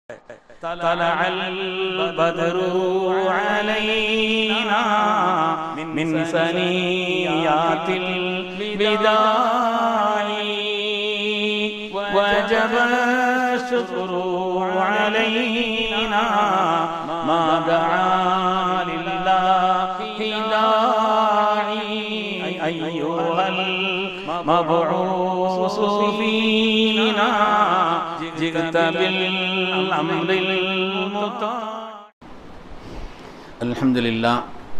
طلع البدر علينا من ثنيات الوداع وجب الشكر علينا ما دعا لله داعي أيها المبعوث فينا جئت بالأمر المطاع அல்ஹம்துலில்லா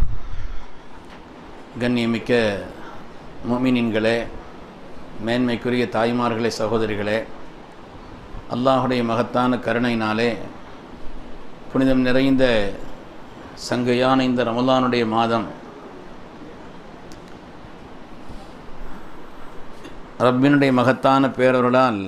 கண்ணியமிக்க முமினின்களே மேன்மைக்குரிய தாய்மார்களே சகோதரிகளே அல்லாஹுடைய மகத்தான கருணையினாலே புனிதம் நிறைந்த சங்கையான இந்த ரமலானுடைய மாதம் ரப்பினுடைய மகத்தான பேரருளால்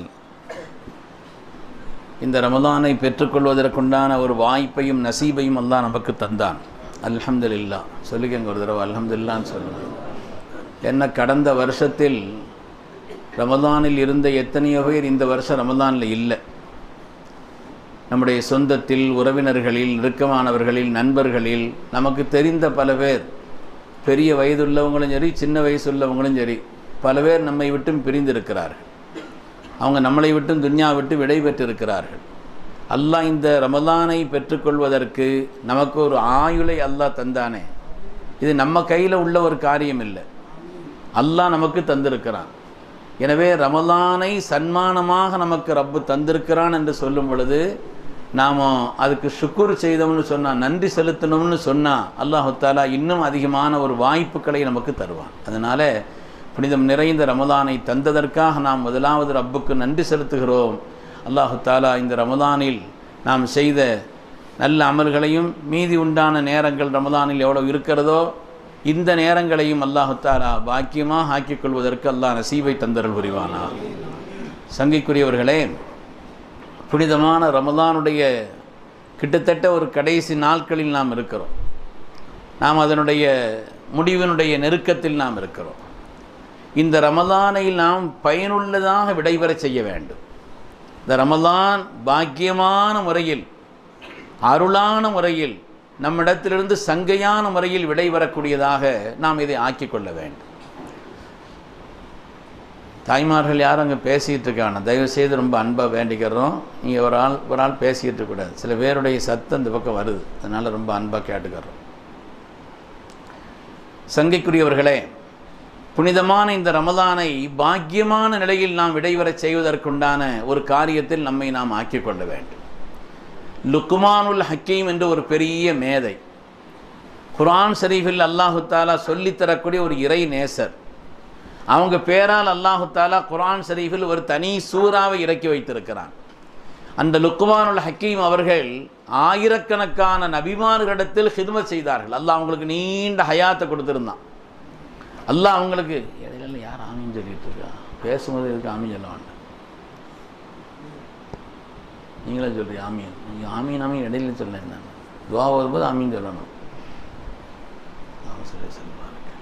இந்த ரமலானை பெற்றுக்கொள்வதற்குண்டான ஒரு வாய்ப்பையும் நசீபையும் அல்லாஹ் நமக்கு தந்தான் அல்ஹம்துலில்லா சொல்லிக்கங்க ஒரு தடவை அல்ஹம்துலில்லான்னு சொல்லணும் என்ன கடந்த வருஷத்தில் ரமலானில் இருந்த எத்தனையோ பேர் இந்த வருஷம் ரமலானில் இல்லை நம்முடைய சொந்தத்தில் உறவினர்களில் நெருக்கமானவர்களில் நண்பர்களில் நமக்கு தெரிந்த பல பேர் பெரிய வயதுள்ளவங்களும் சரி சின்ன வயசுள்ளவங்களும் சரி பல பேர் நம்மை விட்டும் பிரிந்திருக்கிறார்கள் அவங்க நம்மளை விட்டும் துன்யா விட்டு விடை பெற்றிருக்கிறார்கள் அல்லாஹ் இந்த ரமலானை பெற்றுக்கொள்வதற்கு நமக்கு ஒரு ஆயுளை அல்லாஹ் தந்தானே இது நம்ம கையில் உள்ள ஒரு காரியம் இல்லை அல்லாஹ் நமக்கு தந்திருக்கிறான் எனவே ரமலானை சன்மானமாக நமக்கு ரப்பு தந்திருக்கிறான் என்று சொல்லும் பொழுது நாம் அதுக்கு சுக்குர் செய்தோம்னு சொன்னால் நன்றி செலுத்தணும்னு சொன்னால் அல்லாஹு தாலா இன்னும் அதிகமான ஒரு வாய்ப்புகளை நமக்கு தருவான் அதனால் புனிதம் நிறைந்த ரமலானை தந்ததற்காக நாம் முதலாவது ரப்புக்கு நன்றி செலுத்துகிறோம் அல்லாஹு தாலா இந்த ரமலானில் நாம் செய்த நல்ல அமல்களையும் மீதி உண்டான நேரங்கள் ரமலானில் எவ்வளோ இருக்கிறதோ இந்த நேரங்களையும் அல்லாஹு தாலா பாக்கியமாக ஆக்கிக் கொள்வதற்கு அல்லாஹ் நசீபை தந்தரல் புரிவானா சங்கைக்குரியவர்களே புனிதமான ரமலானுடைய கிட்டத்தட்ட ஒரு கடைசி நாட்களில் நாம் இருக்கிறோம் நாம் அதனுடைய முடிவினுடைய நெருக்கத்தில் நாம் இருக்கிறோம் இந்த ரமலானை நாம் பயனுள்ளதாக விடைபெறச் செய்ய வேண்டும் இந்த ரமலான் பாக்கியமான முறையில் அருளான முறையில் நம்மிடத்திலிருந்து சங்கையான முறையில் விடைபெறக்கூடியதாக நாம் இதை ஆக்கிக் கொள்ள வேண்டும் தாய்மார்கள் யாரும் அங்கே பேசிகிட்டு இருக்காங்க தயவு செய்து ரொம்ப அன்பாக வேண்டிக்கிறோம் நீங்கள் ஒரு ஆள் ஒரு ஆள் பேசிக்கிட்டு இருக்கக்கூடாது சில பேருடைய சத்தம் இந்த பக்கம் வருது அதனால் ரொம்ப அன்பாக கேட்டுக்கிறோம் சங்கைக்குரியவர்களே புனிதமான இந்த ரமலானை பாக்கியமான நிலையில் நாம் விடைபெறச் செய்வதற்குண்டான ஒரு காரியத்தில் நம்மை நாம் ஆக்கிக் கொள்ள வேண்டும் லுக்குமானுல் ஹக்கீம் என்று ஒரு பெரிய மேதை குரான் ஷரீஃபில் அல்லாஹு தாலா சொல்லித்தரக்கூடிய ஒரு இறை நேசர் அவங்க பேரால் அல்லாஹு தாலா குரான் ஷரீஃபில் ஒரு தனி சூறாவை இறக்கி வைத்திருக்கிறான் அந்த லுக்குமானுல் ஹக்கீம் அவர்கள் ஆயிரக்கணக்கான நபிமார்களிடத்தில் ஹிதுமத் செய்தார்கள் அல்லாஹ் அவங்களுக்கு நீண்ட ஹயாத்தை கொடுத்துருந்தான் அல்லாஹ் அவங்களுக்கு இடையில யார் ஆமின்னு சொல்லிட்டு இருக்கா பேசும்போது எதுக்கு ஆமீன் சொல்ல வேண்டாம் நீங்களே சொல்கிறீங்க ஆமீன் நீங்கள் ஆமீன் ஆமீன் இடையில சொல்ல என்ன துவா வரும்போது ஆமீன் சொல்லணும் சரி சொல்லுவாங்க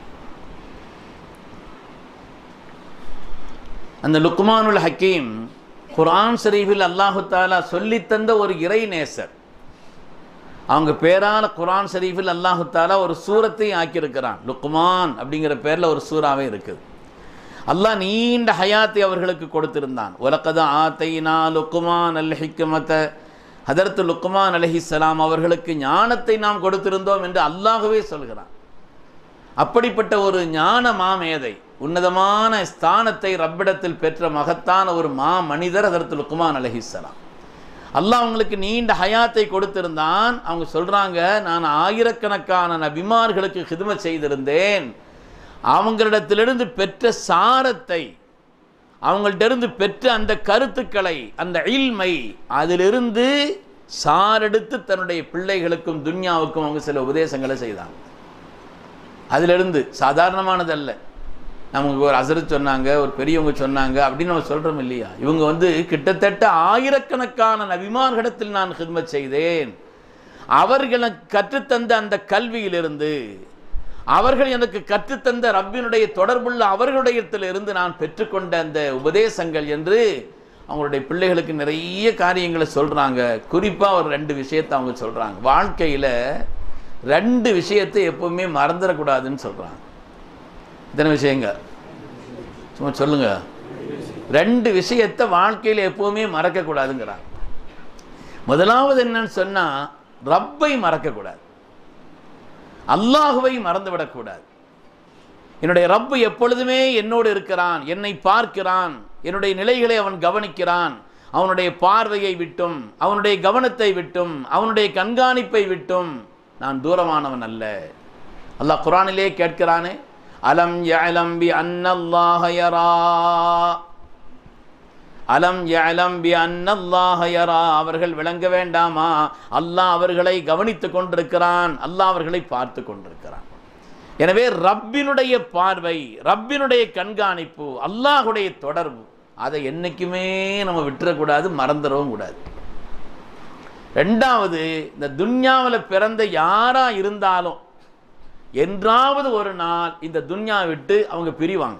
அந்த லுக்மானுல் ஹக்கீம் குரான் ஷரீஃபில் அல்லாஹு தாலா சொல்லித்தந்த ஒரு இறை நேசர் அவங்க பேரால குரான் ஷரீஃபில் அல்லாஹு தாலா ஒரு சூரத்தை ஆக்கியிருக்கிறான் லுக்மான் அப்படிங்கிற பேரில் ஒரு சூறாவே இருக்குது அல்லாஹ் நீண்ட ஹயாத்தை அவர்களுக்கு கொடுத்திருந்தான் உலகத ஆத்தைனா லுக்குமான் அல் ஹிக்குமத்த ஹதரத்து லுக்குமான் அலஹிஸ்லாம் அவர்களுக்கு ஞானத்தை நாம் கொடுத்திருந்தோம் என்று அல்லாஹுவே சொல்கிறான் அப்படிப்பட்ட ஒரு ஞான மாமேதை உன்னதமான ஸ்தானத்தை ரப்பிடத்தில் பெற்ற மகத்தான ஒரு மா மனிதர் ஹதரத்து லுக்குமான் அலஹிஸ்லாம் அல்லாஹ் அவங்களுக்கு நீண்ட ஹயாத்தை கொடுத்திருந்தான் அவங்க சொல்கிறாங்க நான் ஆயிரக்கணக்கான நபிமார்களுக்கு ஹிதுமை செய்திருந்தேன் அவங்களிடத்திலிருந்து பெற்ற சாரத்தை அவங்கள்டிருந்து பெற்ற அந்த கருத்துக்களை அந்த இல்மை அதிலிருந்து சாரெடுத்து தன்னுடைய பிள்ளைகளுக்கும் துன்யாவுக்கும் அவங்க சில உபதேசங்களை செய்தாங்க அதிலிருந்து சாதாரணமானதல்ல நமக்கு ஒரு அசரத் சொன்னாங்க ஒரு பெரியவங்க சொன்னாங்க அப்படின்னு நம்ம சொல்கிறோம் இல்லையா இவங்க வந்து கிட்டத்தட்ட ஆயிரக்கணக்கான நபிமார்களிடத்தில் நான் ஹித்மத் செய்தேன் அவர்களுக்கு கற்றுத்தந்த அந்த கல்வியிலிருந்து அவர்கள் எனக்கு கற்றுத்தந்த ரப்பினுடைய தொடர்புள்ள அவர்களுடையத்திலிருந்து நான் பெற்றுக்கொண்ட அந்த உபதேசங்கள் என்று அவங்களுடைய பிள்ளைகளுக்கு நிறைய காரியங்களை சொல்கிறாங்க குறிப்பாக ஒரு ரெண்டு விஷயத்தை அவங்க சொல்கிறாங்க வாழ்க்கையில் ரெண்டு விஷயத்தை எப்பவுமே மறந்துடக்கூடாதுன்னு சொல்கிறாங்க இத்தனை விஷயங்க சும்மா சொல்லுங்க ரெண்டு விஷயத்தை வாழ்க்கையில் எப்பவுமே மறக்கக்கூடாதுங்கிறாங்க முதலாவது என்னன்னு சொன்னால் ரப்பை மறக்கக்கூடாது அல்லாஹுவை மறந்துவிடக்கூடாது என்னுடைய ரப்பு எப்பொழுதுமே என்னோடு இருக்கிறான் என்னை பார்க்கிறான் என்னுடைய நிலைகளை அவன் கவனிக்கிறான் அவனுடைய பார்வையை விட்டும் அவனுடைய கவனத்தை விட்டும் அவனுடைய கண்காணிப்பை விட்டும் நான் தூரமானவன் அல்ல அல்லாஹ் குரானிலே கேட்கிறானே அலம் யஅலம் பி அன்னல்லாஹ யரா அலம் யஅலம் பி அன்னல்லாஹ யரா அவர்கள் விளங்க வேண்டாமா அல்லாஹ் அவர்களை கவனித்துக் கொண்டிருக்கிறான் அல்லாஹ் அவர்களை பார்த்து கொண்டிருக்கிறான் எனவே ரப்பினுடைய பார்வை ரப்பினுடைய கண்காணிப்பு அல்லாஹுடைய தொடர்பு அதை என்னைக்குமே நம்ம விட்டுறக்கூடாது மறந்துடவும் கூடாது ரெண்டாவது இந்த துன்யாவில் பிறந்த யாரா இருந்தாலும் என்றாவது ஒரு நாள் இந்த துன்யா விட்டு அவங்க பிரிவாங்க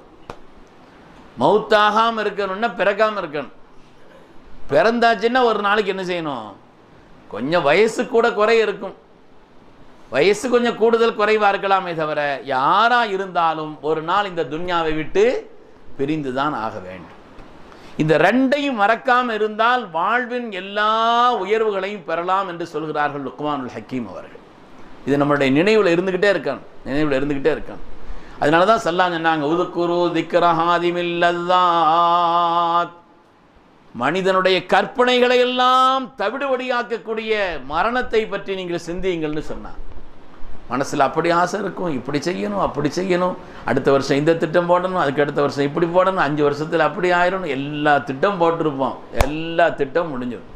மௌத்தாகாமல் இருக்கணும்னா பிறக்காமல் இருக்கணும் பிறந்தாச்சுன்னா ஒரு நாளைக்கு என்ன செய்யணும் கொஞ்சம் வயசு கூட குறை இருக்கும் வயசு கொஞ்சம் கூடுதல் குறைவாக இருக்கலாமே தவிர யாரா இருந்தாலும் ஒரு நாள் இந்த துன்யாவை விட்டு பிரிந்து தான் ஆக வேண்டும் இந்த ரெண்டையும் மறக்காமல் இருந்தால் வாழ்வின் எல்லா உயர்வுகளையும் பெறலாம் என்று சொல்கிறார்கள் லுக்மானுல் ஹக்கீம் அவர்கள் இது நம்மளுடைய நினைவில் இருந்துக்கிட்டே இருக்கணும் நினைவில் இருந்துக்கிட்டே இருக்கணும் அதனால தான் சொல்லாங்க சொன்னாங்க உதுக்குரு திக்ரஹாதிமில்லல்லாத் மனிதனுடைய கற்பனைகளை எல்லாம் தவிடுபடியாக்கக்கூடிய மரணத்தை பற்றி நீங்கள் சிந்தியுங்கள்னு சொன்னாங்க மனசில் அப்படி ஆசை இருக்கும் இப்படி செய்யணும் அப்படி செய்யணும் அடுத்த வருஷம் இந்த திட்டம் போடணும் அதுக்கு அடுத்த வருஷம் இப்படி போடணும் அஞ்சு வருஷத்தில் அப்படி ஆயிடணும் எல்லா திட்டம் போட்டிருப்போம் எல்லா திட்டம் முடிஞ்சிடும்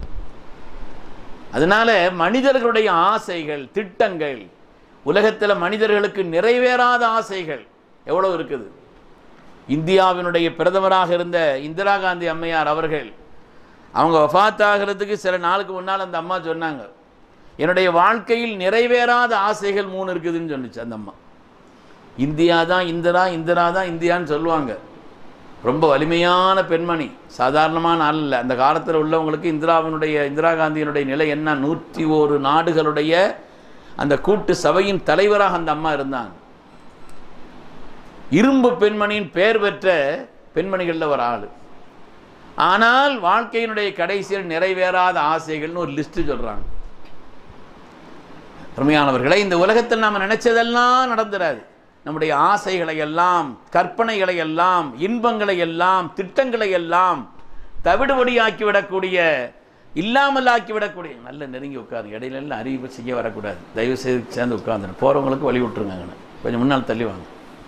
அதனால மனிதர்களுடைய ஆசைகள் திட்டங்கள் உலகத்தில் மனிதர்களுக்கு நிறைவேறாத ஆசைகள் எவ்வளோ இருக்குது இந்தியாவினுடைய பிரதமராக இருந்த இந்திரா காந்தி அம்மையார் அவர்கள் அவங்க வஃத் ஆகிறதுக்கு சில நாளுக்கு முன்னால் அந்த அம்மா சொன்னாங்க என்னுடைய வாழ்க்கையில் நிறைவேறாத ஆசைகள் மூணு இருக்குதுன்னு சொன்னிச்சு அந்த அம்மா இந்தியா தான் இந்திரா இந்திரா தான் இந்தியான்னு சொல்லுவாங்க ரொம்ப வலிமையான பெண்மணி சாதாரணமான ஆள் இல்லை அந்த காலத்தில் உள்ளவங்களுக்கு இந்திராவினுடைய இந்திரா காந்தியினுடைய நிலை என்ன நூற்றி ஒரு நாடுகளுடைய அந்த கூட்டு சபையின் தலைவராக அந்த அம்மா இருந்தாங்க இரும்பு பெண்மணியின் பெயர் பெற்ற பெண்மணிகளில் ஒரு ஆள் ஆனால் வாழ்க்கையினுடைய கடைசியில் நிறைவேறாத ஆசைகள்னு ஒரு லிஸ்ட்டு சொல்கிறாங்க அருமையானவர்களை இந்த உலகத்தில் நாம் நினைச்சதெல்லாம் நடந்துராது நம்முடைய ஆசைகளை எல்லாம் கற்பனைகளை எல்லாம் இன்பங்களை எல்லாம் திட்டங்களை எல்லாம் தவிடுபடியாக்கி விடக்கூடிய இல்லாமல் ஆக்கி விடக்கூடிய நல்ல நெருங்கி உட்காருங்க இடையில எல்லாம் அறிவிப்பு செய்ய வரக்கூடாது தயவு செய்து சேர்ந்து உட்காந்துரு போகிறவங்களுக்கு வழி விட்டுருங்க அங்கன. கொஞ்சம் முன்னால் தள்ளி வாங்க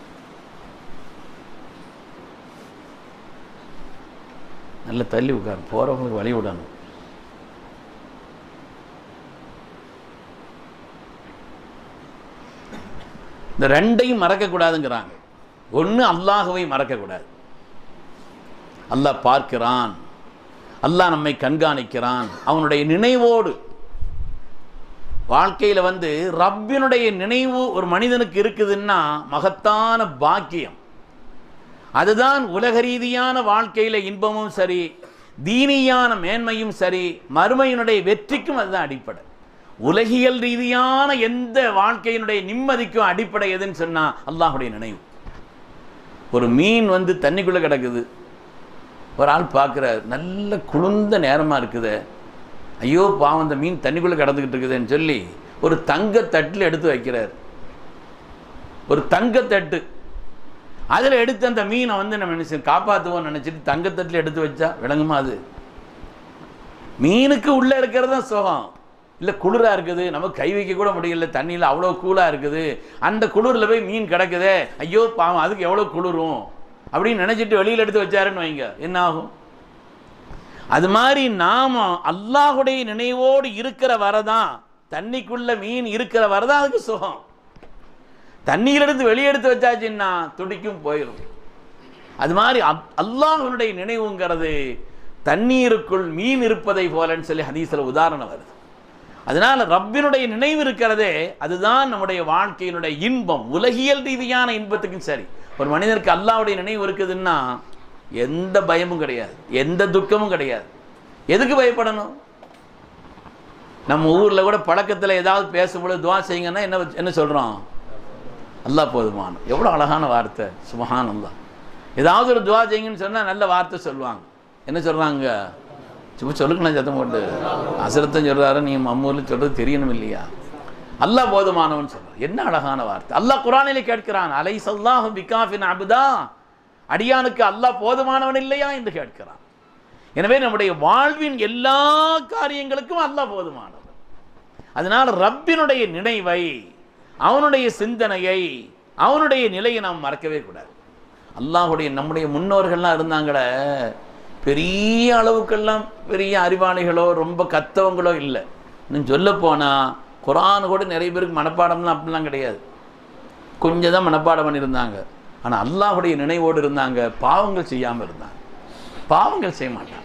நல்ல தள்ளி உட்காரு போகிறவங்களுக்கு வழி விடணும் இந்த ரெண்டையும் மறக்கக்கூடாதுங்கிறாங்க ஒன்று அல்லாஹுவை மறக்கக்கூடாது அல்லாஹ் பார்க்கிறான் அல்லாஹ் நம்மை கண்காணிக்கிறான் அவனுடைய நினைவோடு வாழ்க்கையில் வந்து ரப்பினுடைய நினைவு ஒரு மனிதனுக்கு இருக்குதுன்னா மகத்தான பாக்கியம் அதுதான் உலக ரீதியான வாழ்க்கையில் இன்பமும் சரி தீனியான மேன்மையும் சரி மறுமையினுடைய வெற்றிக்கும் அதுதான் அடிப்படை உலகியல் ரீதியான எந்த வாழ்க்கையினுடைய நிம்மதிக்கும் அடிப்படை எதுன்னு சொன்னா அல்லாஹுடைய நினைவு ஒரு மீன் வந்து தண்ணிக்குள்ளே கிடக்குது ஒரு ஆள் பார்க்குறார் நல்ல குளிர்ந்த நேரமாக இருக்குது ஐயோ பாவம் அந்த மீன் தண்ணிக்குள்ளே கிடந்துக்கிட்டு இருக்குதுன்னு சொல்லி ஒரு தங்க தட்டில் எடுத்து வைக்கிறார் ஒரு தங்கத்தட்டு அதில் எடுத்து அந்த மீனை வந்து நம்ம நினைச்சு காப்பாற்றுவோம்னு நினச்சிட்டு தங்கத்தட்டில் எடுத்து வச்சா விளங்குமா அது மீனுக்கு உள்ளே இருக்கிறது தான் சுகம் இல்லை குளிராக இருக்குது நமக்கு கை வைக்க கூட முடியல தண்ணியில் அவ்வளோ கூலாக இருக்குது அந்த குளிரில் போய் மீன் கிடக்குதே ஐயோ பாவம் அதுக்கு எவ்வளோ குளிரும் அப்படின்னு நினச்சிட்டு வெளியில் எடுத்து வச்சாருன்னு வைங்க என்ன ஆகும் அது மாதிரி நாம அல்லாஹுடைய நினைவோடு இருக்கிற வரதான் தண்ணிக்குள்ள மீன் இருக்கிற வரதான் அதுக்கு சுகம் தண்ணியிலிருந்து வெளியெடுத்து வச்சாச்சுன்னா துடிக்கும் போயிடும் அது மாதிரி அப்- அல்லாஹ்வினுடைய நினைவுங்கிறது தண்ணீருக்குள் மீன் இருப்பதை போலன்னு சொல்லி ஹதீஸில் உதாரணம் வருது அதனால ரப்பினுடைய நினைவு இருக்கிறதே அதுதான் நம்முடைய வாழ்க்கையினுடைய இன்பம் உலகியல் ரீதியான இன்பத்துக்கும் சரி ஒரு மனிதனுக்கு அல்லாஹ்வுடைய நினைவு இருக்குதுன்னா எந்த பயமும் கிடையாது எந்த துக்கமும் கிடையாது எதுக்கு பயப்படணும் நம்ம ஊரில் கூட பழக்கத்தில் ஏதாவது பேசும்பொழுது துவா செய்யுங்கன்னா என்ன வச்சு- என்ன சொல்கிறோம் அல்லாஹ் போதுமான எவ்வளோ அழகான வார்த்தை சுபஹான் அல்லாஹ் ஏதாவது ஒரு துவா செய்யுங்கன்னு சொன்னால் நல்ல வார்த்தை சொல்லுவாங்க என்ன சொல்கிறாங்க சும்மா சொல்லுங்களேன் சத்தம் போட்டு அசரத்தம் சொல்கிறாரு நீங்கள் மம்மூரில் சொல்கிறது தெரியணும் இல்லையா அல்லாஹ் போதுமானவன் சொல்கிறார் என்ன அழகான வார்த்தை அல்லாஹ் குரானிலே கேட்கிறான் அலை சல்லாஹு பிகாஃபின் அபுதா அடியானுக்கு அல்லாஹ் போதுமானவன் இல்லையா என்று கேட்கிறான் எனவே நம்முடைய வாழ்வின் எல்லா காரியங்களுக்கும் அல்லாஹ் போதுமானவன் அதனால் ரப்பினுடைய நினைவை அவனுடைய சிந்தனையை அவனுடைய நிலையை நாம் மறக்கவே கூடாது அல்லாஹுடைய நம்முடைய முன்னோர்கள்லாம் இருந்தாங்களே பெரிய அளவுக்கெல்லாம் பெரிய அறிவாளிகளோ ரொம்ப கத்தவங்களோ இல்லை இன்னும் சொல்ல போனால் குரான் கூட நிறைய பேருக்கு மனப்பாடம்லாம் அப்படிலாம் கிடையாது கொஞ்சம் தான் மனப்பாடம் பண்ணியிருந்தாங்க ஆனால் அல்லாஹுடைய நினைவோடு இருந்தாங்க பாவங்கள் செய்யாமல் இருந்தாங்க பாவங்கள் செய்ய மாட்டாங்க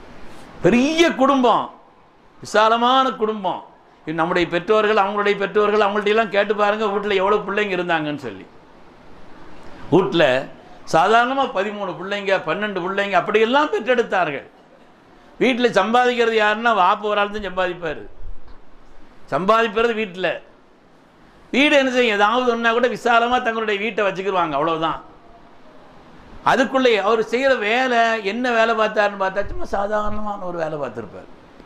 பெரிய குடும்பம் விசாலமான குடும்பம் இது நம்முடைய பெற்றோர்கள் அவங்களுடைய பெற்றோர்கள் அவங்கள்ட்ட எல்லாம் கேட்டு பாருங்க வீட்டில் எவ்வளோ பிள்ளைங்க இருந்தாங்கன்னு சொல்லி வீட்டில் சாதாரணமாக பதிமூணு பிள்ளைங்க பன்னெண்டு பிள்ளைங்க அப்படியெல்லாம் பெற்றெடுத்தார்கள் வீட்டில் சம்பாதிக்கிறது யாருன்னா வாப்பு ஒரு ஆள் தான் சம்பாதிப்பார் சம்பாதிப்பது வீட்டில் வீடு என்ன செய்யும் ஏதாவது ஒன்றா கூட விசாலமாக தங்களுடைய வீட்டை வச்சுக்கிடுவாங்க அவ்வளவுதான் அதுக்குள்ளே அவர் செய்கிற வேலை என்ன வேலை பார்த்தாருன்னு பார்த்தா சும்மா சாதாரணமான ஒரு வேலை பார்த்துருப்பார்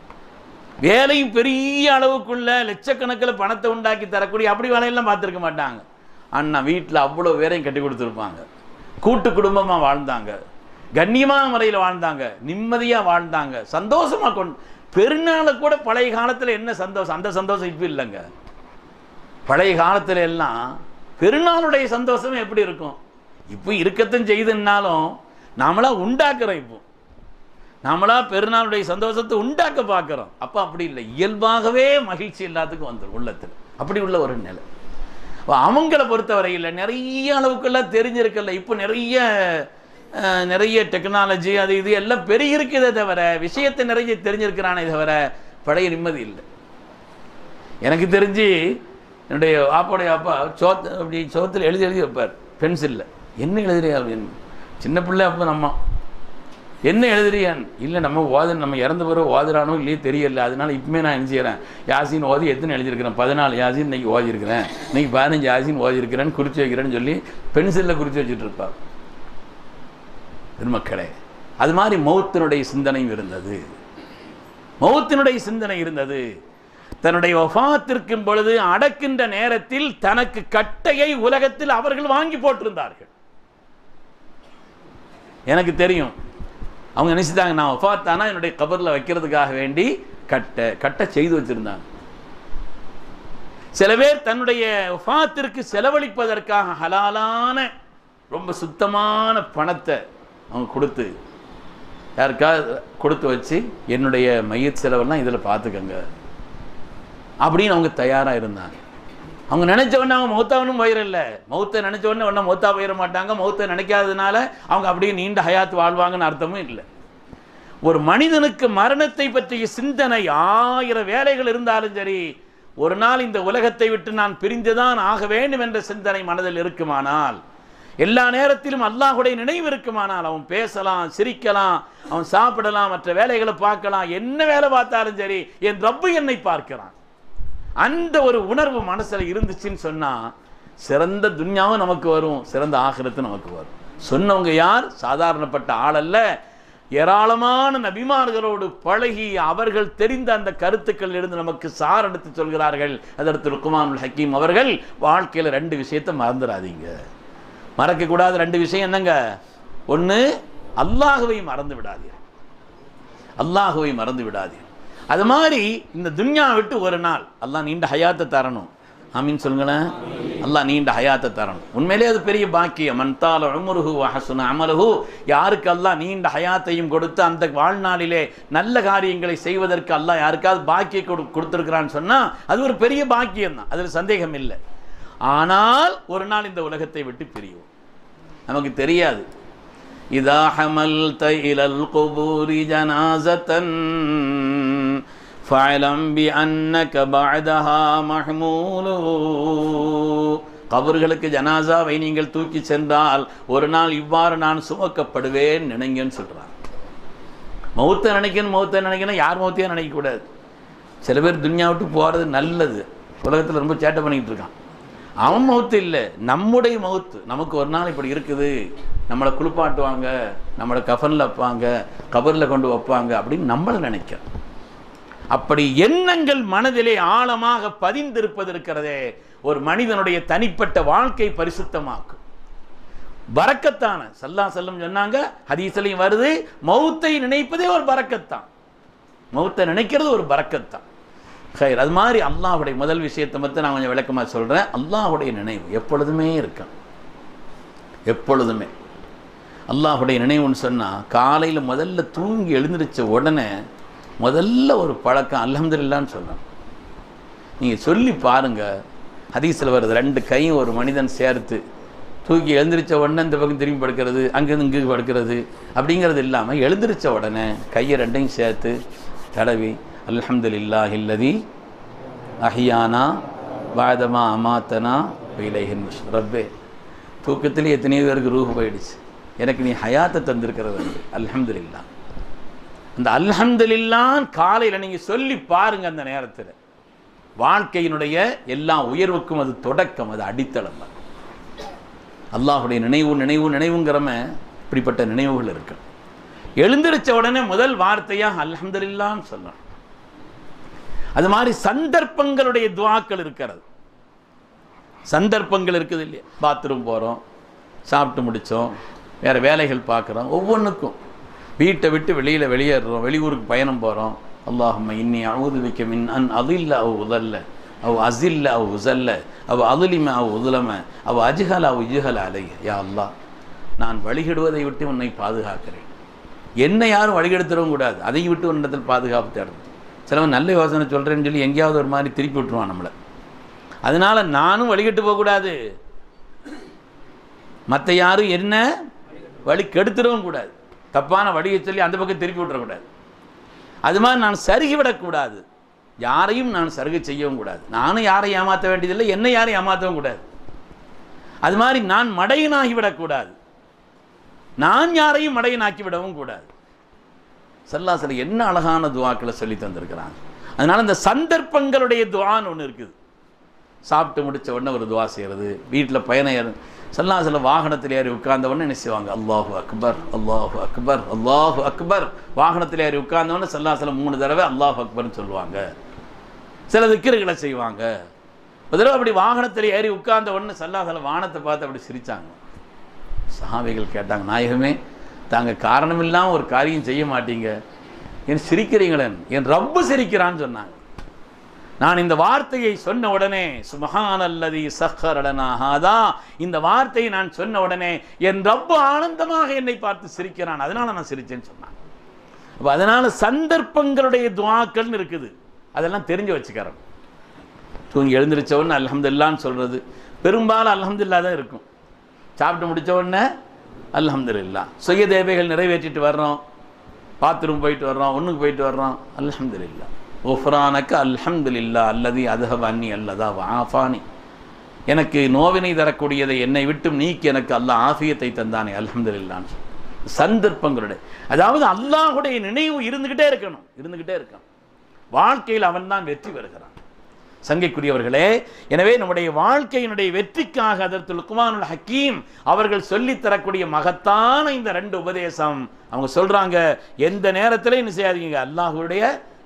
வேலையும் பெரிய அளவுக்குள்ள லட்சக்கணக்கில் பணத்தை உண்டாக்கி தரக்கூடிய அப்படி வேலையெல்லாம் பார்த்துருக்க மாட்டாங்க அண்ணா வீட்டில் அவ்வளோ பேரையும் கட்டி கொடுத்துருப்பாங்க கூட்டு குடும்பமாக வாழ்ந்தாங்க கண்ணியமான முறையில் வாழ்ந்தாங்க நிம்மதியாக வாழ்ந்தாங்க சந்தோஷமாக கொண்டு பெருநாளை கூட பழைய காலத்தில் என்ன சந்தோஷம் அந்த சந்தோஷம் இப்போ இல்லைங்க பழைய காலத்துல எல்லாம் பெருநாளுடைய சந்தோஷம் எப்படி இருக்கும் இப்போ இருக்கத்தான் செய்துன்னாலும் நாமளா உண்டாக்குறோம் இப்போ நாமளா பெருநாளுடைய சந்தோஷத்தை உண்டாக்க பார்க்குறோம் அப்போ அப்படி இல்லை இயல்பாகவே மகிழ்ச்சி எல்லாத்துக்கும் வந்துடும் உள்ளத்தில் அப்படி உள்ள ஒரு நிலை அப்ப அவங்கள பொறுத்தவரையில் நிறைய அளவுக்கெல்லாம் தெரிஞ்சிருக்கல இப்போ நிறைய அஹ், நிறைய டெக்னாலஜி அது இது எல்லாம் பெரிய இருக்குதே தவிர விஷயத்தை நிறைய தெரிஞ்சிருக்கிறானே தவிர பழைய நிம்மதி இல்லை எனக்கு தெரிஞ்சு என்னுடைய ஆப்பாடைய அப்பா சோத்து அப்படி சோத்தில் எழுதி எழுதி வைப்பார் பென்சிலில் என்ன எழுதுறியா அப்படின்னு சின்ன பிள்ளை அப்போ நம்ம என்ன எழுதுறியான் இல்லை நம்ம ஓத நம்ம இறந்த பிறகு ஓதுறானோ இல்லையே தெரியல அதனால இப்பவுமே நான் என்ன செய்கிறேன் யாசின் ஓதி எத்தனை எழுதியிருக்கிறேன் பதினாலு யாசின் இன்னைக்கு ஓதியிருக்கிறேன் இன்னைக்கு பதினஞ்சு யாசின் ஓதியிருக்கிறேன்னு குறித்து வைக்கிறேன்னு சொல்லி பென்சிலில் குறித்து வச்சுட்டு இருப்பார் பெருமக்களே அது மாதிரி மௌத்தினுடைய சிந்தனையும் இருந்தது மௌத்தினுடைய சிந்தனை இருந்தது தன்னுடைய வஃபாத்திற்கும் பொழுது அடக்கின்ற நேரத்தில் தனக்கு கட்டையை உலகத்தில் அவர்கள் வாங்கி போட்டிருந்தார்கள் எனக்கு தெரியும் அவங்க நினைச்சிட்டாங்க நான் வஃபாத்தானா என்னுடைய கபரில் வைக்கிறதுக்காக வேண்டி கட்டை கட்டை செய்து வச்சிருந்தாங்க சில பேர் தன்னுடைய வஃபாத்திற்கு செலவழிப்பதற்காக ஹலாலான ரொம்ப சுத்தமான பணத்தை அவங்க கொடுத்து யாருக்காவது கொடுத்து வச்சு என்னுடைய மையத் செலவெல்லாம் இதில் பார்த்துக்கங்க அப்படின்னு அவங்க தயாராக இருந்தாங்க அவங்க நினைச்ச உடனே அவங்க மௌத்தாவனும் போயிடல மௌத்தை நினைச்ச உடனே ஒன்றும் மௌத்தா போயிட மாட்டாங்க மௌத்தை நினைக்காததுனால அவங்க அப்படியே நீண்ட ஹயாத் வாழ்வாங்கன்னு அர்த்தமும் இல்லை ஒரு மனிதனுக்கு மரணத்தை பற்றிய சிந்தனை ஆயிரம் வேலைகள் இருந்தாலும் சரி ஒரு நாள் இந்த உலகத்தை விட்டு நான் பிரிந்துதான் ஆக வேண்டும் என்ற சிந்தனை மனதில் இருக்குமானால் எல்லா நேரத்திலும் அல்லாஹுடைய நினைவு இருக்குமானால் அவன் பேசலாம் சிரிக்கலாம் அவன் சாப்பிடலாம் மற்ற வேலைகளை பார்க்கலாம் என்ன வேலை பார்த்தாலும் சரி என் ரப்பு என்னை பார்க்கிறான் அந்த ஒரு உணர்வு மனசுல இருந்துச்சுன்னு சொன்னா சிறந்த துன்யாவும் நமக்கு வரும் சிறந்த ஆகிரத்து நமக்கு வரும் சொன்னவங்க யார் சாதாரணப்பட்ட ஆள் அல்ல ஏராளமான நபிமார்களோடு பழகி அவர்கள் தெரிந்த அந்த கருத்துக்கள் இருந்து நமக்கு சார் எடுத்து சொல்கிறார்கள் அதற்கு ருக்குமானுல் ஹக்கீம் அவர்கள் வாழ்க்கையில ரெண்டு விஷயத்தை மறந்துடாதீங்க மறக்கக்கூடாத ரெண்டு விஷயம் என்னங்க ஒன்று அல்லாஹுவை மறந்து விடாதீர்கள் அல்லாஹுவை மறந்து விடாதீர்கள் அது மாதிரி இந்த துன்யா விட்டு ஒரு நாள் அல்லாஹ் நீண்ட ஹயாத்தை தரணும் ஆமீன் சொல்லுங்களேன் அல்லாஹ் நீண்ட ஹயாத்தை தரணும் உண்மையிலே அது பெரிய பாக்கியம் மன்தால உமருஹு வஹசுன அமலுஹு யாருக்கு அல்லாஹ் நீண்ட ஹயாத்தையும் கொடுத்து அந்த வாழ்நாளிலே நல்ல காரியங்களை செய்வதற்கு அல்லாஹ் யாருக்காவது பாக்கிய கொடு கொடுத்துருக்கிறான்னு சொன்னால் அது ஒரு பெரிய பாக்கியம் தான் அதில் சந்தேகம் இல்லை ஆனால் ஒரு நாள் இந்த உலகத்தை விட்டு பிரியும் நமக்கு தெரியாது இதா ஹமல்த இலல் குபூரி ஜனாசத்தன் فاعلم بأنك بعدها محمول கபர்களுக்கு ஜனாசாவை நீங்கள் தூக்கி சென்றால் ஒரு நாள் இவ்வாறு நான் சுமக்கப்படுவேன் நினைங்கன்னு சொல்றார் மௌத்தை நினைக்கணும் மௌத்தை நினைக்கணும் யார் மௌத்தையும் நினைக்கக்கூடாது சில பேர் துன்யா விட்டு போகிறது நல்லது உலகத்தில் ரொம்ப சேட்டை பண்ணிக்கிட்டு இருக்கான் அவன் மௌத்து இல்லை நம்முடைய மௌத்து நமக்கு ஒரு நாள் இப்படி இருக்குது நம்மளை குளிப்பாட்டுவாங்க நம்மளை கஃனில் வைப்பாங்க கபரில் கொண்டு வைப்பாங்க அப்படின்னு நம்மளை நினைக்கிறோம் அப்படி எண்ணங்கள் மனதிலே ஆழமாக பதிந்திருப்பது இருக்கிறதே ஒரு மனிதனுடைய தனிப்பட்ட வாழ்க்கை பரிசுத்தமாக்கும் பரக்கத்தான சல்லா செல்லம் சொன்னாங்க ஹதீஸ்லையும் வருது மௌத்தை நினைப்பதே ஒரு பரக்கத்தான் மௌத்தை நினைக்கிறது ஒரு பரக்கத்தான் ஹைர் அது மாதிரி அல்லாஹுடைய முதல் விஷயத்தை மட்டும் நான் கொஞ்சம் விளக்கமாக சொல்கிறேன் அல்லாஹுடைய நினைவு எப்பொழுதுமே இருக்கும் எப்பொழுதுமே அல்லாஹுடைய நினைவுன்னு சொன்னால் காலையில் முதல்ல தூங்கி எழுந்திருச்ச உடனே முதல்ல ஒரு பழக்கம் அல்ஹம்துலில்லான்னு சொல்லணும் நீங்கள் சொல்லி பாருங்கள் ஹதீஸில் வருது ரெண்டு கையும் ஒரு மனிதன் சேர்த்து தூக்கி எழுந்திரிச்ச உடனே இந்த பக்கம் திரும்பி படுக்கிறது அங்கேருந்து இங்கே படுக்கிறது அப்படிங்கிறது இல்லாமல் எழுந்திரிச்ச உடனே கையை ரெண்டையும் சேர்த்து தடவி அல்ஹம்துலில்லாஹ் இல்லதி அஹியானா வாதமா அமாத்தனா இலைஹின் ரப்பே தூக்கத்திலே எத்தனையோ பேருக்கு ரூஹு போயிடுச்சு எனக்கு நீ ஹயாத்தை தந்திருக்கிறது அல்ஹம்துலில்லா அந்த அல்ஹம்துலில்லான் காலையில் நீங்கள் சொல்லி பாருங்க அந்த நேரத்தில் வாழ்க்கையினுடைய எல்லா உயர்வுக்கும் அது தொடக்கம் அது அடித்தளம் தான் அல்லாஹுடைய நினைவு நினைவு நினைவுங்கிறம இப்படிப்பட்ட நினைவுகள் இருக்கு எழுந்திருச்ச உடனே முதல் வார்த்தையாக அல்ஹம்துலில்லான்னு சொல்லணும் அது மாதிரி சந்தர்ப்பங்களுடைய துவாக்கள் இருக்கிறது சந்தர்ப்பங்கள் இருக்குது இல்லையா பாத்ரூம் போகிறோம் சாப்பிட்டு முடித்தோம் வேறு வேலைகள் பார்க்குறோம் ஒவ்வொன்றுக்கும் வீட்டை விட்டு வெளியில் வெளியேறுறோம் வெளியூருக்கு பயணம் போகிறோம் அல்லாஹம்ம இன்னி அவுது வைக்க மின் அன் அதில்ல அவ் உதல்ல அவ் அசில்ல அவ் உசல்ல அவ் அதுலிம அவ் உதுலம அவ் அஜுகல அவ் இஜுகல அலைய யா அல்லாஹ் நான் வழிகிடுவதை விட்டு உன்னை பாதுகாக்கிறேன் என்னை யாரும் வழிகெடுத்துடவும் கூடாது அதை விட்டு உன்னிடத்தில் பாதுகாப்பு தேடணும் சிலவன் நல்ல யோசனை சொல்கிறேன்னு சொல்லி எங்கேயாவது ஒரு மாதிரி திருப்பி விட்டுருவான் நம்மளை அதனால் நானும் வழிகட்டு போகக்கூடாது மற்ற யாரும் என்ன வழி கெடுத்துடவும் கூடாது தப்பான வழியை சொல்லி அந்த பக்கம் திருப்பி விட்டுறக்கூடாது அது மாதிரி நான் சருகி விடக்கூடாது யாரையும் நான் சருகை செய்யவும் கூடாது நானும் யாரையும் ஏமாற்ற வேண்டியதில்லை என்னை யாரையும் ஏமாற்றவும் கூடாது அது மாதிரி நான் மடையனாகி விடக்கூடாது நான் யாரையும் மடையனாக்கி விடவும் கூடாது சல்லாசல என்ன அழகான துவாக்களை சொல்லி தந்திருக்கிறாங்க அதனால இந்த சந்தர்ப்பங்களுடைய துவான்னு ஒன்று இருக்குது சாப்பிட்டு முடிச்ச உடனே ஒரு துவா செய்கிறது வீட்டில் பயணம் ஏறு சல்லாசில வாகனத்தில் ஏறி உட்கார்ந்த உடனே என்ன செய்வாங்க அல்லாஹு அக்பர் அல்லாஹு அக்பர் அல்லாஹு அக்பர் வாகனத்தில் ஏறி உட்கார்ந்த உடனே சல்லாசில மூணு தடவை அல்லாஹு அக்பர்னு சொல்லுவாங்க சில திக்கிறுகளை செய்வாங்க ஒரு தடவை அப்படி வாகனத்தில் ஏறி உட்கார்ந்த உடனே சல்லாசில வானத்தை பார்த்து அப்படி சிரிச்சாங்க சஹாபிகள் கேட்டாங்க நாயகமே தாங்க காரணம் இல்லாமல் ஒரு காரியம் செய்ய மாட்டீங்க என் சிரிக்கிறீங்களேன் என் ரப்பு சிரிக்கிறான்னு சொன்னாங்க நான் இந்த வார்த்தையை சொன்ன உடனே சுமஹான் அல்லதி சஹரடனாகாதா இந்த வார்த்தையை நான் சொன்ன உடனே என் ரப்பு ஆனந்தமாக என்னை பார்த்து சிரிக்கிறான் அதனால நான் சிரிச்சேன்னு சொன்னான் அப்போ அதனால சந்தர்ப்பங்களுடைய துவாக்கள்னு இருக்குது அதெல்லாம் தெரிஞ்சு வச்சுக்கிறோம் தூங்கி எழுந்திரிச்ச உடனே அல்ஹம்துல்லான்னு சொல்றது பெரும்பாலும் அல்ஹம்துல்லா தான் இருக்கும் சாப்பிட்டு முடிச்ச உடனே அல்ஹம்துலில்லா சுய தேவைகள் நிறைவேற்றிட்டு வர்றோம் பாத்ரூம் போயிட்டு வர்றோம் ஒன்றுக்கு போயிட்டு வர்றோம் அல்ஹம்துலில்லா ஒஃப்ரானக்க அல்ஹம்துலில்லா அல்லதி அதுஹப் அன்னி அல்லதா ஆஃபானி எனக்கு நோவினை தரக்கூடியதை என்னை விட்டும் நீக்கி எனக்கு அல்லாஹ் ஆஃபியத்தை தந்தானே அல்ஹம்துலில்லான்னு சொல்லி. சந்தர்ப்பங்களுடைய அதாவது அல்லாஹுடைய நினைவு இருந்துக்கிட்டே இருக்கணும் இருந்துக்கிட்டே இருக்கணும் வாழ்க்கையில் அவன் தான் வெற்றி பெறுகிறான் சங்கைக்குரியவர்களே எனவே நம்முடைய வாழ்க்கையினுடைய வெற்றிக்காக அதற்கு லுக்மானுல் ஹக்கீம் அவர்கள் சொல்லித் தரக்கூடிய மகத்தான இந்த ரெண்டு உபதேசம் அவங்க சொல்றாங்க எந்த நேரத்திலையும் என்ன செய்யாதீங்க அல்லாஹுடைய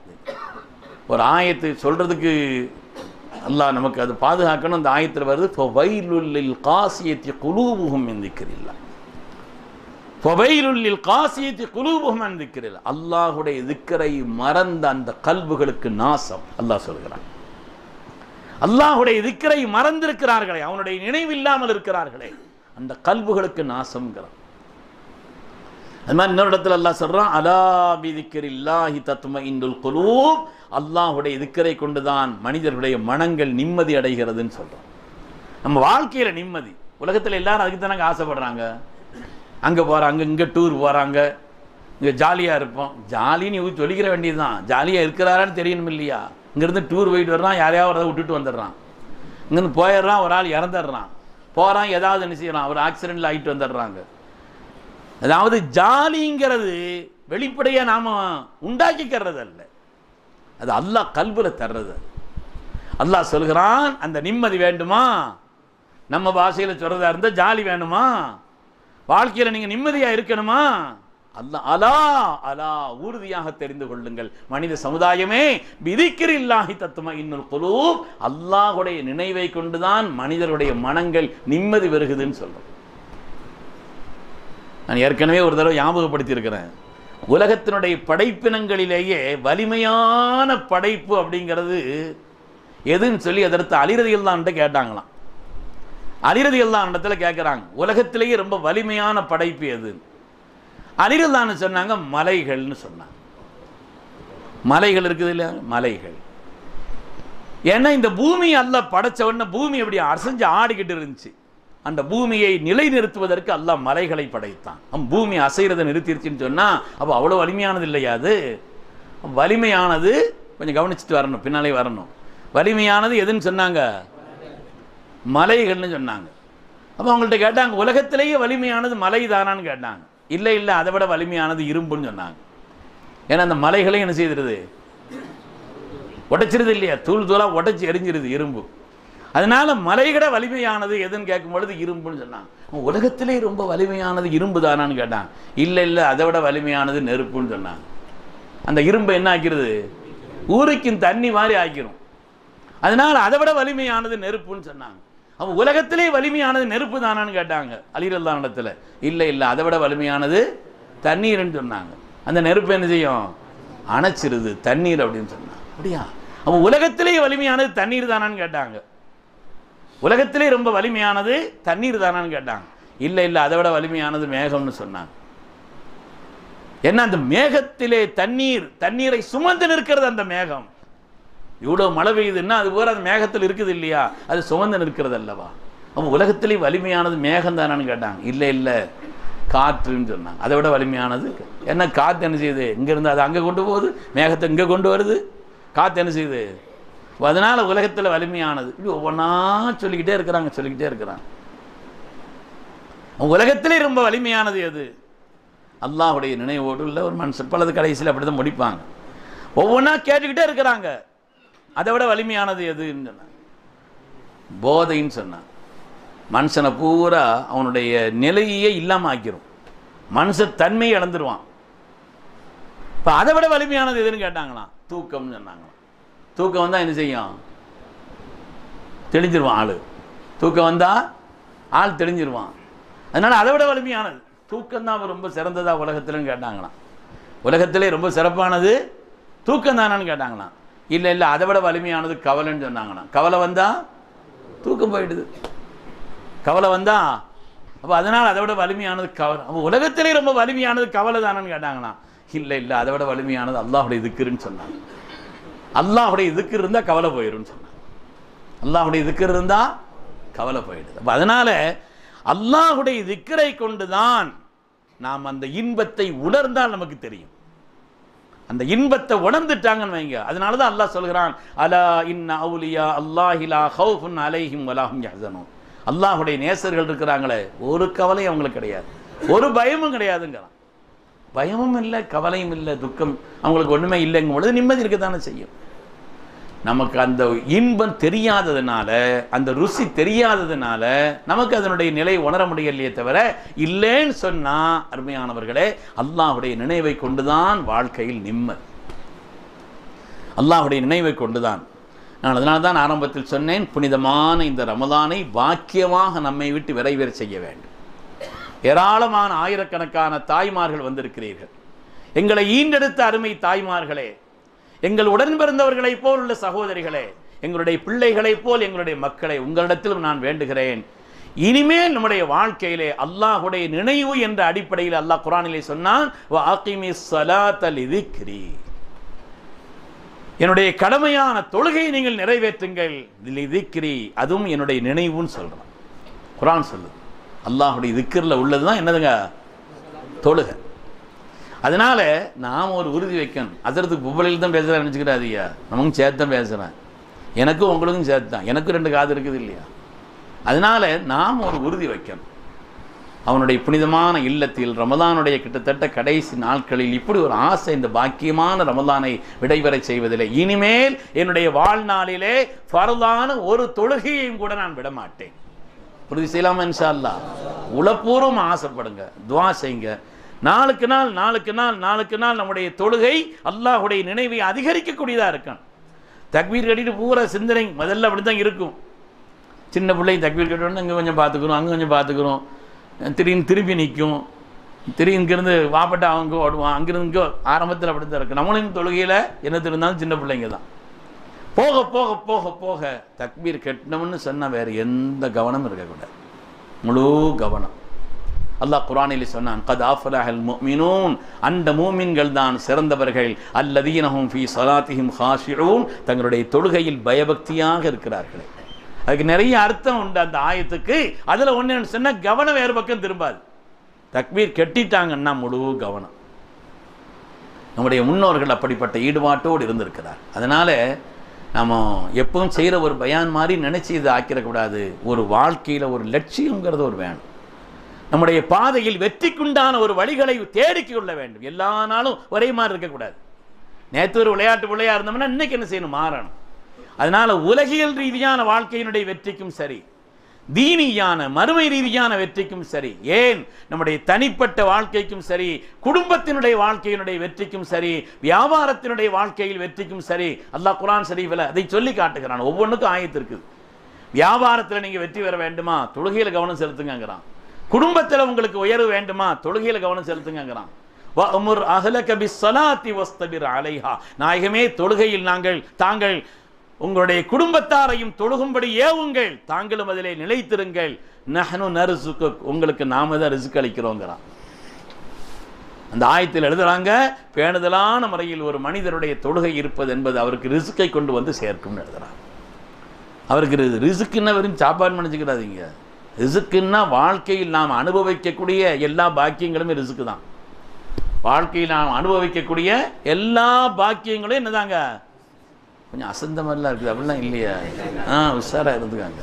ஒரு ஆயத்து சொல்றதுக்கு அல்லாஹ் நமக்கு அது பாதுகாக்கணும் அந்த ஆயத்தில் வருது ஃபவைலுல்லில் காசியத்தி குலூபுகும் எந்திக்கிறில்லா ஃபவைலுல்லில் காசியத்தி குலூபுகும் எந்திக்கிறில்லா அல்லாஹுடைய திக்கரை மறந்த அந்த கல்புகளுக்கு நாசம் அல்லாஹ் சொல்கிறான் அல்லாஹுடைய திக்கரை மறந்திருக்கிறார்களே அவனுடைய நினைவில்லாமல் இருக்கிறார்களே அந்த கல்புகளுக்கு நாசம்ங்கிறான் அது மாதிரி இன்னொரு இடத்துல அல்லாஹ் சொல்றான் அலா பிதிக்கரில்லாஹி தத்தும இந்துல் குலூப் அல்லாஹுடைய திக்கரை கொண்டுதான் மனிதர்களுடைய மனங்கள் நிம்மதி அடைகிறதுன்னு சொல்றான் நம்ம வாழ்க்கையில நிம்மதி உலகத்துல எல்லாரும் அதுக்கு தானே ஆசைப்படுறாங்க அங்க போறாங்க இங்க டூர் போறாங்க இங்க ஜாலியா இருப்போம் ஜாலின்னு இவங்க சொல்லிக்கிற வேண்டியதுதான் ஜாலியா இருக்கிறாரான்னு தெரியணும் இல்லையா இங்கிருந்து டூர் போயிட்டு வர்றான் யாரையாவது ஒருத்தரை விட்டுட்டு வந்துடுறான் இங்கேருந்து போயிடுறான் ஒரு ஆள் இறந்துடுறான் போகிறான் ஏதாவது என்ன செய்யலாம் ஒரு ஆக்சிடென்ட்ல ஆகிட்டு வந்துடுறாங்க அதாவது ஜாலிங்கிறது வெளிப்படையாக நாம் உண்டாக்கிக்கிறது அல்ல அது அல்லாஹ் கல்புல தர்றது அல்லாஹ் சொல்கிறான் அந்த நிம்மதி வேண்டுமா நம்ம பாஷையில் சொல்றதா இருந்தால் ஜாலி வேணுமா வாழ்க்கையில் நீங்கள் நிம்மதியாக இருக்கணுமா அல்லாஹ் அலா அலா உறுதியாக தெரிந்து கொள்ளுங்கள் மனித சமுதாயமே விதிக்கிறில்லாஹி தத்துவ இன்னுல் குலூப் அல்லாஹுடைய நினைவை கொண்டுதான் மனிதருடைய மனங்கள் நிம்மதி வருகுதுன்னு சொல்றோம் நான் ஏற்கனவே ஒரு தடவை ஞாபகப்படுத்தியிருக்கிறேன் உலகத்தினுடைய படைப்பினங்களிலேயே வலிமையான படைப்பு அப்படிங்கிறது எதுன்னு சொல்லி அதற்கு அலிரதியல்லான்ட்ட கேட்டாங்களாம் அலிரதியல்லான் இடத்துல கேட்குறாங்க உலகத்திலேயே ரொம்ப வலிமையான படைப்பு எது அலிரல்லான்னு சொன்னாங்க மலைகள்னு சொன்னாங்க மலைகள் இருக்குது இல்லையா மலைகள் ஏன்னா இந்த பூமி அல்ல படைச்ச உடனே பூமி அப்படி அசைஞ்சு ஆடிக்கிட்டு இருந்துச்சு அந்த பூமியை நிலைநிறுத்துவதற்கு அல்லாஹ் மலைகளை படைத்தான் அவன் பூமி அசைறதை நிறுத்திருச்சுன்னு சொன்னா அப்போ அவ்வளோ வலிமையானது இல்லையா அது வலிமையானது கொஞ்சம் கவனிச்சுட்டு வரணும் பின்னாலே வரணும் வலிமையானது எதுன்னு சொன்னாங்க மலைகள்னு சொன்னாங்க அப்போ அவங்கள்ட்ட கேட்டாங்க உலகத்திலேயே வலிமையானது மலை தானான்னு கேட்டாங்க இல்லை இல்லை அதை விட வலிமையானது இரும்புன்னு சொன்னாங்க ஏன்னா அந்த மலைகளையும் என்ன செய்திருது உடைச்சிருது இல்லையா தூள் தூளாக உடைச்சி எரிஞ்சிருது இரும்பு அதனால மலைகட வலிமையானது எதுன்னு கேட்கும் பொழுது இரும்புன்னு சொன்னாங்க உலகத்திலே ரொம்ப வலிமையானது இரும்பு தானான்னு கேட்டான் இல்லை இல்லை அதை விட வலிமையானது நெருப்புன்னு சொன்னாங்க அந்த இரும்பை என்ன ஆக்கிறது ஊருக்கின் தண்ணி மாதிரி ஆக்கிரும் அதனால அதை விட வலிமையானது நெருப்புன்னு சொன்னாங்க அவன் உலகத்திலே வலிமையானது நெருப்பு தானான்னு கேட்டாங்க அலிரல்லான் இடத்துல இல்லை இல்லை அதை விட வலிமையானது தண்ணீர்னு சொன்னாங்க அந்த நெருப்பு என்ன செய்யும் அணைச்சிருது தண்ணீர் அப்படின்னு சொன்னாங்க அப்படியா அவன் உலகத்திலே வலிமையானது தண்ணீர் தானான்னு கேட்டாங்க உலகத்திலே ரொம்ப வலிமையானது தண்ணீர் தானான்னு கேட்டாங்க இல்லை இல்லை அதை விட வலிமையானது மேகம்னு சொன்னாங்க ஏன்னா அந்த மேகத்திலே தண்ணீர் தண்ணீரை சுமந்து நிற்கிறது அந்த மேகம் இவ்வளோ மழை பெய்யுதுன்னா அது பூரா அந்த மேகத்தில் இருக்குது இல்லையா அது சுமந்து நிற்கிறது அல்லவா அவன் உலகத்திலே வலிமையானது மேகம் தானான்னு கேட்டாங்க இல்லை இல்லை காற்றுன்னு சொன்னாங்க அதை விட வலிமையானது என்ன காற்று என்ன செய்யுது இங்கேருந்து அது அங்கே கொண்டு போகுது மேகத்தை இங்கே கொண்டு வருது காற்று என்ன செய்யுது அதனால் உலகத்தில் வலிமையானது இப்படி ஒவ்வொன்றா சொல்லிக்கிட்டே இருக்கிறாங்க சொல்லிக்கிட்டே இருக்கிறாங்க உலகத்திலே ரொம்ப வலிமையானது எது அல்லாஹுடைய நினைவோடு உள்ள ஒரு மனுஷன் பலது கடைசியில் அப்படி தான் முடிப்பாங்க ஒவ்வொன்றா கேட்டுக்கிட்டே இருக்கிறாங்க அதை விட வலிமையானது எதுன்னு சொன்னாங்க போதைன்னு சொன்னான் மனுஷனை பூரா அவனுடைய நிலையே இல்லாமல் ஆக்கிரும் மனுஷ தன்மையை இழந்துருவான் இப்போ அதை விட வலிமையானது எதுன்னு கேட்டாங்களாம் தூக்கம்னு சொன்னாங்களாம் தூக்கம் வந்தால் என்ன செய்யும் தெளிஞ்சிருவான் ஆள் தூக்கம் வந்தால் ஆள் தெளிஞ்சிருவான் அதனால் அதை விட வலிமையானது தூக்கம் தான் ரொம்ப சிறந்ததா உலகத்தில்னு கேட்டாங்களாம் உலகத்திலே ரொம்ப சிறப்பானது தூக்கம் தானான்னு கேட்டாங்களாம் இல்லை இல்லை அதை விட வலிமையானது கவலைன்னு சொன்னாங்களாம் கவலை வந்தால் தூக்கம் போயிடுது கவலை வந்தா அப்போ அதனால் அதை விட வலிமையானது கவலை அப்போ உலகத்திலே ரொம்ப வலிமையானது கவலை தானேன்னு கேட்டாங்களாம் இல்லை இல்லை அதை விட வலிமையானது அல்லாஹுடைய இதுக்குன்னு சொன்னாங்க அல்லாஹுடைய இதுக்கு இருந்தால் கவலை போயிடும்னு சொன்னாங்க அல்லாஹுடைய இதுக்கு இருந்தால் கவலை போயிடுது அப்போ அதனால் அல்லாஹுடைய திக்கரை கொண்டு தான் நாம் அந்த இன்பத்தை உணர்ந்தால் நமக்கு தெரியும் அந்த இன்பத்தை உணர்ந்துட்டாங்கன்னு வைங்க அதனால தான் அல்லாஹ் சொல்கிறான் அலா இன்ன அவுலியா அல்லாஹிலா ஹவுஃபுன் அலைஹிம் வலாஹும் யஹ்சனூன் அல்லாஹுடைய நேசர்கள் இருக்கிறாங்களே ஒரு கவலையும் அவங்களுக்கு கிடையாது ஒரு பயமும் கிடையாதுங்கிறான் பயமும் இல்லை கவலையும் இல்லை துக்கம் அவங்களுக்கு ஒன்றுமே இல்லைங்கும் பொழுது நிம்மதி இருக்கத்தானே செய்யும் நமக்கு அந்த இன்பம் தெரியாததுனால அந்த ருசி தெரியாததுனால நமக்கு அதனுடைய நிலை உணர முடியலையே தவிர இல்லைன்னு சொன்னா அருமையானவர்களே அல்லாஹுடைய நினைவை கொண்டுதான் வாழ்க்கையில் நிம்மதி அல்லாஹுடைய நினைவை கொண்டுதான் நான் அதனால தான் ஆரம்பத்தில் சொன்னேன் புனிதமான இந்த ரமதானை வாக்கியமாக நம்மை விட்டு விரைவேற செய்ய வேண்டும் ஏராளமான ஆயிரக்கணக்கான தாய்மார்கள் வந்திருக்கிறீர்கள் எங்களை ஈண்டெடுத்த அருமை தாய்மார்களே எங்கள் உடன் பிறந்தவர்களைப் போல் உள்ள சகோதரிகளே எங்களுடைய பிள்ளைகளைப் போல் எங்களுடைய மக்களை உங்களிடத்திலும் நான் வேண்டுகிறேன் இனிமேல் நம்முடைய வாழ்க்கையிலே அல்லாஹுடைய நினைவு என்ற அடிப்படையில் அல்லாஹ் குரானிலே சொன்னான் "வஅகிமி ஸலாத்த லிதிக்ரி." என்னுடைய கடமையான தொழுகையை நீங்கள் நிறைவேற்றுங்கள் லிதிக்ரி அதுவும் என்னுடைய நினைவுன்னு சொல்றான் குரான் சொல்லுது அல்லாஹுடைய திக்கரில் உள்ளது தான் என்னதுங்க தொழுகை அதனால நாம் ஒரு உறுதி வைக்கணும் அதற்கு புபலில் தான் பேசுகிறேன் நினச்சிக்கிறாதியா நமக்கும் சேர்த்து தான் பேசுகிறேன் எனக்கும் உங்களுக்கும் சேர்த்து தான் எனக்கும் ரெண்டு காது இருக்குது இல்லையா அதனால நாம் ஒரு உறுதி வைக்கணும் அவனுடைய புனிதமான இல்லத்தில் ரமதானுடைய கிட்டத்தட்ட கடைசி நாட்களில் இப்படி ஒரு ஆசை இந்த பாக்கியமான ரமதானை விடைபெறச் செய்வதில்லை இனிமேல் என்னுடைய வாழ்நாளிலே ஃபர்தான ஒரு தொழுகையையும் கூட நான் விட மாட்டேன் உறுதி செய்யலாமா இன்ஷா அல்லாஹ் உளப்பூர்வம் ஆசைப்படுங்க துவா செய்யுங்க நாளுக்கு நாள் நாளுக்கு நாள் நாளுக்கு நாள் நம்முடைய தொழுகை அல்லாஹுடைய நினைவை அதிகரிக்கக்கூடியதாக இருக்கணும் தக்பீர் கட்டிட்டு பூரா சிந்தனை முதல்ல அப்படி தான் இருக்கும் சின்ன பிள்ளை தக்பீர் கட்டணும் இங்கே கொஞ்சம் பார்த்துக்குறோம் அங்கே கொஞ்சம் பார்த்துக்குறோம் திடீர்னு திருப்பி நிற்கும் திடீர்னு இங்கேருந்து வாப்பட்டா அவங்க ஓடுவான் அங்கிருந்து இங்கே ஆரம்பத்தில் அப்படி தான் இருக்கு நம்மளும் தொழுகையில் என்ன இருந்தாலும் சின்ன பிள்ளைங்க தான் போக போக போக போக தக்பீர் கட்டணும்னு சொன்னால் வேறு எந்த கவனமும் இருக்கக்கூடாது முழு கவனம் அல்லாஹ் குரானில் சொன்னான் கத் ஆஃபலாஹல் முஃமினூன் அந்த மூமின்கள் தான் சிறந்தவர்கள் அல்லதீனஹும் ஃபீ ஸலாத்திஹிம் ஹாஷிஊன் தங்களுடைய தொழுகையில் பயபக்தியாக இருக்கிறார்கள் அதுக்கு நிறைய அர்த்தம் உண்டு அந்த ஆயத்துக்கு அதில் ஒன்று சொன்ன கவனம் வேறு பக்கம் திரும்பாது தக்பீர் கட்டிட்டாங்கன்னா முழு கவனம் நம்முடைய முன்னோர்கள் அப்படிப்பட்ட ஈடுபாட்டோடு இருந்திருக்கிறார் அதனால் நம்ம எப்பவும் செய்கிற ஒரு பயான் மாதிரி நினச்சி இதை ஆக்கிடக்கூடாது ஒரு வாழ்க்கையில் ஒரு லட்சியங்கிறது ஒரு வேணும் நம்முடைய பாதையில் வெற்றிக்குண்டான ஒரு வழிகளை தேடிக் கொள்ள வேண்டும் எல்லா நாளும் ஒரே மாதிரி இருக்கக்கூடாது நேற்று ஒரு விளையாட்டு பிள்ளையா இருந்தோம்னா இன்னைக்கு என்ன செய்யணும் மாறணும் அதனால உலகியல் ரீதியான வாழ்க்கையினுடைய வெற்றிக்கும் சரி தீனியான மறுமை ரீதியான வெற்றிக்கும் சரி ஏன் நம்முடைய தனிப்பட்ட வாழ்க்கைக்கும் சரி குடும்பத்தினுடைய வாழ்க்கையினுடைய வெற்றிக்கும் சரி வியாபாரத்தினுடைய வாழ்க்கையில் வெற்றிக்கும் சரி அல்லாஹ் குரான் ஷரீஃபில் அதை சொல்லி காட்டுகிறான் ஒவ்வொன்றுக்கும் ஆயத்து இருக்குது வியாபாரத்தில் நீங்கள் வெற்றி பெற வேண்டுமா தொழுகையில் கவனம் செலுத்துங்கங்கிறான் குடும்பத்தில் உங்களுக்கு உயர்வு வேண்டுமா தொழுகையில் கவனம் செலுத்துங்கங்கிறான் வஅமுர் அஹ்லக பிஸ்ஸலாத்தி வஸ்தபிர் அலைஹா நாயகமே தொழுகையில் நாங்கள் தாங்கள் உங்களுடைய குடும்பத்தாரையும் தொழுகும்படி ஏவுங்கள் தாங்களும் அதிலே நிலைத்திருங்கள் நஹனு நர்சுக்கு உங்களுக்கு நாம தான் ரிசுக் அளிக்கிறோங்கிறான் அந்த ஆயத்தில் எழுதுறாங்க பேணுதலான முறையில் ஒரு மனிதருடைய தொழுகை இருப்பது என்பது அவருக்கு ரிசுக்கை கொண்டு வந்து சேர்க்கும்னு எழுதுறாங்க அவருக்கு ரி- ரிசுக்குன்னா வெறும் சாப்பாடு நினச்சிக்கிறாதீங்க ரிசுக்குன்னா வாழ்க்கையில் நாம் அனுபவிக்கக்கூடிய எல்லா பாக்கியங்களுமே ரிசுக்கு தான் வாழ்க்கையில் நாம் அனுபவிக்கக்கூடிய எல்லா பாக்கியங்களும் என்னதாங்க கொஞ்சம் அசந்த மாதிரிலாம் இருக்குது அப்படிலாம் இல்லையா ஆ உஷாராக இருந்துக்காங்க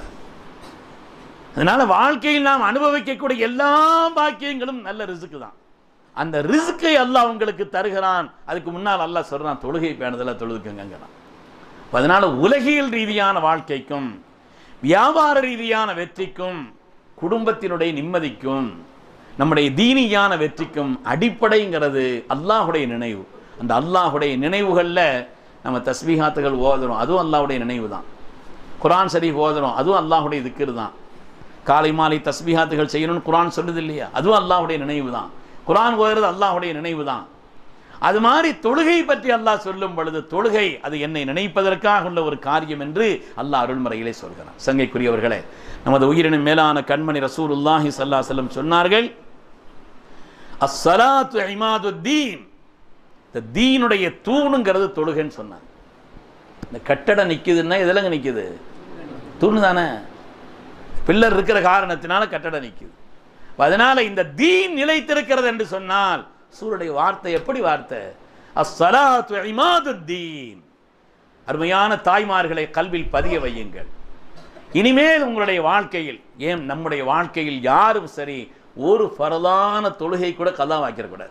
அதனால வாழ்க்கையில் நாம் அனுபவிக்கக்கூடிய எல்லா பாக்கியங்களும் நல்ல ரிசுக்கு தான் அந்த ரிசுக்கை அல்லாஹ் உங்களுக்கு தருகிறான் அதுக்கு முன்னால் அல்லாஹ் சொல்றான் தொழுகை பேணுதல தொழுதுக்குங்கிறான் அதனால உலகியல் ரீதியான வாழ்க்கைக்கும் வியாபார ரீதியான வெற்றிக்கும் குடும்பத்தினுடைய நிம்மதிக்கும் நம்முடைய தீனியான வெற்றிக்கும் அடிப்படைங்கிறது அல்லாஹுடைய நினைவு அந்த அல்லாஹுடைய நினைவுகளில் நம்ம தஸ்பீகாத்துகள் ஓதுறோம் அதுவும் அல்லாஹுடைய நினைவு தான் குரான் ஷரீஃப் ஓதுறோம் அதுவும் அல்லாஹுடைய திக்ரு தான் காலை மாலை தஸ்பீகாத்துகள் செய்யணும்னு குரான் சொல்லுது இல்லையா அதுவும் அல்லாஹுடைய நினைவு தான் குரான் ஓதுறது அல்லாஹுடைய நினைவு தான் அது மாதிரி தொழுகை பற்றி அல்லாஹ் சொல்லும் பொழுது தொழுகை அது என்னை நினைப்பதற்காக உள்ள ஒரு காரியம் என்று அல்லாஹ் அருள்மறையிலே சொல்கிறான் சங்கைக்குரியவர்களே நமது உயிரினும் மேலான கண்மணி ரசூலுல்லாஹி ஸல்லல்லாஹு அலைஹி வஸல்லம் சொன்னார்கள் அஸ்ஸலாத்து இமாது தீன் இந்த தீனுடைய தூணுங்கிறது தொழுகைன்னு சொன்னாங்க இந்த கட்டடம் நிக்குதுன்னா எதிலங்க நிக்குது தூணு தானே பில்லர் இருக்கிற காரணத்தினால கட்டடம் நிக்குது அதனால இந்த தீன் நிலைத்திருக்கிறது என்று சொன்னால் சூருடைய வார்த்தை எப்படி வார்த்தை அஸ்ஸலாத்து இமாது தீன் அருமையான தாய்மார்களை கல்வில் பதிய வையுங்கள் இனிமேல் உங்களுடைய வாழ்க்கையில் ஏன் நம்முடைய வாழ்க்கையில் யாரும் சரி ஒரு பரதான தொழுகை கூட கதா வாக்கிடக்கூடாது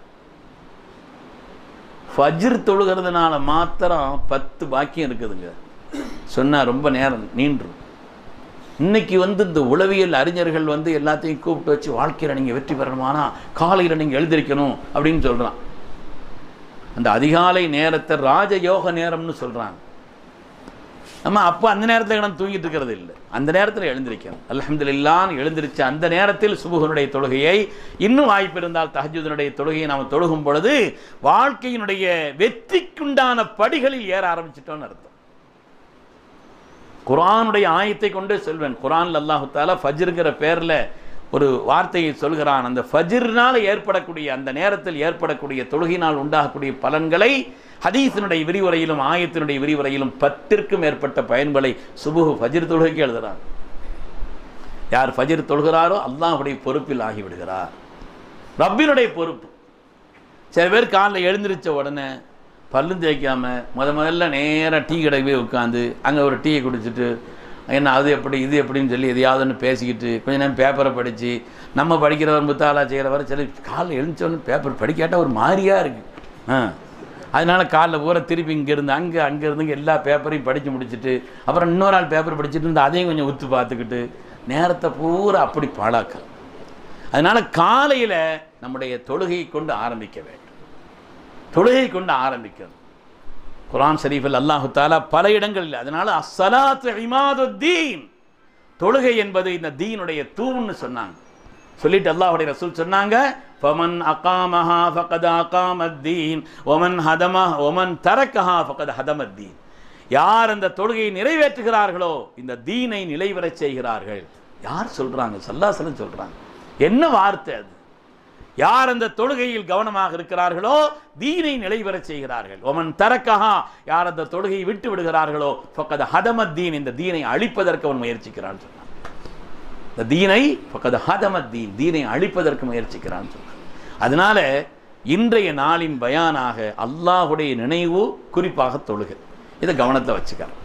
ஃபஜ்ர் தொழுகிறதுனால மாத்திரம் பத்து பாக்கியம் இருக்குதுங்க சொன்னா ரொம்ப நேரம் நீண்டும் இன்னைக்கு வந்து இந்த உளவியல் அறிஞர்கள் வந்து எல்லாத்தையும் கூப்பிட்டு வச்சு வாழ்க்கையில் நீங்கள் வெற்றி பெறணுமானா காலையில் நீங்கள் எழுந்திருக்கணும் அப்படின்னு சொல்கிறான் அந்த அதிகாலை நேரத்தை ராஜயோக நேரம்னு சொல்கிறாங்க நம்ம அப்போ அந்த நேரத்தில் நம்ம தூங்கிட்டு இருக்கிறது இல்லை அந்த நேரத்தில் எழுந்திருக்கணும் அல்ஹம்துலில்லான்னு எழுந்திருச்ச அந்த நேரத்தில் சுபுகனுடைய தொழுகையை இன்னும் வாய்ப்பு இருந்தால் தஹஜுதனுடைய தொழுகையை நாம் தொழுகும் பொழுது வாழ்க்கையினுடைய வெற்றிக்குண்டான படிகளில் ஏற ஆரம்பிச்சிட்டோம்னு அர்த்தம் குர்ஆனுடைய ஆயத்தை கொண்டு சொல்வேன் குர்ஆன்ல அல்லாஹு தாலா ஃபஜ்ருங்கிற பேரில் ஒரு வார்த்தையை சொல்கிறான் அந்த ஃபஜ்ர்னால் ஏற்படக்கூடிய அந்த நேரத்தில் ஏற்படக்கூடிய தொழுகையினால் உண்டாகக்கூடிய பலன்களை ஹதீஸினுடைய விரிவுரையிலும் ஆயத்தினுடைய விரிவுரையிலும் பத்திற்கும் மேற்பட்ட பயன்களை சுபுகு ஃபஜ்ர் தொழுகைக்கு எழுதுறார் யார் ஃபஜ்ர் தொழுகிறாரோ அல்லாஹுடைய பொறுப்பில் ஆகிவிடுகிறார் ரப்பினுடைய பொறுப்பு சில பேர் காலைல எழுந்திருச்ச உடனே பல்லும் தேய்க்காம முத முதல்ல நேராக டீ கடைக்கு போய் உட்காந்து அங்கே ஒரு டீயை குடிச்சிட்டு என்ன அது எப்படி இது எப்படின்னு சொல்லி எதையாவது ஒன்று பேசிக்கிட்டு கொஞ்ச நேரம் பேப்பரை படித்து நம்ம படிக்கிறவர் முத்தாலா செய்கிறவர் சரி காலைல எழுந்தோன்னு பேப்பர் படிக்காட்டால் ஒரு மாதிரியாக இருக்குது ஆ அதனால காலைல பூரா திருப்பி இங்கேருந்து அங்கே அங்கேருந்து எல்லா பேப்பரையும் படித்து முடிச்சுட்டு அப்புறம் இன்னொரு நாள் பேப்பர் படிச்சுட்டு இருந்து அதையும் கொஞ்சம் உத்து பார்த்துக்கிட்டு நேரத்தை பூரா அப்படி பாழாக்க அதனால் காலையில் நம்முடைய தொழுகையை கொண்டு ஆரம்பிக்க வேண்டும் தொழுகை கொண்டு ஆரம்பிக்கணும் குரான் ஷரீஃபில் அல்லாஹு தாலா பல இடங்களில் அதனால அஸ்ஸலாத்து இமாதுத்தீன் தொழுகை என்பது இந்த தீனுடைய தூண்னு சொன்னாங்க சொல்லிட்டு அல்லாஹ்வுடைய ரசூல் சொன்னாங்க ஃபமன் அகாமஹா ஃபகத் அகாமத்தீன் ஒமன் ஹதம ஒமன் தரக்கஹா ஃபகத் ஹதமத்தீன் யார் அந்த தொழுகையை நிறைவேற்றுகிறார்களோ இந்த தீனை நிலைவரச் செய்கிறார்கள் யார் சொல்றாங்க சல்லாசலம் சொல்றாங்க என்ன வார்த்தை அது யார் அந்த தொழுகையில் கவனமாக இருக்கிறார்களோ தீனை நிலைபெறச் செய்கிறார்கள் ஒமன் தரக்கஹா யார் அந்த தொழுகையை விட்டு விடுகிறார்களோ ஃபக்கத் ஹதமத் தீன் இந்த தீனை அழிப்பதற்கு அவன் முயற்சிக்கிறான் சொன்னான் இந்த தீனை ஃபக்கத் ஹதமத் தீன் தீனை அழிப்பதற்கு முயற்சிக்கிறான் சொன்னான் அதனால இன்றைய நாளின் பயானாக அல்லாஹுடைய நினைவு குறிப்பாக தொழுகை இதை கவனத்தை வச்சுக்கிறோம்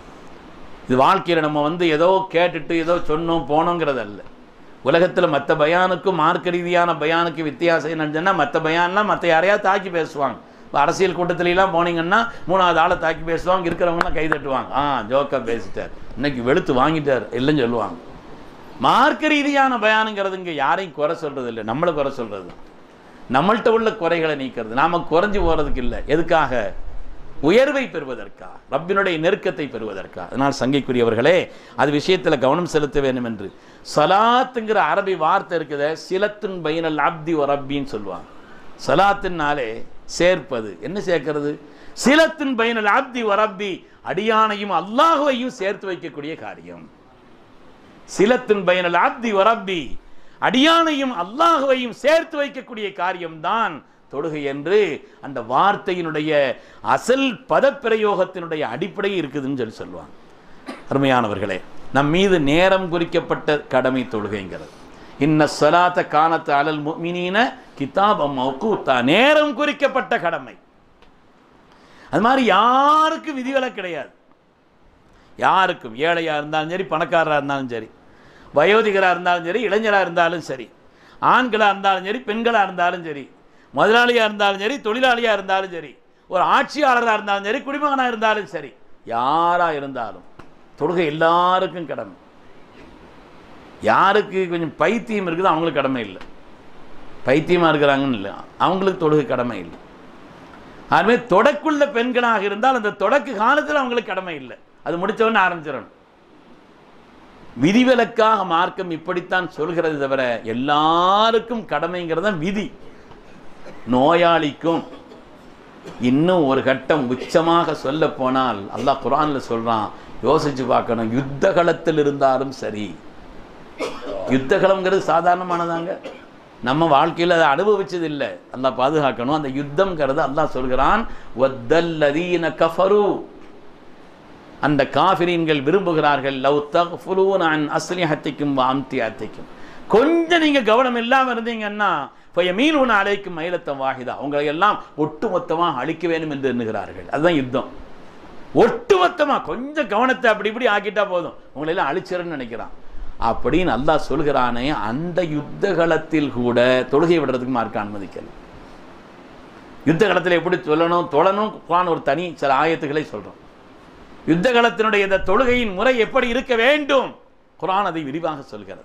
இது வாழ்க்கையில் நம்ம வந்து ஏதோ கேட்டுட்டு ஏதோ சொன்னோம் போனோங்கிறது அல்ல உலகத்தில் மற்ற பயானுக்கும் மார்க்க ரீதியான பயானுக்கு வித்தியாசம் என்னன்னு சொன்னால் மற்ற பயான்லாம் மற்ற யாரையாவது தாக்கி பேசுவாங்க இப்போ அரசியல் கூட்டத்திலலாம் போனீங்கன்னா மூணாவது ஆளை தாக்கி பேசுவாங்க இருக்கிறவங்கலாம் கை தட்டுவாங்க ஆ ஜோக்கா பேசிட்டார் இன்னைக்கு வெளுத்து வாங்கிட்டார் இல்லைன்னு சொல்லுவாங்க மார்க்க ரீதியான பயானுங்கிறது இங்கே யாரையும் குறை சொல்கிறது இல்லை நம்மளை குறை சொல்கிறது நம்மள்கிட்ட உள்ள குறைகளை நீக்கிறது நாம குறைஞ்சு போகிறதுக்கு இல்லை எதுக்காக உயர்வை பெறுவதற்கா ரப்பினுடைய நெருக்கத்தை பெறுவதற்கா அதனால் சங்கைக்குரியவர்களே அது விஷயத்தில் கவனம் செலுத்த வேண்டும் என்று சலாத்துங்கிற அரபி வார்த்தை இருக்குத சிலத்துன் பைனல் அப்தி ஒ ரப்பின்னு சொல்லுவாங்க சலாத்தினாலே சேர்ப்பது என்ன சேர்க்கிறது சிலத்தின் பைனல் அப்தி ஒ ரப்பி அடியானையும் அல்லாஹுவையும் சேர்த்து வைக்கக்கூடிய காரியம் சிலத்தின் பயனல் அப்தி வரப்பி அடியானையும் அல்லாஹுவையும் சேர்த்து வைக்கக்கூடிய காரியம்தான் தொழுகை என்று அந்த வார்த்தையினுடைய அசல் பதப்பிரயோகத்தினுடைய அடிப்படை இருக்குதுன்னு சொல்லி சொல்லுவாங்க அருமையானவர்களே நம் மீது நேரம் குறிக்கப்பட்ட கடமை தொழுகைங்கிறது இன்ன சலாத்த காணத்து அலல் முஃமினீன கிதாபம் மௌகூத்தா நேரம் குறிக்கப்பட்ட கடமை அது மாதிரி யாருக்கும் விதிவிலக்கு கிடையாது யாருக்கும் ஏழையாக இருந்தாலும் சரி பணக்காரராக இருந்தாலும் சரி வயோதிகராக இருந்தாலும் சரி இளைஞராக இருந்தாலும் சரி ஆண்களாக இருந்தாலும் சரி பெண்களாக இருந்தாலும் சரி முதலாளியாக இருந்தாலும் சரி தொழிலாளியாக இருந்தாலும் சரி ஒரு ஆட்சியாளராக இருந்தாலும் சரி குடிமகனாக இருந்தாலும் சரி யாராக இருந்தாலும் தொழுகை எல்லாருக்கும் கடமை யாருக்கு கொஞ்சம் பைத்தியம் இருக்குதோ அவங்களுக்கு கடமை இல்லை பைத்தியமாக இருக்கிறாங்கன்னு இல்லை அவங்களுக்கு தொழுகை கடமை இல்லை அதுமாதிரி தொடக்குள்ள பெண்களாக இருந்தால் அந்த தொடக்கு காலத்தில் அவங்களுக்கு கடமை இல்லை அது முடிச்சவொன்னு ஆரம்பிச்சிடணும் விதிவிலக்காக மார்க்கம் இப்படித்தான் சொல்கிறது தவிர எல்லாருக்கும் கடமைங்கிறது தான் விதி நோயாளிக்கும் இன்னும் ஒரு கட்டம் உச்சமாக சொல்ல போனால் அல்லாஹ் குரான்ல சொல்றான் யோசிச்சு பார்க்கணும் யுத்த களத்தில் இருந்தாலும் சரி யுத்த களம்ங்கிறது சாதாரணமானதாங்க நம்ம வாழ்க்கையில் அதை அனுபவிச்சது இல்லை அல்லாஹ் பாதுகாக்கணும் அந்த யுத்தம்ங்கிறது அல்லாஹ் சொல்கிறான் வத்தல்லதீன கஃபரு அந்த காஃபிரீன்கள் விரும்புகிறார்கள் லவ் தஃபுலூன அன் அஸ்லிஹத்திக்கும் அம்தியாத்திக்கும் கொஞ்சம் நீங்க கவனம் இல்லாமல் இருந்தீங்கன்னா இப்போ மீன் அழைக்கும் மயிலத்தம் வாகிதா உங்களை எல்லாம் ஒட்டுமொத்தமாக அழிக்க வேண்டும் என்று எண்ணுகிறார்கள் அதுதான் யுத்தம் ஒட்டுமொத்தமாக கொஞ்சம் கவனத்தை அப்படி இப்படி ஆக்கிட்டா போதும் உங்களை எல்லாம் அழிச்சிருன்னு நினைக்கிறான் அப்படின்னு அல்லாஹ் சொல்கிறானே அந்த யுத்த களத்தில் கூட தொழுகை விடுறதுக்கு மார்க்க அனுமதிக்கல யுத்த களத்தில் எப்படி சொல்லணும் தொழணும் குரான் ஒரு தனி சில ஆயத்துக்களை சொல்றோம் யுத்த களத்தினுடைய இந்த தொழுகையின் முறை எப்படி இருக்க வேண்டும் குரான் அதை விரிவாக சொல்கிறது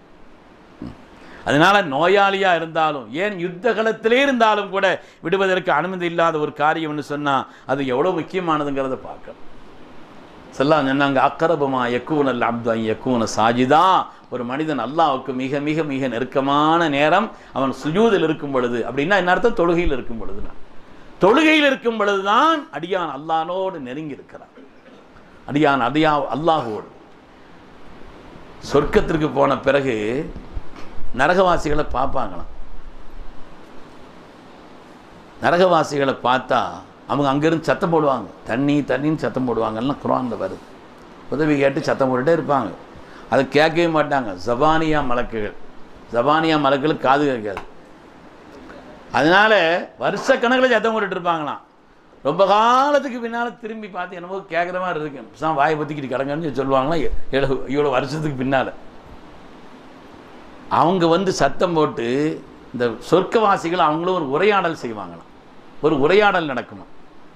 அதனால நோயாளியா இருந்தாலும் ஏன் யுத்த களத்திலே இருந்தாலும் கூட விடுவதற்கு அனுமதி இல்லாத ஒரு காரியம்னு சொன்னா அது எவ்வளவு முக்கியமானதுங்கிறத பார்க்கணும் செல்லாம் சொன்னாங்க அக்கரபமா யக்கூனல் அப்து யக்கூன சாஜிதா ஒரு மனிதன் அல்லாவுக்கு மிக மிக மிக நெருக்கமான நேரம் அவன் சுஜூதில் இருக்கும் பொழுது அப்படின்னா என்ன அர்த்தம் தொழுகையில் இருக்கும் பொழுதுதான் தொழுகையில் இருக்கும் பொழுதுதான் அடியான் அல்லானோடு நெருங்கி இருக்கிறான் அடியான் அடியா அல்லாஹோடு சொர்க்கத்திற்கு போன பிறகு நரகவாசிகளை பார்ப்பாங்களாம் நரகவாசிகளை பார்த்தா அவங்க அங்கேருந்து சத்தம் போடுவாங்க தண்ணி தண்ணின்னு சத்தம் போடுவாங்கலாம் குரானில் வருது உதவி கேட்டு சத்தம் போட்டுட்டே இருப்பாங்க அதை கேட்கவே மாட்டாங்க ஜபானியா மலக்குகள் ஜபானியா மலக்குகளுக்கு காது கேட்காது அதனால வருஷக்கணக்கில் சத்தம் போட்டுட்டு இருப்பாங்களாம் ரொம்ப காலத்துக்கு பின்னால் திரும்பி பார்த்து என்னமோ கேட்குற மாதிரி இருக்கு தான் வாயை பற்றிக்கிட்டு கிடங்கன்னு சொல்லுவாங்களா இவ்வளோ இவ்வளோ வருஷத்துக்கு பின்னால் அவங்க வந்து சத்தம் போட்டு இந்த சொர்க்கவாசிகள் அவங்களும் ஒரு உரையாடல் செய்வாங்களாம் ஒரு உரையாடல் நடக்குமா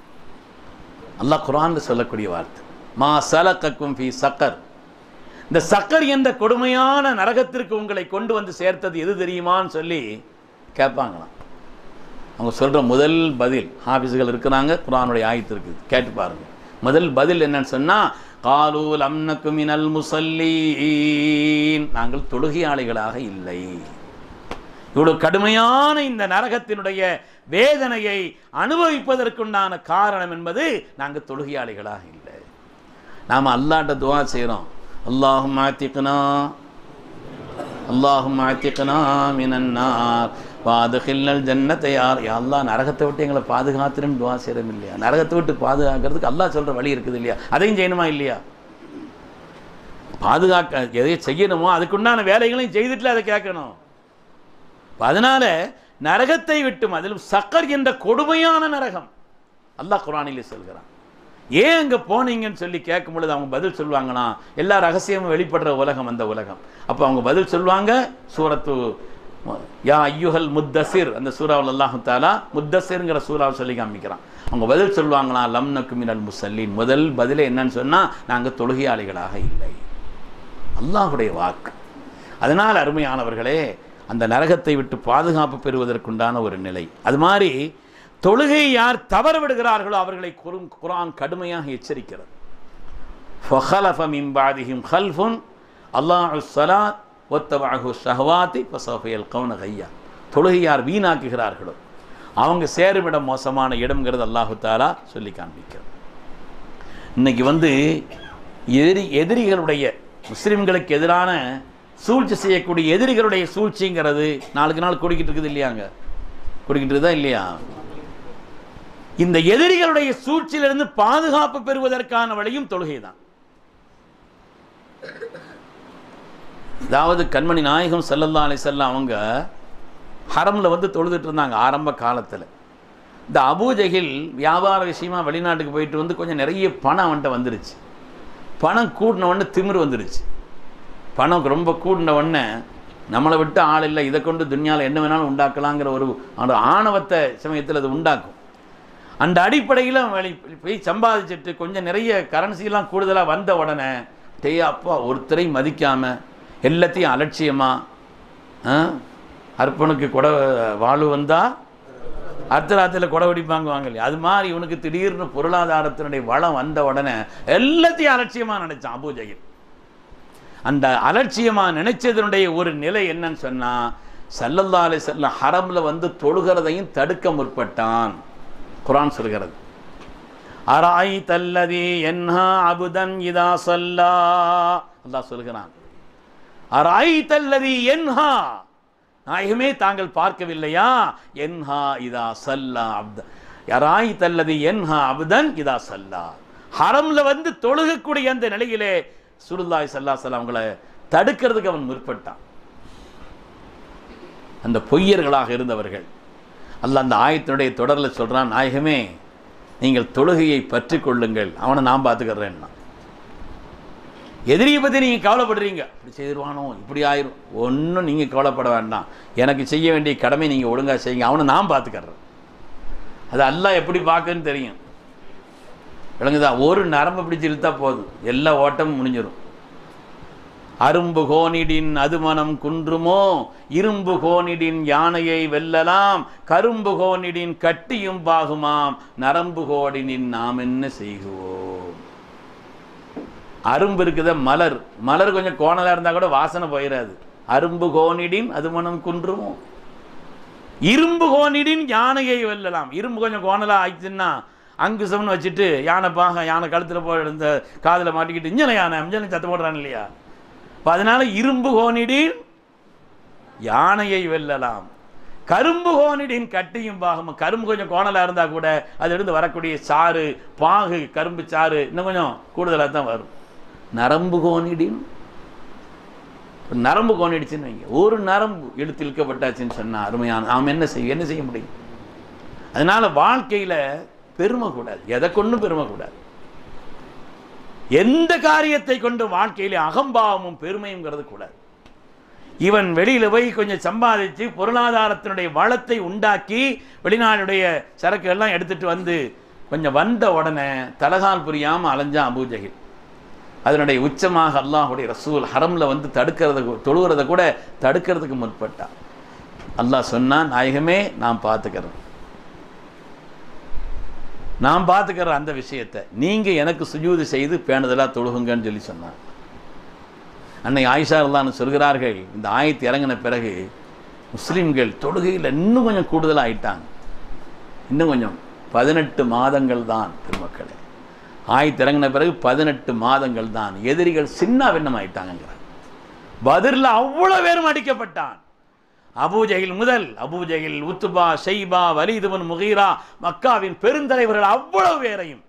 அல்லாஹ் குரான்ல சொல்லக்கூடிய வார்த்தை மா சலக்கக்கும் ஃபி சக்கர் இந்த சக்கர் என்ற கொடுமையான நரகத்திற்கு உங்களை கொண்டு வந்து சேர்த்தது எது தெரியுமான்னு சொல்லி கேட்பாங்களாம் அவங்க சொல்கிற முதல் பதில் ஹாஃபிஸுகள் இருக்கிறாங்க குரானுடைய ஆயத்து இருக்குது கேட்டு பாருங்க முதல் பதில் என்னன்னு சொன்னால் காலூல் அம்னக்கு மினல் முசல்லீன் நாங்கள் தொழுகையாளிகளாக இல்லை இவ்வளவு கடுமையான இந்த நரகத்தினுடைய வேதனையை அனுபவிப்பதற்குண்டான காரணம் என்பது நாங்கள் தொழுகையாளிகளாக இல்லை நாம் அல்லாட்ட துவா செய்கிறோம் அல்லாஹும் ஆத்திக்கனா அல்லாஹும் ஆத்திக்கனா மினன்னார் பாதுகில்லல் ஜன்னத்தை யார் அல்லாஹ் நரகத்தை விட்டு எங்களை பாதுகாத்துருன்னு துவா செய்கிறோம் இல்லையா நரகத்தை விட்டு பாதுகாக்கிறதுக்கு அல்லாஹ் சொல்கிற வழி இருக்குது இல்லையா அதையும் செய்யணுமா இல்லையா பாதுகாக்க எதை செய்யணுமோ அதுக்குண்டான வேலைகளையும் செய்துட்டு அதை கேட்கணும் அப்ப அதனால நரகத்தை விட்டும் அதிலும் சக்கர் என்ற கொடுமையான நரகம் அல்லாஹ் குரானிலே சொல்கிறான் ஏன் அங்கே போனீங்கன்னு சொல்லி கேட்கும் பொழுது அவங்க பதில் சொல்லுவாங்கன்னா எல்லா ரகசியமும் வெளிப்படுற உலகம் அந்த உலகம் அப்போ அவங்க பதில் சொல்லுவாங்க சூரத்து யா ஐயுஹல் முத்தசிர் அந்த சூறாவில் அல்லாஹு தாலா முத்தசிர்ங்கிற சூறாவை சொல்லி காமிக்கிறான் அவங்க பதில் சொல்லுவாங்களா லம் நக்குமினல் முசல்லின் முதல் பதிலே என்னன்னு சொன்னால் நாங்கள் தொழுகையாளிகளாக இல்லை அல்லாஹுடைய வாக்கு அதனால் அருமையானவர்களே அந்த நரகத்தை விட்டு பாதுகாப்பு பெறுவதற்குண்டான ஒரு நிலை அது மாதிரி தொழுகை யார் தவற விடுகிறார்களோ அவர்களை குரும் குரான் கடுமையாக எச்சரிக்கிறது ஃபஹலஃப மின் பாதிஹிம் ஹல்ஃபுன் அல்லாஹு ஸலாத் ஒத்தவாகு ஷஹவாத்தி ஃபசஃபியல் கவுன கையா தொழுகை யார் வீணாக்குகிறார்களோ அவங்க சேருமிடம் மோசமான இடம்ங்கிறது அல்லாஹு தாலா சொல்லி காண்பிக்கிறது இன்னைக்கு வந்து எதிரி எதிரிகளுடைய முஸ்லிம்களுக்கு எதிரான சூழ்ச்சி செய்யக்கூடிய எதிரிகளுடைய சூழ்ச்சிங்கிறது நாளுக்கு நாள் கூடிக்கிட்டு இருக்குது இல்லையாங்க கூடிக்கிட்டு இருக்குதா இல்லையா இந்த எதிரிகளுடைய சூழ்ச்சியிலிருந்து பாதுகாப்பு பெறுவதற்கான வழியும் தொழுகை தான் அதாவது கண்மணி நாயகம் ஸல்லல்லாஹு அலைஹி வஸல்லம் அவங்க ஹரம்ல வந்து தொழுதுட்டு இருந்தாங்க ஆரம்ப காலத்தில் இந்த அபூஜகில் வியாபார விஷயமா வெளிநாட்டுக்கு போயிட்டு வந்து கொஞ்சம் நிறைய பணம் அவன்கிட்ட வந்துருச்சு பணம் கூடின உடனே திமிர் வந்துருச்சு பணம் ரொம்ப கூடின உடனே நம்மளை விட்டு ஆள் இல்லை இதை கொண்டு துன்யாவில் என்ன வேணாலும் உண்டாக்கலாங்கிற ஒரு ஒரு ஆணவத்தை சமயத்தில் அது உண்டாக்கும் அந்த அடிப்படையில் வெளி போய் சம்பாதிச்சுட்டு கொஞ்சம் நிறைய கரன்சிலாம் கூடுதலாக வந்த உடனே டேய் அப்பா ஒருத்தரை மதிக்காமல் எல்லாத்தையும் அலட்சியமாக அர்ப்பனுக்கு கொடை வாழ்வு வந்தால் அர்த்தராத்திரியில் கொடை வெடிப்பாங்க வாங்கலையா அது மாதிரி இவனுக்கு திடீர்னு பொருளாதாரத்தினுடைய வளம் வந்த உடனே எல்லாத்தையும் அலட்சியமாக நினைச்சான் அபூஜகில் அந்த அலட்சியமாக நினைச்சதனுடைய ஒரு நிலை என்னன்னு சொன்னால் சல்லல்லா அலி செல்லம் ஹரமில் வந்து தொழுகிறதையும் தடுக்க முற்பட்டான் குரான் சொல்கிறது அராய் தல்லதி என்ஹா அபுதன் இதா சொல்லா அல்லாஹ் சொல்கிறான் அராய் தல்லதி என்ஹா நாயகமே தாங்கள் பார்க்கவில்லையா என்ஹா இதா சல்லா அப்த அராய் தல்லதி என்ஹா அபுதன் இதா சல்லா ஹரம்ல வந்து தொழுகக்கூடிய அந்த நிலையிலே சுருல்லாய் சல்லா சல்லாம் அவங்கள தடுக்கிறதுக்கு அவன் முற்பட்டான் அந்த பொய்யர்களாக இருந்தவர்கள் அல்ல அந்த ஆயத்தினுடைய தொடரில் சொல்கிறான் நாயகமே நீங்கள் தொழுகையை பற்றி கொள்ளுங்கள் அவனை நான் பார்த்துக்கிறேன்னா எதிரியை பற்றி நீங்கள் கவலைப்படுறீங்க இப்படி செய்திருவானோ இப்படி ஆயிரும் ஒன்றும் நீங்கள் கவலைப்பட வேண்டாம் எனக்கு செய்ய வேண்டிய கடமை நீங்கள் ஒழுங்காக செய்யுங்க அவனை நான் பார்த்துக்கிறேன் அது அல்லாஹ் எப்படி பார்க்குன்னு தெரியும் விளங்குதா ஒரு நரம்பு பிடிச்சி இழுத்தா போதும் எல்லா ஓட்டமும் முடிஞ்சிடும் அரும்பு கோணிடின் அதுமனம் குன்றுமோ இரும்பு கோணிடின் யானையை வெல்லலாம் கரும்பு கோணிடின் கட்டியும் பாகுமாம் நரம்பு கோடினின் நாம் என்ன செய்குவோம் அரும்பு இருக்குத மலர் மலர் கொஞ்சம் கோணலா இருந்தா கூட வாசனை போயிடாது அரும்பு கோணிடின் அதுமனம் குன்றுமோ இரும்பு கோணிடின் யானையை வெல்லலாம் இரும்பு கொஞ்சம் கோணலா ஆயிடுச்சுன்னா அங்குசம்னு வச்சுட்டு யானை பாக யானை கழுத்தில் போய் இந்த காதில் மாட்டிக்கிட்டு இஞ்சனை யானை இஞ்சனை சத்தம் போடுறான் இல்லையா அப்ப அதனால இரும்பு கோணிடின் யானையை வெல்லலாம் கரும்பு கோணிடின் கட்டியும் பாகமும் கரும்பு கொஞ்சம் கோணலாக இருந்தால் கூட அதிலிருந்து வரக்கூடிய சாறு பாகு கரும்பு சாறு இன்னும் கொஞ்சம் கூடுதலாக தான் வரும் நரம்பு கோணிடின் நரம்பு கோணிடுச்சுன்னு வைங்க ஒரு நரம்பு இழுத்து இழுக்கப்பட்டாச்சுன்னு சொன்னா அருமையான நாம் என்ன செய்ய என்ன செய்ய முடியும் அதனால வாழ்க்கையில் பெருமை கூடாது எதை கொண்டும் பெருமை கூடாது எந்த காரியத்தை கொண்டு வாழ்க்கையிலே அகம்பாவமும் பெருமையுங்கிறது கூடாது இவன் வெளியில போய் கொஞ்சம் சம்பாதிச்சு பொருளாதாரத்தினுடைய வளத்தை உண்டாக்கி வெளிநாடுடைய சரக்கு எல்லாம் எடுத்துட்டு வந்து கொஞ்சம் வந்த உடனே தலகால் புரியாம அலைஞ்சான் அபூஜஹில் அதனுடைய உச்சமாக அல்லாஹுடைய ரசூல் ஹரம்ல வந்து தடுக்கிறது தொழுகிறத கூட தடுக்கிறதுக்கு முற்பட்டான் அல்லாஹ் சொன்னான் நாயகமே நான் பார்த்துக்கிறேன் நான் பார்த்துக்கிறேன் அந்த விஷயத்தை நீங்க எனக்கு சுஜூது செய்து பேணுதலா தொழுகுங்கன்னு சொல்லி சொன்னான் அன்னை ஆயிஷா அல்லான்னு சொல்கிறார்கள் இந்த ஆயத்து இறங்கின பிறகு முஸ்லிம்கள் தொழுகையில் இன்னும் கொஞ்சம் கூடுதலாக ஆயிட்டாங்க இன்னும் கொஞ்சம் பதினெட்டு மாதங்கள் தான் பெருமக்களே ஆயத்து இறங்கின பிறகு பதினெட்டு மாதங்கள் தான் எதிரிகள் சின்ன பின்னம் ஆயிட்டாங்கிறார் பதிரில் அவ்வளோ பேரும் அடிக்கப்பட்டான் அபூஜஹில் முதல் அபூஜஹில் உத்துபா ஷைபா வலிதுபன் முகீரா மக்காவின் பெருந்தலைவர்கள் அவ்வளவு பேரையும்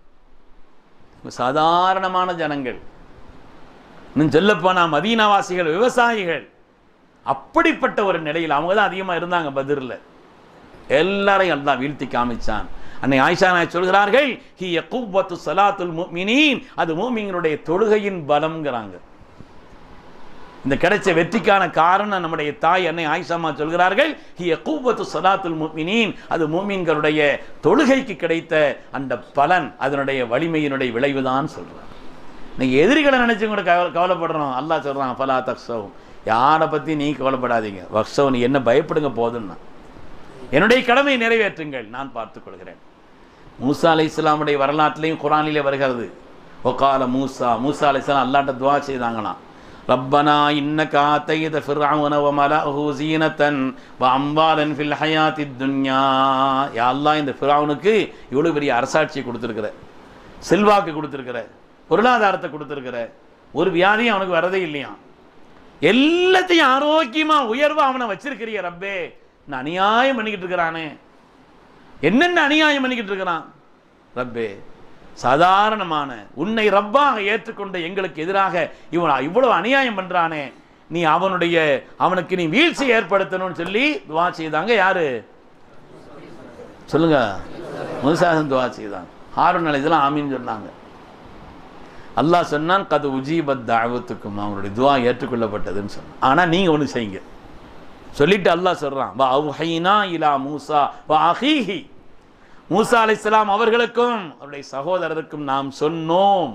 சாதாரணமான ஜனங்கள் இன்னும் சொல்லப்போனா மதீனாவாசிகள் விவசாயிகள் அப்படிப்பட்ட ஒரு நிலையில் அவங்க தான் அதிகமாக இருந்தாங்க பதிரில் எல்லாரையும் அல்லாஹ் வீழ்த்தி காமிச்சான் அன்னை ஆயிஷா நாய் சொல்கிறார்கள் ஹி யகுவத்து சலாத்துல் முஃமினீன் அது மூமிங்களுடைய தொழுகையின் பலம்ங்கிறாங்க இந்த கிடைச்ச வெற்றிக்கான காரணம் நம்முடைய தாய் அன்னை ஆயிஷாமா சொல்கிறார்கள் ஹி யகுவத்து சலாத்துல் முஃமினீன் அது மூமின்களுடைய தொழுகைக்கு கிடைத்த அந்த பலன் அதனுடைய வலிமையினுடைய விளைவுதான் சொல்றார் நீங்கள் எதிரிகளை நினைச்சு கூட கவலை கவலைப்படுறோம் அல்லாஹ் சொல்கிறான் ஃபலா தக்ஷவும் யாரை பற்றி நீ கவலைப்படாதீங்க வக்ஷவ் நீ என்ன பயப்படுங்க போதுன்னா என்னுடைய கடமையை நிறைவேற்றுங்கள் நான் பார்த்துக் கொள்கிறேன் மூசா அலை இஸ்லாமுடைய வரலாற்றிலையும் குரானிலே வருகிறது ஒகால மூசா மூசா அலை இஸ்லாம் அல்லாட்ட துவா செய்தாங்களாம் ரப்பனா இன்னக ஆத்தைத ஃபிர்அவுன வ மலஅஹு ஸீனத்தன் வ அம்வாலன் ஃபில் ஹயாத்தித் துன்யா யா அல்லாஹ் இந்த ஃபிர்அவுனுக்கு இவ்வளவு பெரிய அரசாட்சி கொடுத்திருக்கிற செல்வாக்கு கொடுத்திருக்கிற பொருளாதாரத்தை கொடுத்திருக்கிற ஒரு வியாதியும் அவனுக்கு வரதே இல்லையா எல்லாத்தையும் ஆரோக்கியமா உயர்வா அவனை வச்சிருக்கிறிய ரப்பே நான் அநியாயம் பண்ணிக்கிட்டு இருக்கிறானே என்னென்ன அநியாயம் பண்ணிக்கிட்டு இருக்கிறான் ரப்பே சாதாரணமான உன்னை ரப்பாக ஏற்றுக்கொண்ட எங்களுக்கு எதிராக இவன் இவ்வளவு அநியாயம் பண்றானே நீ அவனுடைய அவனுக்கு நீ வீழ்ச்சி ஏற்படுத்தணும்னு சொல்லி துவா செய்தாங்க யாரு சொல்லுங்க முசாசன் துவா செய்தாங்க ஹாரூன் அலைஹிஸ்ஸலாம் ஆமீன்னு சொன்னாங்க அல்லாஹ் சொன்னான் கது உஜீபத் தாவத்துக்கும் அவனுடைய துவா ஏற்றுக்கொள்ளப்பட்டதுன்னு சொன்னான் ஆனால் நீங்கள் ஒன்று செய்யுங்க சொல்லிட்டு அல்லாஹ் சொல்கிறான் வா அவுஹைனா இலா மூசா வா அஹீஹி மூசா அலைஹிஸ்ஸலாம் அவர்களுக்கும் அவருடைய சகோதரருக்கும் நாம் சொன்னோம்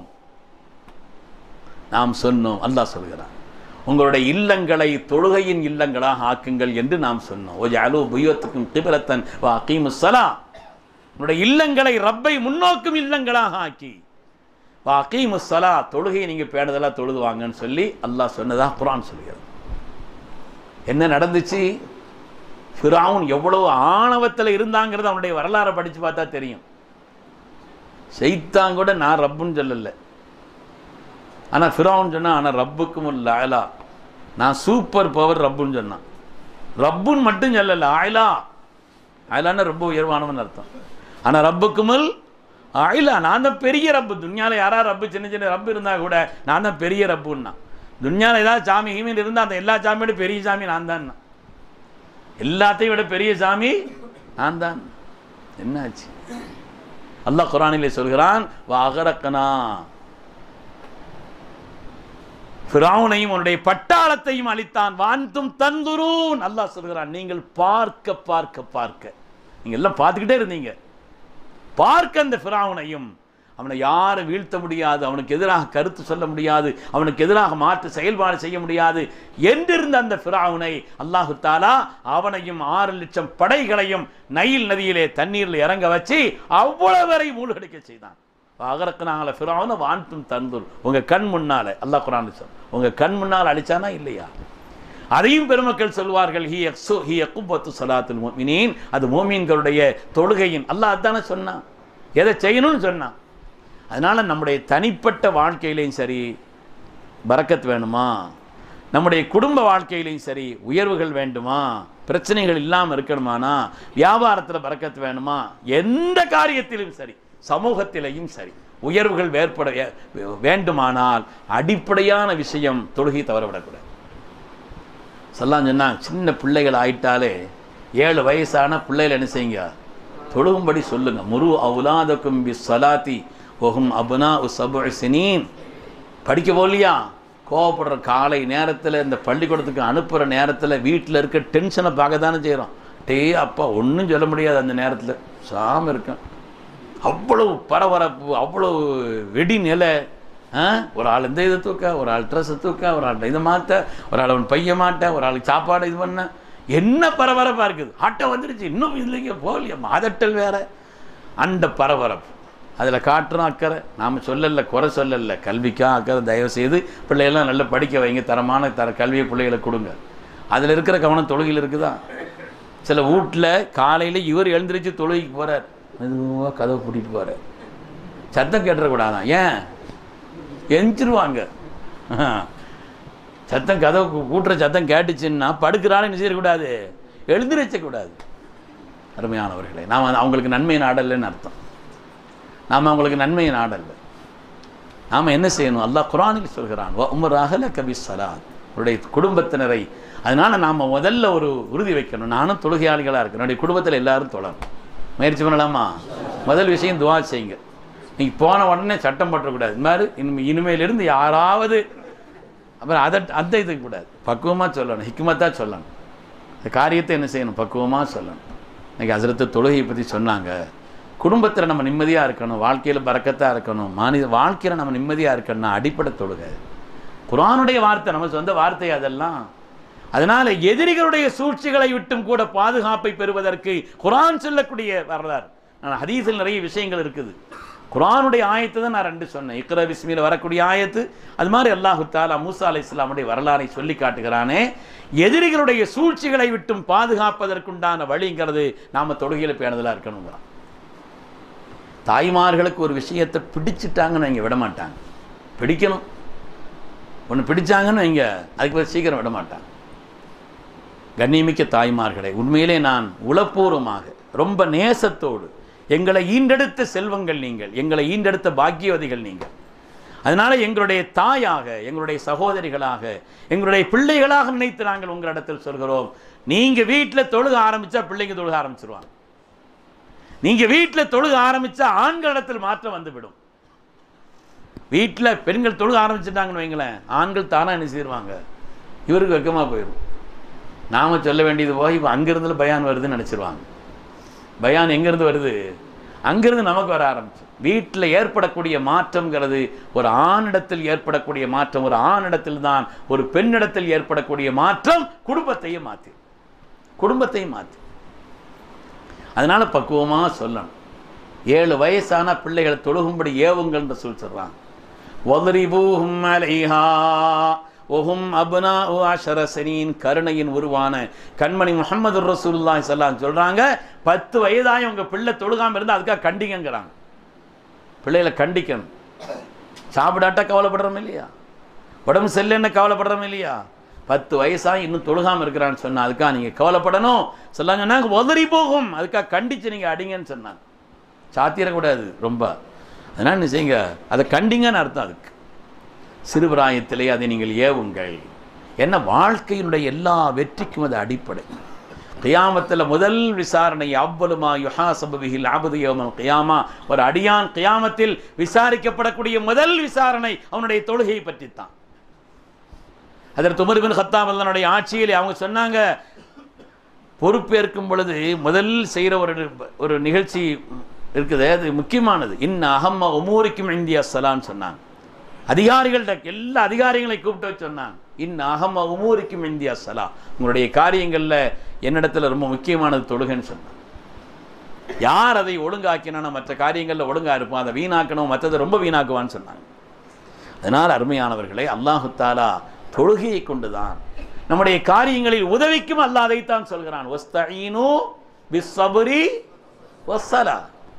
நாம் சொன்னோம் அல்லாஹ் சொல்கிறான் உங்களுடைய இல்லங்களை தொழுகையின் இல்லங்களாக ஆக்குங்கள் என்று நாம் சொன்னோம் ஓ அலு புய்யத்துக்கும் கிபிலத்தன் வா அகீமுஸ்ஸலா உங்களுடைய இல்லங்களை ரப்பை முன்னோக்கும் இல்லங்களாக ஆக்கி வா அகீமுஸ்ஸலா தொழுகையை நீங்கள் பேணுதலாக தொழுது வாங்கன்னு சொல்லி அல்லாஹ் சொன்னதா குரான் சொல்கிறது என்ன நடந்துச்சு ஃபிரௌன் எவ்வளவு ஆணவத்தில் இருந்தாங்கிறது அவனுடைய வரலாறை படித்து பார்த்தா தெரியும் செய்தான் கூட நான் ரப்புன்னு சொல்லலை ஆனால் ஃபிரௌன் சொன்னான் ஆனால் ரப்புக்கும் லாயலா நான் சூப்பர் பவர் ரப்புன்னு சொன்னான் ரப்புன்னு மட்டும் சொல்லலை ஆயிலா ஆயிலான்னா ரொம்ப உயர்வானவன் அர்த்தம் ஆனால் ரப்புக்குமல் ஆயிலா நான் தான் பெரிய ரப்பு துன்யாவில் யாரா ரப்பு சின்ன சின்ன ரப்பு இருந்தால் கூட நான் தான் பெரிய ரப்புன்னா துன்யாவில் ஏதாவது சாமி ஹீமின் இருந்தால் அந்த எல்லா சாமியோட பெரிய சாமி நான் தான் எல்லாத்தையும் விட பெரிய சாமி நான் தான் என்னாச்சு அல்லாஹ் குரானிலே சொல்கிறான் வாகரக்கனா ஃபிரௌனையும் அவனுடைய பட்டாளத்தையும் அளித்தான் வான்தும் தந்துரூன் அல்லாஹ் சொல்கிறான் நீங்கள் பார்க்க பார்க்க பார்க்க நீங்க எல்லாம் பார்த்துக்கிட்டே இருந்தீங்க பார்க்க அந்த ஃபிரௌனையும் அவனை யாரை வீழ்த்த முடியாது அவனுக்கு எதிராக கருத்து சொல்ல முடியாது அவனுக்கு எதிராக மாற்று செயல்பாடு செய்ய முடியாது என்றிருந்த அந்த ஃபிரௌனை அல்லாஹு தாலா அவனையும் ஆறு லட்சம் படைகளையும் நைல் நதியிலே தண்ணீரில் இறங்க வச்சு அவ்வளவு வரை மூழ்கடிக்க செய்தான் அகரக்கு நாங்கள ஃபிரௌனை வான்தும் தந்தூர் உங்க கண் முன்னால அல்லாஹ் குரான் சொல் உங்க கண் முன்னால் அடிச்சானா இல்லையா அதையும் பெருமக்கள் சொல்வார்கள் ஹி எக்ஸு ஹி எக்குபத்து சலாத்துல் மோமினின் அது மோமீன்களுடைய தொழுகையின் அல்லாஹ் அதானே சொன்னான் எதை செய்யணும்னு சொன்னான் அதனால நம்முடைய தனிப்பட்ட வாழ்க்கையிலையும் சரி பரக்கத் வேணுமா நம்முடைய குடும்ப வாழ்க்கையிலையும் சரி உயர்வுகள் வேண்டுமா பிரச்சனைகள் இல்லாமல் இருக்கணுமானா வியாபாரத்தில் பறக்கத்து வேணுமா எந்த காரியத்திலும் சரி சமூகத்திலையும் சரி உயர்வுகள் வேற்பட வே- வேண்டுமானால் அடிப்படையான விஷயம் தொழுகை தவறவிடக்கூடாது சொல்லாம் சொன்னா சின்ன பிள்ளைகள் ஆயிட்டாலே ஏழு வயசான பிள்ளைகள் என்ன செய்யுங்க தொழுகும்படி சொல்லுங்க முரு அவுலாதக்கும் பி சலாத்தி ஒஹும் அபுனா உ சபு சினீன் படிக்க போகலையா கோவப்படுற காலை நேரத்தில் இந்த பள்ளிக்கூடத்துக்கு அனுப்புகிற நேரத்தில் வீட்டில் இருக்க டென்ஷனை பார்க்க தானே செய்கிறோம் டே அப்பா ஒன்றும் சொல்ல முடியாது அந்த நேரத்தில் சாம இருக்கேன் அவ்வளவு பரபரப்பு அவ்வளவு வெடி நிலை ஆ? ஒரு ஆள் இந்த இதை தூக்க ஒரு ஆள் ட்ரெஸ்ஸை தூக்க ஒரு ஆள் இதை மாற்ற ஒரு ஆள் அவன் பைய மாட்ட ஒரு ஆளுக்கு சாப்பாடு இது பண்ண என்ன பரபரப்பாக இருக்குது ஆட்டம் வந்துடுச்சு இன்னும் இல்லைங்க போகலையா மாதட்டல் வேற அந்த பரபரப்பு அதில் காட்டுறோம் அக்கறை நாம் சொல்லல குறை சொல்லல கல்விக்கா அக்கறை தயவு செய்து பிள்ளைகள்லாம் நல்லா படிக்க வைங்க தரமான தர கல்வியை பிள்ளைகளுக்கு கொடுங்க அதில் இருக்கிற கவனம் தொழுகையில் இருக்குதா சில வீட்டில் காலையில் இவர் எழுந்திரிச்சு தொழுகைக்கு போகிறார் மெதுவாக கதவை பூட்டிட்டு போகிறார் சத்தம் கேட்டுறக்கூடாதான் ஏன் எஞ்சிருவாங்க சத்தம் கதவு கூ- கூட்டுற சத்தம் கேட்டுச்சுன்னா படுக்கிறான்னு என்ன செய்யக்கூடாது எழுந்திரிச்சக்கூடாது அருமையானவர்களே நாம் அவங்களுக்கு நன்மை நாடலைன்னு அர்த்தம் நாம் அவங்களுக்கு நன்மையை நாடல்ல நாம் என்ன செய்யணும் அல்லாஹ் குரானில் சொல்கிறான் உமர் அகல கபி சலாத் உடைய குடும்பத்தினரை அதனால நாம் முதல்ல ஒரு உறுதி வைக்கணும் நானும் தொழுகையாளிகளாக இருக்கேன் என்னுடைய குடும்பத்தில் எல்லாரும் தொழணும் முயற்சி பண்ணலாமா முதல் விஷயம் துவா செய்யுங்க நீங்கள் போன உடனே சட்டம் போட்டக்கூடாது இது மாதிரி இனிமே இனிமேலிருந்து யாராவது அப்புறம் அதை அந்த இதுக்கு கூடாது பக்குவமாக சொல்லணும் ஹிக்மத்தாக சொல்லணும் இந்த காரியத்தை என்ன செய்யணும் பக்குவமாக சொல்லணும் இன்னைக்கு ஹசரத்து தொழுகையை பற்றி சொன்னாங்க குடும்பத்தில் நம்ம நிம்மதியாக இருக்கணும் வாழ்க்கையில் பறக்கத்தாக இருக்கணும் மாநில வாழ்க்கையில் நம்ம நிம்மதியாக இருக்கணும்னா அடிப்படை தொழுகை குரானுடைய வார்த்தை நம்ம சொந்த வார்த்தை அதெல்லாம் அதனால எதிரிகளுடைய சூழ்ச்சிகளை விட்டும் கூட பாதுகாப்பை பெறுவதற்கு குரான் சொல்லக்கூடிய வரலாறு நான் ஹதீஸில் நிறைய விஷயங்கள் இருக்குது குரானுடைய ஆயத்தை தான் நான் ரெண்டு சொன்னேன் இக்ர விஸ்மியில் வரக்கூடிய ஆயத்து அது மாதிரி அல்லாஹு தாலா மூசா அலை இஸ்லாமுடைய வரலாறை சொல்லி காட்டுகிறானே எதிரிகளுடைய சூழ்ச்சிகளை விட்டும் பாதுகாப்பதற்குண்டான வழிங்கிறது நாம தொழுகையில் பேணுதலாக இருக்கணுங்கிறான் தாய்மார்களுக்கு ஒரு விஷயத்தை பிடிச்சிட்டாங்கன்னு இங்கே விட மாட்டாங்க பிடிக்கணும் ஒன்று பிடிச்சாங்கன்னு இங்கே அதுக்கு பிறகு சீக்கிரம் விட மாட்டாங்க கண்ணியமிக்க தாய்மார்களே உண்மையிலே நான் உளப்பூர்வமாக ரொம்ப நேசத்தோடு எங்களை ஈண்டெடுத்த செல்வங்கள் நீங்கள் எங்களை ஈண்டெடுத்த பாக்கியவதிகள் நீங்கள் அதனால எங்களுடைய தாயாக எங்களுடைய சகோதரிகளாக எங்களுடைய பிள்ளைகளாக நினைத்து நாங்கள் உங்களிடத்தில் சொல்கிறோம் நீங்க வீட்டில் தொழுக ஆரம்பிச்சா பிள்ளைங்க தொழுக ஆரம்பிச்சிருவாங்க நீங்க வீட்டில் தொழுக ஆரம்பிச்சா ஆண்களிடத்தில் மாற்றம் வந்துவிடும் வீட்டில் பெண்கள் தொழுக ஆரம்பிச்சிட்டாங்கன்னு வைங்களேன் ஆண்கள் தானா என்ன செய்வாங்க இவருக்கு வெக்கமாக போயிடும் நாம சொல்ல வேண்டியது போய் இப்போ அங்கிருந்து பயான் வருதுன்னு நினச்சிருவாங்க பயான் எங்கேருந்து வருது அங்கிருந்து நமக்கு வர ஆரம்பிச்சு வீட்டில் ஏற்படக்கூடிய மாற்றம்ங்கிறது ஒரு ஆணிடத்தில் ஏற்படக்கூடிய மாற்றம் ஒரு ஆணிடத்தில் தான் ஒரு பெண்ணிடத்தில் ஏற்படக்கூடிய மாற்றம் குடும்பத்தையும் மாற்றி குடும்பத்தையும் மாற்றி அதனால பக்குவமாக சொல்லணும் ஏழு வயசான பிள்ளைகளை தொழுகும்படி ஏவுங்கள்ன்ற சொல்லி சொல்கிறாங்க ஒதரிபூஹும் அலைஹா ஒஹும் அபுனா ஓ அஷரசனின் கருணையின் உருவான கண்மணி முகமது ரசூலுல்லாஹி ஸல்லல்லாஹு சொல்றாங்க பத்து வயதாயும் உங்க பிள்ளை தொழுகாம இருந்தா அதுக்காக கண்டிங்கங்கிறாங்க பிள்ளைகளை கண்டிக்கணும் சாப்பிடாட்டா கவலைப்படுறோம் இல்லையா உடம்பு செல்லுன்னு கவலைப்படுறோம் இல்லையா பத்து வயசா இன்னும் தொழுகாம இருக்கிறான்னு சொன்னா அதுக்காக நீங்க கவலைப்படணும் சொல்லாங்க சொன்னாங்க உதறி போகும் அதுக்காக கண்டிச்சு நீங்க அடிங்கன்னு சொன்னாங்க சாத்திரக்கூடாது ரொம்ப அதனால் என்ன செய்யுங்க அதை கண்டிங்கன்னு அர்த்தம் அதுக்கு சிறுபிராயத்திலே அதை நீங்கள் ஏவுங்கள் என்ன வாழ்க்கையினுடைய எல்லா வெற்றிக்கும் அது அடிப்படை கியாமத்தில் முதல் விசாரணை அவ்வளுமா யுஹாசபுகில் ஆபது யோமல் கியாமா ஒரு அடியான் கியாமத்தில் விசாரிக்கப்படக்கூடிய முதல் விசாரணை அவனுடைய தொழுகையை பற்றித்தான் அதற்கு துமர்பின் ஹத்தாம் அல்லனுடைய ஆட்சியில் அவங்க சொன்னாங்க பொறுப்பேற்கும் பொழுது முதல் செய்கிற ஒரு ஒரு நிகழ்ச்சி இருக்குது அது முக்கியமானது இன்ன அகம்ம உமூரிக்கும் இந்தியா சலான்னு சொன்னாங்க அதிகாரிகள்கிட்ட எல்லா அதிகாரிகளையும் கூப்பிட்டு வச்சு சொன்னாங்க இன்ன அகம்ம உமூரிக்கும் இந்தியா சலா உங்களுடைய காரியங்களில் என்னிடத்துல ரொம்ப முக்கியமானது தொழுகைன்னு சொன்னாங்க யார் அதை ஒழுங்காக்கினா மற்ற காரியங்களில் ஒழுங்கா இருப்போம் அதை வீணாக்கணும் மற்றதை ரொம்ப வீணாக்குவான்னு சொன்னாங்க அதனால் அருமையானவர்களே அல்லாஹு தாலா தொழுகையை கொண்டுதான் நம்முடைய காரியங்களில் உதவிக்கும் அல்லாஹ் அதைத்தான் சொல்கிறான் ஒஸ்தீனு பிஸ்ஸபுரி வஸ்ஸலா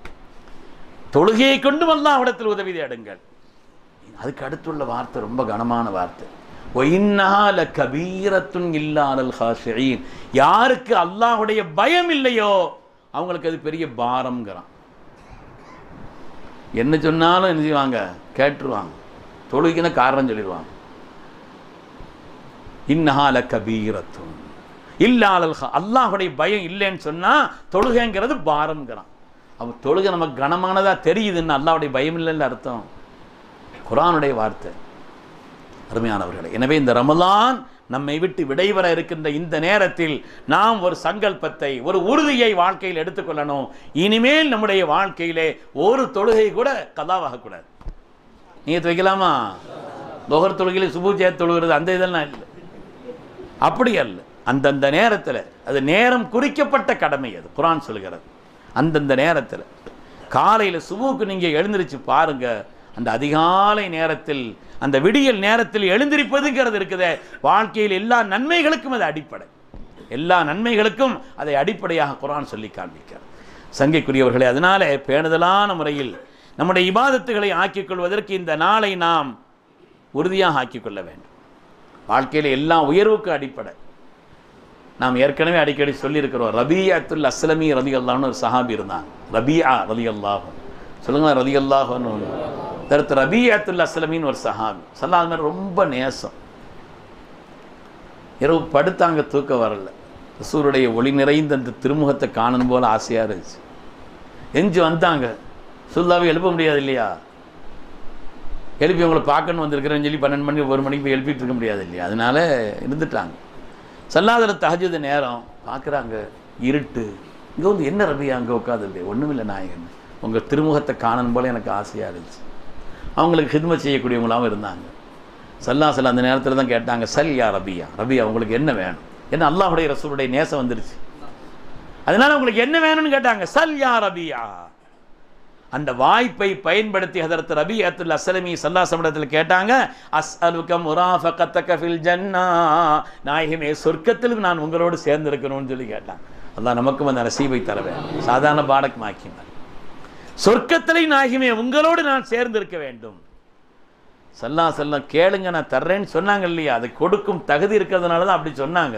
தொழுகையை கொண்டும் அல்லாஹ்விடத்தில் உதவி தேடுங்கள் அதுக்கு அடுத்துள்ள வார்த்தை ரொம்ப கனமான வார்த்தை ஒயின்னால கபீரத்துன் இல்லாதல் ஹாஷியின் யாருக்கு அல்லாஹ்வுடைய பயம் இல்லையோ அவங்களுக்கு அது பெரிய பாரம்ங்கிறான் என்ன சொன்னாலும் என்ன செய்வாங்க கேட்டுருவாங்க தொழுகைன்னு காரணம் சொல்லிடுவாங்க இன்னஹால கபீரத்துன் இல்லாதல் அல்லாஹுடைய பயம் இல்லைன்னு சொன்னா தொழுகைங்கிறது பாரம்ங்கிறான் அப்போ தொழுகை நமக்கு கனமானதாக தெரியுதுன்னு அல்லாவுடைய பயம் இல்லைன்னு அர்த்தம் குரானுடைய வார்த்தை அருமையானவர்களே எனவே இந்த ரமலான் நம்மை விட்டு விடைபெற இருக்கின்ற இந்த நேரத்தில் நாம் ஒரு சங்கல்பத்தை ஒரு உறுதியை வாழ்க்கையில் எடுத்துக்கொள்ளணும் இனிமேல் நம்முடைய வாழ்க்கையிலே ஒரு தொழுகை கூட கதாவாகக்கூடாது நீங்கள் வைக்கலாமா லோகர் தொழுகையில் சுபூஜை தொழுகிறது அந்த இதெல்லாம் இல்லை அப்படி அல்ல அந்தந்த நேரத்தில் அது நேரம் குறிக்கப்பட்ட கடமை அது குரான் சொல்கிறது அந்தந்த நேரத்தில் காலையில் சுபுக்கு நீங்கள் எழுந்திருச்சு பாருங்க அந்த அதிகாலை நேரத்தில் அந்த விடியல் நேரத்தில் எழுந்திருப்பதுங்கிறது இருக்குதே வாழ்க்கையில் எல்லா நன்மைகளுக்கும் அது அடிப்படை எல்லா நன்மைகளுக்கும் அதை அடிப்படையாக குரான் சொல்லி காண்பிக்கிறார் சங்கைக்குரியவர்களே அதனாலே பேணுதலான முறையில் நம்முடைய இபாதத்துகளை ஆக்கிக் கொள்வதற்கு இந்த நாளை நாம் உறுதியாக ஆக்கிக் கொள்ள வேண்டும் வாழ்க்கையில் எல்லா உயர்வுக்கு அடிப்படை நாம் ஏற்கனவே அடிக்கடி சொல்லியிருக்கிறோம் ரபியாத்துல் அஸ்லமி ரதி அல்லாஹ்னு ஒரு சஹாபி இருந்தாங்க ரபியா ரதி அல்லாஹும் சொல்லுங்களேன் ரதி அல்லாஹுன்னு ஒன்று தடுத்து ரபியாத்துல் அஸ்லமின்னு ஒரு சஹாபி சொல்லாத ரொம்ப நேசம் இரவு படுத்தாங்க தூக்கம் வரல ரசூருடைய ஒளி நிறைந்த அந்த திருமுகத்தை காணணும் போல ஆசையாக இருந்துச்சு எஞ்சி வந்தாங்க சுல்லாவை எழுப்ப முடியாது இல்லையா எழுப்பி உங்களை பார்க்கணும் வந்திருக்கிறேன்னு சொல்லி பன்னெண்டு மணி ஒரு மணிக்கு போய் எழுப்பிட்டு இருக்க முடியாது இல்லையா அதனால இருந்துட்டாங்க சல்லாதில் தஹஜுது நேரம் பார்க்குறாங்க இருட்டு இங்கே வந்து என்ன ரபியா அங்கே உட்காது இல்லையா ஒன்றும் இல்லை நாயகன் உங்கள் திருமுகத்தை காணணும் போல எனக்கு ஆசையாக இருந்துச்சு அவங்களுக்கு ஹித்மத் செய்யக்கூடியவங்களாகவும் இருந்தாங்க சல்லாசல் அந்த நேரத்தில் தான் கேட்டாங்க சல் யா ரபியா ரபியா உங்களுக்கு என்ன வேணும் என்ன அல்லாஹுடைய ரசூலுடைய நேசம் வந்துருச்சு அதனால உங்களுக்கு என்ன வேணும்னு கேட்டாங்க சல் யா ரபியா அந்த வாய்ப்பை பயன்படுத்தி ஹதரத் ரபி அத்துல் அஸ்லமி சல்லாசமிடத்தில் கேட்டாங்க அஸ் அலுக்கம் உராஃபகத்தக ஃபில் ஜன்னா நாயகமே சொர்க்கத்தில் நான் உங்களோடு சேர்ந்திருக்கணும்னு சொல்லி கேட்டாங்க அல்லாஹ் நமக்கும் அந்த நசீபை தர வேண்டும் சாதாரண பாடக் மாக்கினார் சொர்க்கத்திலே நாயகமே உங்களோடு நான் சேர்ந்திருக்க வேண்டும் சல்லா செல்லம் கேளுங்க நான் தர்றேன்னு சொன்னாங்க இல்லையா அதை கொடுக்கும் தகுதி இருக்கிறதுனால தான் அப்படி சொன்னாங்க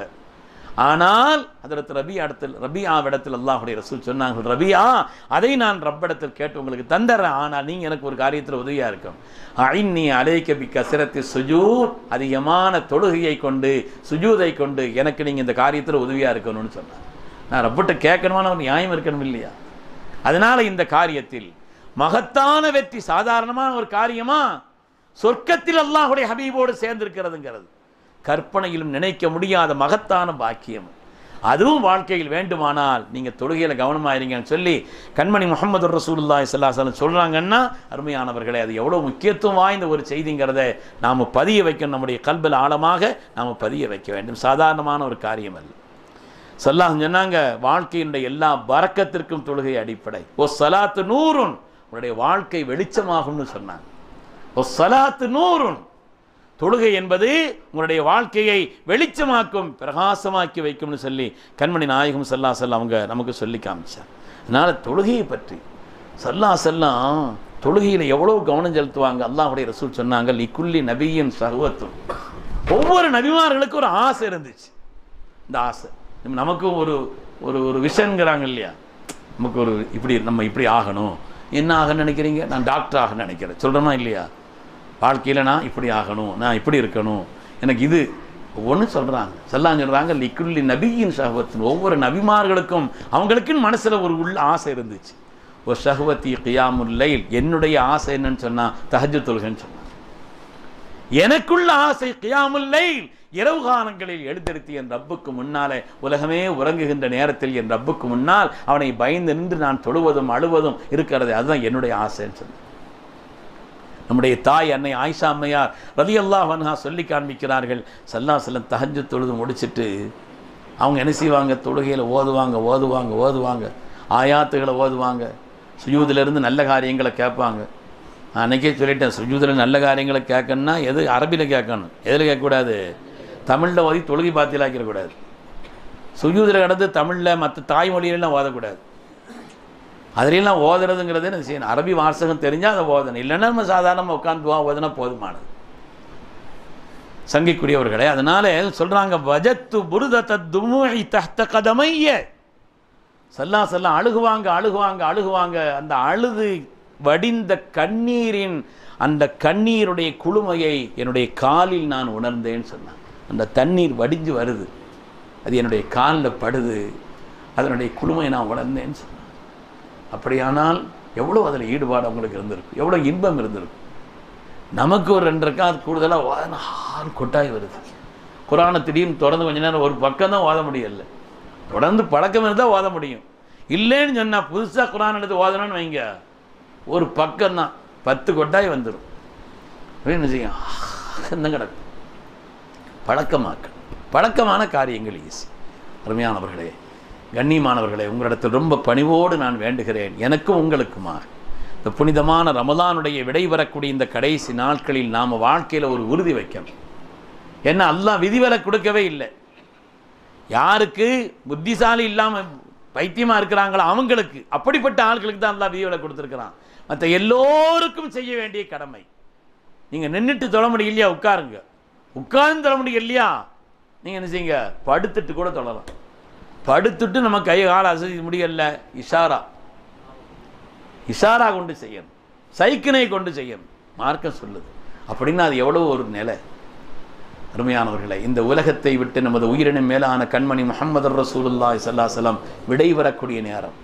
ஆனால் அதற்கு ரபி இடத்தில் ரபியாவிடத்தில் அல்லாஹுடைய ரசூல் சொன்னாங்க ரபியா அதை நான் ரப்பிடத்தில் கேட்டு உங்களுக்கு தந்துடுறேன் ஆனால் நீங்கள் எனக்கு ஒரு காரியத்தில் உதவியாக இருக்கும் ஐன்னி அலைக்கபி கசிரத்தி சுஜூத் அதிகமான தொழுகையை கொண்டு சுஜூதை கொண்டு எனக்கு நீங்கள் இந்த காரியத்தில் உதவியாக இருக்கணும்னு சொன்னாங்க நான் ரப்பிட்ட கேட்கணுமான ஒரு நியாயம் இருக்கணும் இல்லையா அதனால இந்த காரியத்தில் மகத்தான வெற்றி சாதாரணமான ஒரு காரியமா சொர்க்கத்தில் அல்லாஹுடைய ஹபீபோடு சேர்ந்திருக்கிறதுங்கிறது கற்பனையிலும் நினைக்க முடியாத மகத்தான பாக்கியம் அதுவும் வாழ்க்கையில் வேண்டுமானால் நீங்கள் தொழுகையில் கவனமாயிருங்கன்னு சொல்லி கண்மணி முகமது ரசூலுல்லாய் சல்லாஹலம் சொல்கிறாங்கன்னா அருமையானவர்களே அது எவ்வளோ முக்கியத்துவம் வாய்ந்த ஒரு செய்திங்கிறத நாம் பதிய வைக்கணும் நம்முடைய கல்பில் ஆழமாக நாம் பதிய வைக்க வேண்டும் சாதாரணமான ஒரு காரியம் அல்ல சொல்லாஹ் சொன்னாங்க வாழ்க்கையினுடைய எல்லா பறக்கத்திற்கும் தொழுகை அடிப்படை ஓ சலாத்து நூறுன் உன்னுடைய வாழ்க்கை வெளிச்சமாகும்னு சொன்னாங்க ஓ சலாத்து நூறுன் தொழுகை என்பது உங்களுடைய வாழ்க்கையை வெளிச்சமாக்கும் பிரகாசமாக்கி வைக்கும்னு சொல்லி கண்மணி நாயகம் சல்லா செல்லம் அவங்க நமக்கு சொல்லி காமிச்சார் அதனால் தொழுகையை பற்றி சல்லா செல்லம் தொழுகையில் எவ்வளோ கவனம் செலுத்துவாங்க அல்லாஹுடைய ரசூல் சொன்னாங்க இக்குள்ளி நபியின் சகவத்தும் ஒவ்வொரு நபிமார்களுக்கும் ஒரு ஆசை இருந்துச்சு இந்த ஆசை நம்ம நமக்கும் ஒரு ஒரு ஒரு விஷன்கிறாங்க இல்லையா நமக்கு ஒரு இப்படி நம்ம இப்படி ஆகணும் என்ன ஆகணும்னு நினைக்கிறீங்க நான் டாக்டர் ஆகணும்னு நினைக்கிறேன் சொல்கிறேனா இல்லையா வாழ்க்கையில் நான் இப்படி ஆகணும் நான் இப்படி இருக்கணும் எனக்கு இது ஒவ்வொன்றும் சொல்கிறாங்க சொல்லாம் சொல்கிறாங்க லிக்குள்ளி நபியின் சகவத்தின் ஒவ்வொரு நபிமார்களுக்கும் அவங்களுக்குன்னு மனசில் ஒரு உள்ள ஆசை இருந்துச்சு ஒரு சகவத்தி கியாமுல்லைல் என்னுடைய ஆசை என்னன்னு சொன்னால் தஹஜு தொழுகன்னு சொன்னான் எனக்குள்ள ஆசை கியாமுல்லைல் இரவு காலங்களில் எழுந்திருத்தி என் ரப்புக்கு முன்னாலே உலகமே உறங்குகின்ற நேரத்தில் என் ரப்புக்கு முன்னால் அவனை பயந்து நின்று நான் தொழுவதும் அழுவதும் இருக்கிறது அதுதான் என்னுடைய ஆசைன்னு சொன்னேன் நம்முடைய தாய் அன்னை ஆயிஷா அம்மையார் ரதி அல்லாஹ் சொல்லி காண்பிக்கிறார்கள் சல்லா செல்லம் தஹஜு தொழுது முடிச்சிட்டு அவங்க என்ன செய்வாங்க தொழுகையில் ஓதுவாங்க ஓதுவாங்க ஓதுவாங்க ஆயாத்துகளை ஓதுவாங்க சுஜூதிலிருந்து நல்ல காரியங்களை கேட்பாங்க நான் அன்றைக்கே சொல்லிட்டேன் சுஜூதில் நல்ல காரியங்களை கேட்கணும்னா எது அரபியில் கேட்கணும் எதில் கேட்கக்கூடாது தமிழில் ஓதி தொழுகை பாத்தியலாக்கிடக்கூடாது சுஜூதில் கிடந்து தமிழில் மற்ற தாய்மொழியிலாம் ஓதக்கூடாது அதிலெல்லாம் ஓதுறதுங்கிறது என்ன செய்யணும் அரபி வாசகம் தெரிஞ்சால் அதை ஓதணும் இல்லைன்னா நம்ம சாதாரணமாக உட்காந்து ஓதுனா போதுமானது சங்கிக்குரியவர்களே அதனால சொல்றாங்க வஜத்து புருதத்த துமுகி தஹ்த கதமைய சல்லா சல்லா அழுகுவாங்க அழுகுவாங்க அழுகுவாங்க அந்த அழுது வடிந்த கண்ணீரின் அந்த கண்ணீருடைய குளுமையை என்னுடைய காலில் நான் உணர்ந்தேன்னு சொன்னான் அந்த தண்ணீர் வடிஞ்சு வருது அது என்னுடைய காலில் படுது அதனுடைய குளுமையை நான் உணர்ந்தேன்னு சொன்னேன் அப்படியானால் எவ்வளோ அதில் ஈடுபாடு அவங்களுக்கு இருந்திருக்கும் எவ்வளோ இன்பம் இருந்திருக்கும் நமக்கு ஒரு ரெண்டு ரக்காத் கூடுதலாக வாதன ஆறு கொட்டாய் வருது குரானை திடீர்னு தொடர்ந்து கொஞ்ச நேரம் ஒரு பக்கம் தான் ஓத முடியல தொடர்ந்து பழக்கம் இருந்தால் ஓத முடியும் இல்லைன்னு சொன்னால் புதுசாக குரான் எடுத்து ஓதணும்னு வைங்க ஒரு பக்கம் தான் பத்து கொட்டாய் வந்துடும் என்ன செய்யும் என்ன கிடக்கும் பழக்கமாக்க பழக்கமான காரியங்கள் ஈஸி அருமையானவர்களே கண்ணியமானவர்களே உங்களிடத்தில் ரொம்ப பணிவோடு நான் வேண்டுகிறேன் எனக்கும் உங்களுக்குமா இந்த புனிதமான ரமலானுடைய விடை வரக்கூடிய இந்த கடைசி நாட்களில் நாம் வாழ்க்கையில் ஒரு உறுதி வைக்கணும் ஏன்னா அல்லாஹ் விதிவிலக்கு கொடுக்கவே இல்லை யாருக்கு புத்திசாலி இல்லாமல் பைத்தியமாக இருக்கிறாங்களோ அவங்களுக்கு அப்படிப்பட்ட ஆட்களுக்கு தான் அல்லாஹ் விதிவிலக்கு கொடுத்துருக்கிறான் மற்ற எல்லோருக்கும் செய்ய வேண்டிய கடமை நீங்கள் நின்றுட்டு தொழ முடியலையா உட்காருங்க உட்கார்ந்து தொழ முடியும் இல்லையா நீங்கள் என்ன செய்யுங்க படுத்துட்டு கூட தொழலாம் படுத்துட்டு நம்ம கை கால அசதி முடியல இஷாரா இஷாரா கொண்டு செய்யணும் சைக்கினை கொண்டு செய்யணும் மார்க்கம் சொல்லுது அப்படின்னா அது எவ்வளோ ஒரு நிலை அருமையானவர்களே இந்த உலகத்தை விட்டு நமது உயிரினும் மேலான கண்மணி முகமது ரசூலுல்லாஹி ஸல்லல்லாஹு விடை வரக்கூடிய நேரம்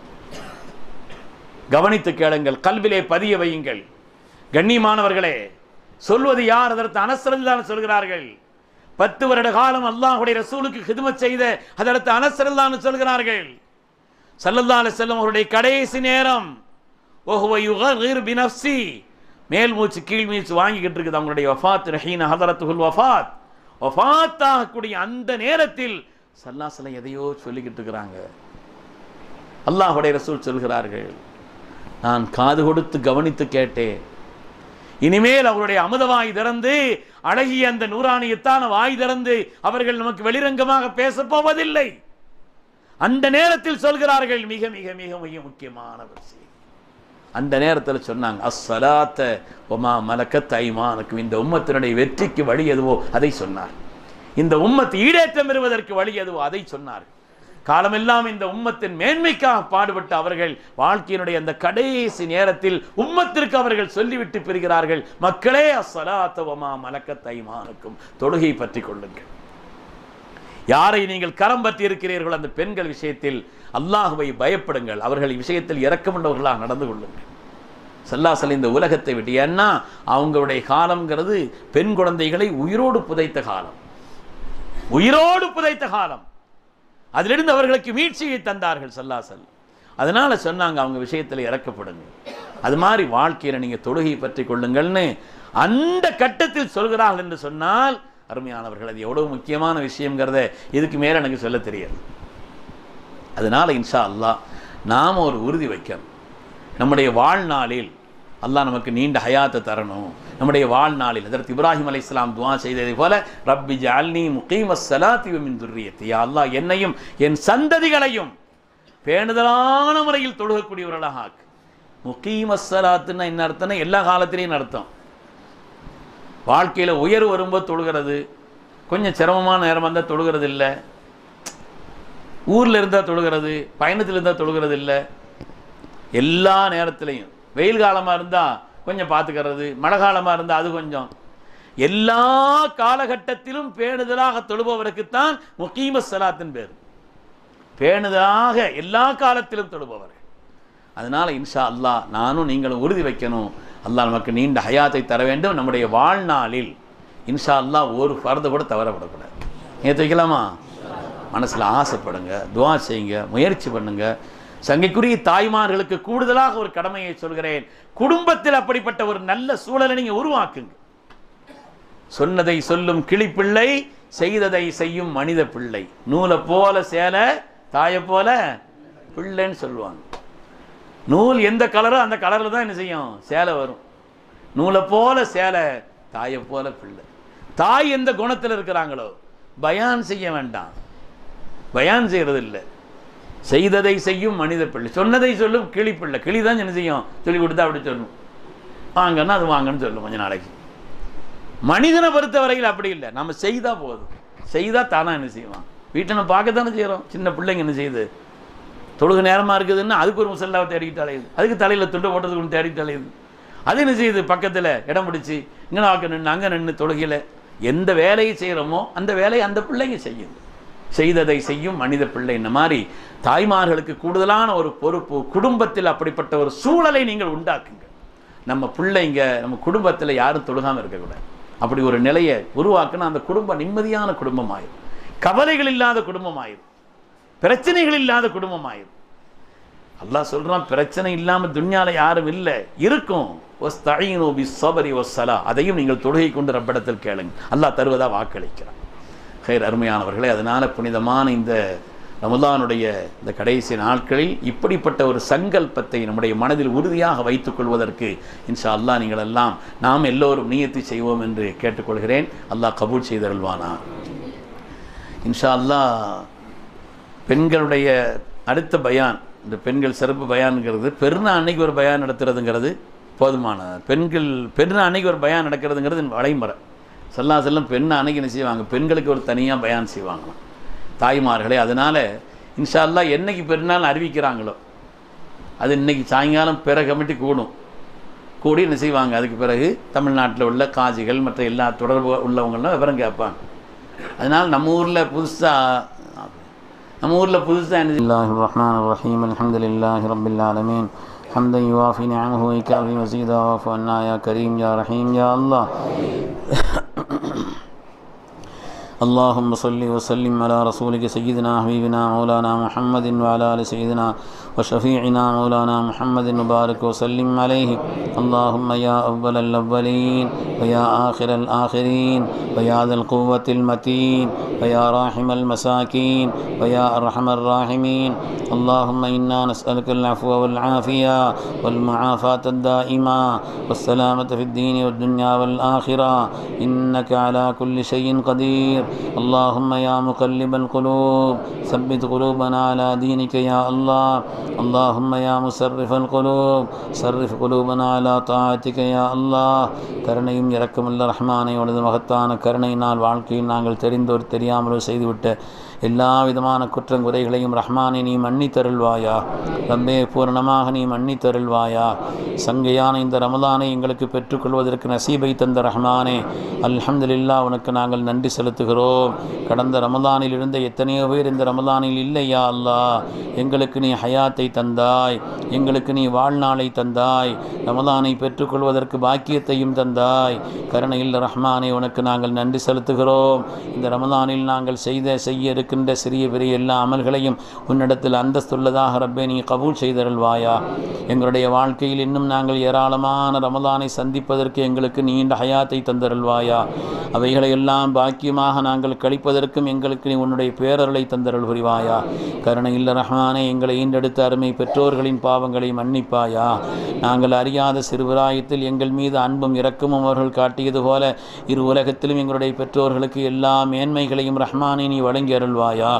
கவனித்து கேளுங்கள் கல்விலே பதிய வையுங்கள் கண்ணியமானவர்களே சொல்வது யார் அதற்கு அனசரல்லான்னு சொல்கிறார்கள் பத்து வருட காலம் அல்லாஹுடைய ரசூலுக்கு ஹிதுமத் செய்த அதற்கு அனசரல்லான்னு சொல்கிறார்கள் சல்லல்லாஹு அலைஹி வஸல்லம் அவருடைய கடைசி நேரம் ஓஹுவ யுகர் பினஃப்சி மேல் மூச்சு கீழ் மூச்சு வாங்கிக்கிட்டு இருக்குது அவங்களுடைய வஃபாத் ரஹீன ஹதரத்துல் வஃபாத் வஃபாத் ஆகக்கூடிய அந்த நேரத்தில் சல்லாசலம் எதையோ சொல்லிக்கிட்டு இருக்கிறாங்க அல்லாஹுடைய ரசூல் சொல்கிறார்கள் நான் காது கொடுத்து கவனித்து கேட்டேன் இனிமேல் அவருடைய அமுதவாய் திறந்து அழகிய அந்த நூறாணியத்தான வாய் திறந்து அவர்கள் நமக்கு வெளிரங்கமாக பேசப் போவதில்லை அந்த நேரத்தில் சொல்கிறார்கள் மிக மிக மிக மிக முக்கியமான ஒரு செய்தி அந்த நேரத்தில் சொன்னாங்க அஸ்ஸலாத்த ஒமா மலக்கத் ஐமானுக்கும் இந்த உம்மத்தினுடைய வெற்றிக்கு வழி எதுவோ அதை சொன்னார் இந்த உம்மத்து ஈடேற்றம் பெறுவதற்கு வழி எதுவோ அதை சொன்னார் காலமெல்லாம் இந்த உம்மத்தின் மேன்மைக்காக பாடுபட்ட அவர்கள் வாழ்க்கையினுடைய அந்த கடைசி நேரத்தில் உம்மத்திற்கு அவர்கள் சொல்லிவிட்டு பெறுகிறார்கள் மக்களே அஸ்ஸலாத்த ஒமா மலக்கத் ஐமானுக்கும் தொழுகை பற்றி கொள்ளுங்கள் யாரை நீங்கள் கரம் பற்றி இருக்கிறீர்கள் அந்த பெண்கள் விஷயத்தில் அல்லாஹுவை பயப்படுங்கள் அவர்கள் விஷயத்தில் இரக்கமுள்ளவர்களாக நடந்து கொள்ளுங்கள் சல்லாசல் இந்த உலகத்தை விட்டு ஏன்னா அவங்களுடைய காலம்ங்கிறது பெண் குழந்தைகளை உயிரோடு புதைத்த காலம் உயிரோடு புதைத்த காலம் அதிலிருந்து அவர்களுக்கு மீட்சியை தந்தார்கள் சல்லாசல் அதனால சொன்னாங்க அவங்க விஷயத்தில் இறக்கப்படுங்க அது மாதிரி வாழ்க்கையில் நீங்கள் தொழுகை பற்றி கொள்ளுங்கள்னு அந்த கட்டத்தில் சொல்கிறார்கள் என்று சொன்னால் அருமையானவர்கள் அது எவ்வளவு முக்கியமான விஷயங்கிறத இதுக்கு மேலே எனக்கு சொல்ல தெரியாது அதனால இன்ஷா அல்லாஹ் நாம் ஒரு உறுதி வைக்கணும் நம்முடைய வாழ்நாளில் அல்லாஹ் நமக்கு நீண்ட ஹயாத்தை தரணும் நம்முடைய வாழ்நாளில் அதற்கு இப்ராஹிம் அலை இஸ்லாம் துவா செய்ததை போல ரப்பி ஜால்னி முகீம சலாத்தி மின் துர்ரியத்தி யா அல்லாஹ் என்னையும் என் சந்ததிகளையும் பேணுதலான முறையில் தொழுகக்கூடியவர்களாக ஆக்கு முகீம சலாத்துன்னா என்ன அர்த்தம்னா எல்லா காலத்திலையும் அர்த்தம் வாழ்க்கையில் உயர்வு வரும்போது தொழுகிறது கொஞ்சம் சிரமமான நேரம் வந்தால் தொழுகிறது இல்லை ஊரில் இருந்தால் தொழுகிறது பயணத்தில் இருந்தால் தொழுகிறது இல்லை எல்லா நேரத்திலையும் வெயில் காலமாக இருந்தால் கொஞ்சம் பார்த்துக்கிறது மழை காலமாக இருந்தால் அது கொஞ்சம் எல்லா காலகட்டத்திலும் பேணுதலாக தொழுபவருக்குத்தான் முக்கீம சலாத்தின் பேர் பேணுதலாக எல்லா காலத்திலும் தொழுபவர் அதனால் இன்ஷா அல்லாஹ் நானும் நீங்களும் உறுதி வைக்கணும் அல்லாஹ் நமக்கு நீண்ட ஹயாத்தை தர வேண்டும் நம்முடைய வாழ்நாளில் இன்ஷா அல்லாஹ் ஒரு ஃபர்தை கூட தவறப்படக்கூடாது நேற்று வைக்கலாமா மனசில் ஆசைப்படுங்க துவா செய்யுங்க முயற்சி பண்ணுங்க சங்கைக்குரிய தாய்மார்களுக்கு கூடுதலாக ஒரு கடமையை சொல்கிறேன் குடும்பத்தில் அப்படிப்பட்ட ஒரு நல்ல சூழலை நீங்கள் உருவாக்குங்க சொன்னதை சொல்லும் கிளிப்பிள்ளை செய்ததை செய்யும் மனித பிள்ளை நூலை போல சேலை தாயை போல பிள்ளைன்னு சொல்லுவாங்க நூல் எந்த கலரோ அந்த கலரில் தான் என்ன செய்யும் சேலை வரும் நூலை போல சேலை தாயை போல பிள்ளை தாய் எந்த குணத்தில் இருக்கிறாங்களோ பயான் செய்ய வேண்டாம் பயான் செய்கிறது இல்லை செய்ததை செய்யும் மனித பிள்ளை சொன்னதை சொல்லும் கிளி பிள்ளை கிளி தான் என்ன செய்யும் சொல்லி கொடுத்தா அப்படி சொல்லணும் வாங்கன்னா அது வாங்கன்னு சொல்லும் கொஞ்ச நாளைக்கு மனிதனை பொறுத்த வரையில் அப்படி இல்லை நம்ம செய்தால் போதும் செய்தால் தானா என்ன செய்வான் வீட்டில் நம்ம பார்க்கத்தானே செய்கிறோம் சின்ன பிள்ளைங்க என்ன செய்யுது தொழுகு நேரமாக இருக்குதுன்னா அதுக்கு ஒரு முசல்லாவை தேடிக்கிட்டு அலையுது அதுக்கு தலையில் துண்டை போட்டதுக்கு ஒன்று தேடிட்டு அலையுது அது என்ன செய்யுது பக்கத்தில் இடம் பிடிச்சி இங்கே வாக்க நின்று அங்கே நின்று தொழுகையில் எந்த வேலையை செய்கிறோமோ அந்த வேலையை அந்த பிள்ளைங்க செய்யுது செய்ததை செய்யும் மனித பிள்ளை இந்த மாதிரி தாய்மார்களுக்கு கூடுதலான ஒரு பொறுப்பு குடும்பத்தில் அப்படிப்பட்ட ஒரு சூழலை நீங்கள் உண்டாக்குங்க நம்ம பிள்ளைங்க நம்ம குடும்பத்தில் யாரும் தொழுகாமல் இருக்கக்கூடாது அப்படி ஒரு நிலையை உருவாக்குனா அந்த குடும்பம் நிம்மதியான குடும்பம் ஆயிரும் கவலைகள் இல்லாத குடும்பம் ஆயிரும் பிரச்சனைகள் இல்லாத குடும்பம் ஆயிரும் அல்லாஹ் சொல்றான் பிரச்சனை இல்லாமல் துன்யால யாரும் இல்லை இருக்கும் ஒஸ்தஈனு பிஸ்ஸபரி வஸ்ஸலா அதையும் நீங்கள் தொழுகை கொண்டு ரப்பிடத்தில் கேளுங்க அல்லாஹ் தருவதா வாக்களிக்கிறான் ஹைர் அருமையானவர்களே அதனால புனிதமான இந்த ரமலானுடைய இந்த கடைசி நாட்களில் இப்படிப்பட்ட ஒரு சங்கல்பத்தை நம்முடைய மனதில் உறுதியாக வைத்துக் கொள்வதற்கு இன்ஷா அல்லாஹ் நீங்கள் எல்லாம் நாம் எல்லோரும் நியத்தி செய்வோம் என்று கேட்டுக்கொள்கிறேன் அல்லாஹ் கபூல் செய்தருள்வானா இன்ஷா அல்லாஹ் பெண்களுடைய அடுத்த பயான் இந்த பெண்கள் சிறப்பு பயான்ங்கிறது பெருநா அன்னைக்கு ஒரு பயான் நடத்துறதுங்கிறது போதுமான பெண்கள் பெருநா அன்னைக்கு ஒரு பயான் நடக்கிறதுங்கிறது வழிமுறை சொல்லா செல்லம் பெண் அன்னைக்கு என்ன செய்வாங்க பெண்களுக்கு ஒரு தனியாக பயான் செய்வாங்களாம் தாய்மார்களே அதனால் இன்ஷா அல்லாஹ் என்னைக்கு பெருநாள் அறிவிக்கிறாங்களோ அது இன்னைக்கு சாயங்காலம் பிற கமிட்டி கூடும் கூடி என்ன செய்வாங்க அதுக்கு பிறகு தமிழ்நாட்டில் உள்ள காஜிகள் மற்ற எல்லா தொடர்பு உள்ளவங்களாம் விவரம் கேட்பாங்க அதனால் நம்ம ஊரில் புதுசாக நம்ம ஊரில் புதுசாக என்ன الله الرحمن الرحيم الحمد لله رب العالمين حمدا يوافي نعمه ويكافي مزيدا واعف عنا يا كريم يا رحيم يا الله اللهم صل وسلم على رسولك سيدنا حبيبنا مولانا محمد وعلى ال سيدنا وشفيعنا مولانا محمد وبارك وسلم عليه اللهم يا أول الأولين ويا آخر الآخرين ويا ذا القوة المتين ويا راحم المساكين ويا أرحم الراحمين اللهم إنا نسألك العفو والعافية والمعافاة الدائمة والسلامة في الدين والدنيا والآخرة إنك على كل شيء قدير اللهم يا مقلب القلوب ثبت قلوبنا على دينك يا الله اللهم يا مسرف القلوب صرف قلوبنا على طاعتك يا الله கருணையும் இரக்கமுள்ள ரஹ்மானை உனது மகத்தான கருணையினால் வாழ்க்கையில் நாங்கள் தெரிந்தோ தெரியாமலோ செய்துவிட்ட எல்லா விதமான குற்றங்குறைகளையும் ரஹ்மானை நீ மன்னித்தருள்வாயா ரப்பே பூரணமாக நீ மன்னித்தருள்வாயா சங்கையான இந்த ரமலானை எங்களுக்கு பெற்றுக்கொள்வதற்கு நசீபை தந்த ரஹ்மானே அல்ஹம்துலில்லா உனக்கு நாங்கள் நன்றி செலுத்துகிறோம் கடந்த ரமலானில் இருந்த எத்தனையோ பேர் இந்த ரமலானில் இல்லையா அல்லாஹ் எங்களுக்கு நீ ஹயாத்தை தந்தாய் எங்களுக்கு நீ வாழ்நாளை தந்தாய் ரமலானை பெற்றுக்கொள்வதற்கு பாக்கியத்தையும் தந்தாய் கருணையில் ரஹ்மானே உனக்கு நாங்கள் நன்றி செலுத்துகிறோம் இந்த ரமலானில் நாங்கள் செய்த செய்ய இருக்கின்ற சிறிய பெரிய எல்லா அமல்களையும் உன்னிடத்தில் அந்தஸ்துள்ளதாக ரப்பே நீ கபூல் செய்தருள்வாயா எங்களுடைய வாழ்க்கையில் இன்னும் நாங்கள் ஏராளமான ரமலானை சந்திப்பதற்கு எங்களுக்கு நீண்ட ஹயாத்தை தந்தருள்வாயா அவைகளை எல்லாம் பாக்கியமாக நாங்கள் கழிப்பதற்கும் எங்களுக்கு நீ உன்னுடைய பேரருளை தந்தருள் புரிவாயா கருணையில் ரஹ்மானே எங்களை ஈண்டெடுத்த அருமை பெற்றோர்களின் பாவங்களை மன்னிப்பாயா நாங்கள் அறியாத சிறுபிராயத்தில் எங்கள் மீது அன்பும் இரக்கமும் அவர்கள் காட்டியது போல இரு உலகத்திலும் எங்களுடைய பெற்றோர்களுக்கு எல்லா மேன்மைகளையும் ரஹ்மானை நீ வழங்கி அருள்வாயா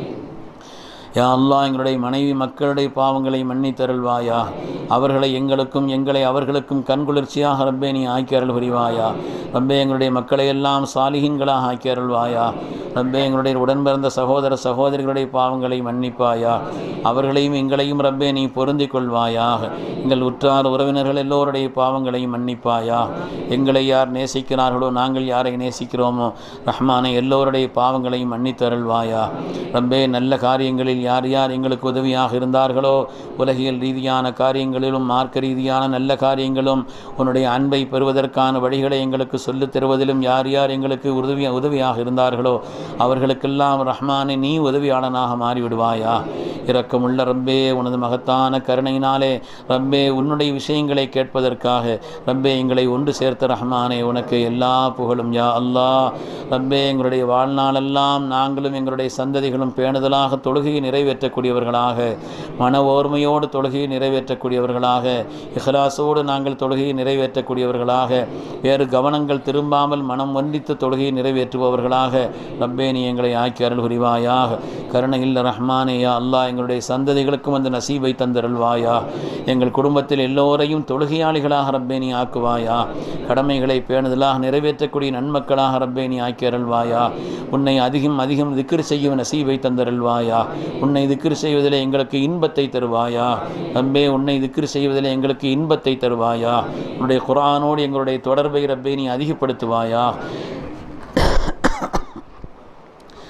யா அல்லாஹ் எங்களுடைய மனைவி மக்களுடைய பாவங்களை மன்னித்தருள்வாயா அவர்களை எங்களுக்கும் எங்களை அவர்களுக்கும் கண்குளிர்ச்சியாக ரப்பே நீ ஆக்கி அருள் புரிவாயா ரப்பே எங்களுடைய மக்களை எல்லாம் சாலிகின்களாக ஆக்கி அருள்வாயா ரப்பே எங்களுடைய உடன் பிறந்த சகோதர சகோதரிகளுடைய பாவங்களை மன்னிப்பாயா அவர்களையும் எங்களையும் ரப்பே நீ பொருந்திக் கொள்வாயாக எங்கள் உற்றார் உறவினர்கள் எல்லோருடைய பாவங்களையும் மன்னிப்பாயா எங்களை யார் நேசிக்கிறார்களோ நாங்கள் யாரை நேசிக்கிறோமோ ரஹ்மானை எல்லோருடைய பாவங்களையும் மன்னித்தருள்வாயா ரப்பே நல்ல காரியங்களில் யார் யார் எங்களுக்கு உதவியாக இருந்தார்களோ உலகியல் ரீதியான காரியங்களிலும் மார்க்க ரீதியான நல்ல காரியங்களும் உன்னுடைய அன்பை பெறுவதற்கான வழிகளை எங்களுக்கு சொல்லித் தருவதிலும் யார் யார் எங்களுக்கு உதவி உதவியாக இருந்தார்களோ அவர்களுக்கெல்லாம் ரஹ்மானை நீ உதவியாளனாக மாறிவிடுவாயா இரக்கமுள்ள ரப்பே உனது மகத்தான கருணையினாலே ரப்பே உன்னுடைய விஷயங்களை கேட்பதற்காக ரப்பே எங்களை ஒன்று சேர்த்த ரஹ்மானே உனக்கு எல்லா புகழும் யா அல்லாஹ் ரப்பே எங்களுடைய வாழ்நாளெல்லாம் நாங்களும் எங்களுடைய சந்ததிகளும் பேணுதலாக தொழுகையை நிறைவேற்றக்கூடியவர்களாக மன ஓர்மையோடு தொழுகையை நிறைவேற்றக்கூடியவர்களாக இஹ்லாசோடு நாங்கள் தொழுகையை நிறைவேற்றக்கூடியவர்களாக வேறு கவனங்கள் திரும்பாமல் மனம் ஒன்றித்து தொழுகையை நிறைவேற்றுபவர்களாக ரப்பே நீ எங்களை ஆக்கி அருள் புரிவாயாக கருணையில் ரஹ்மானே யா அல்லாஹ் எங்களுடைய சந்ததிகளுக்கும் அந்த நசீபை தந்தருள்வாயா எங்கள் குடும்பத்தில் எல்லோரையும் தொழுகையாளிகளாக ரப்பே நீ ஆக்குவாயா கடமைகளை பேணுதலாக நிறைவேற்றக்கூடிய நன்மக்களாக ரப்பே நீ ஆக்கி அருள்வாயா உன்னை அதிகம் அதிகம் திக்ர் செய்யும் நசீபை தந்தருள்வாயா உன்னை திக்ர் செய்வதில் எங்களுக்கு இன்பத்தை தருவாயா ரப்பே உன்னை திக்ர் செய்வதில் எங்களுக்கு இன்பத்தை தருவாயா உன்னுடைய குரானோடு எங்களுடைய தொடர்பை ரப்பே நீ அதிகப்படுத்துவாயா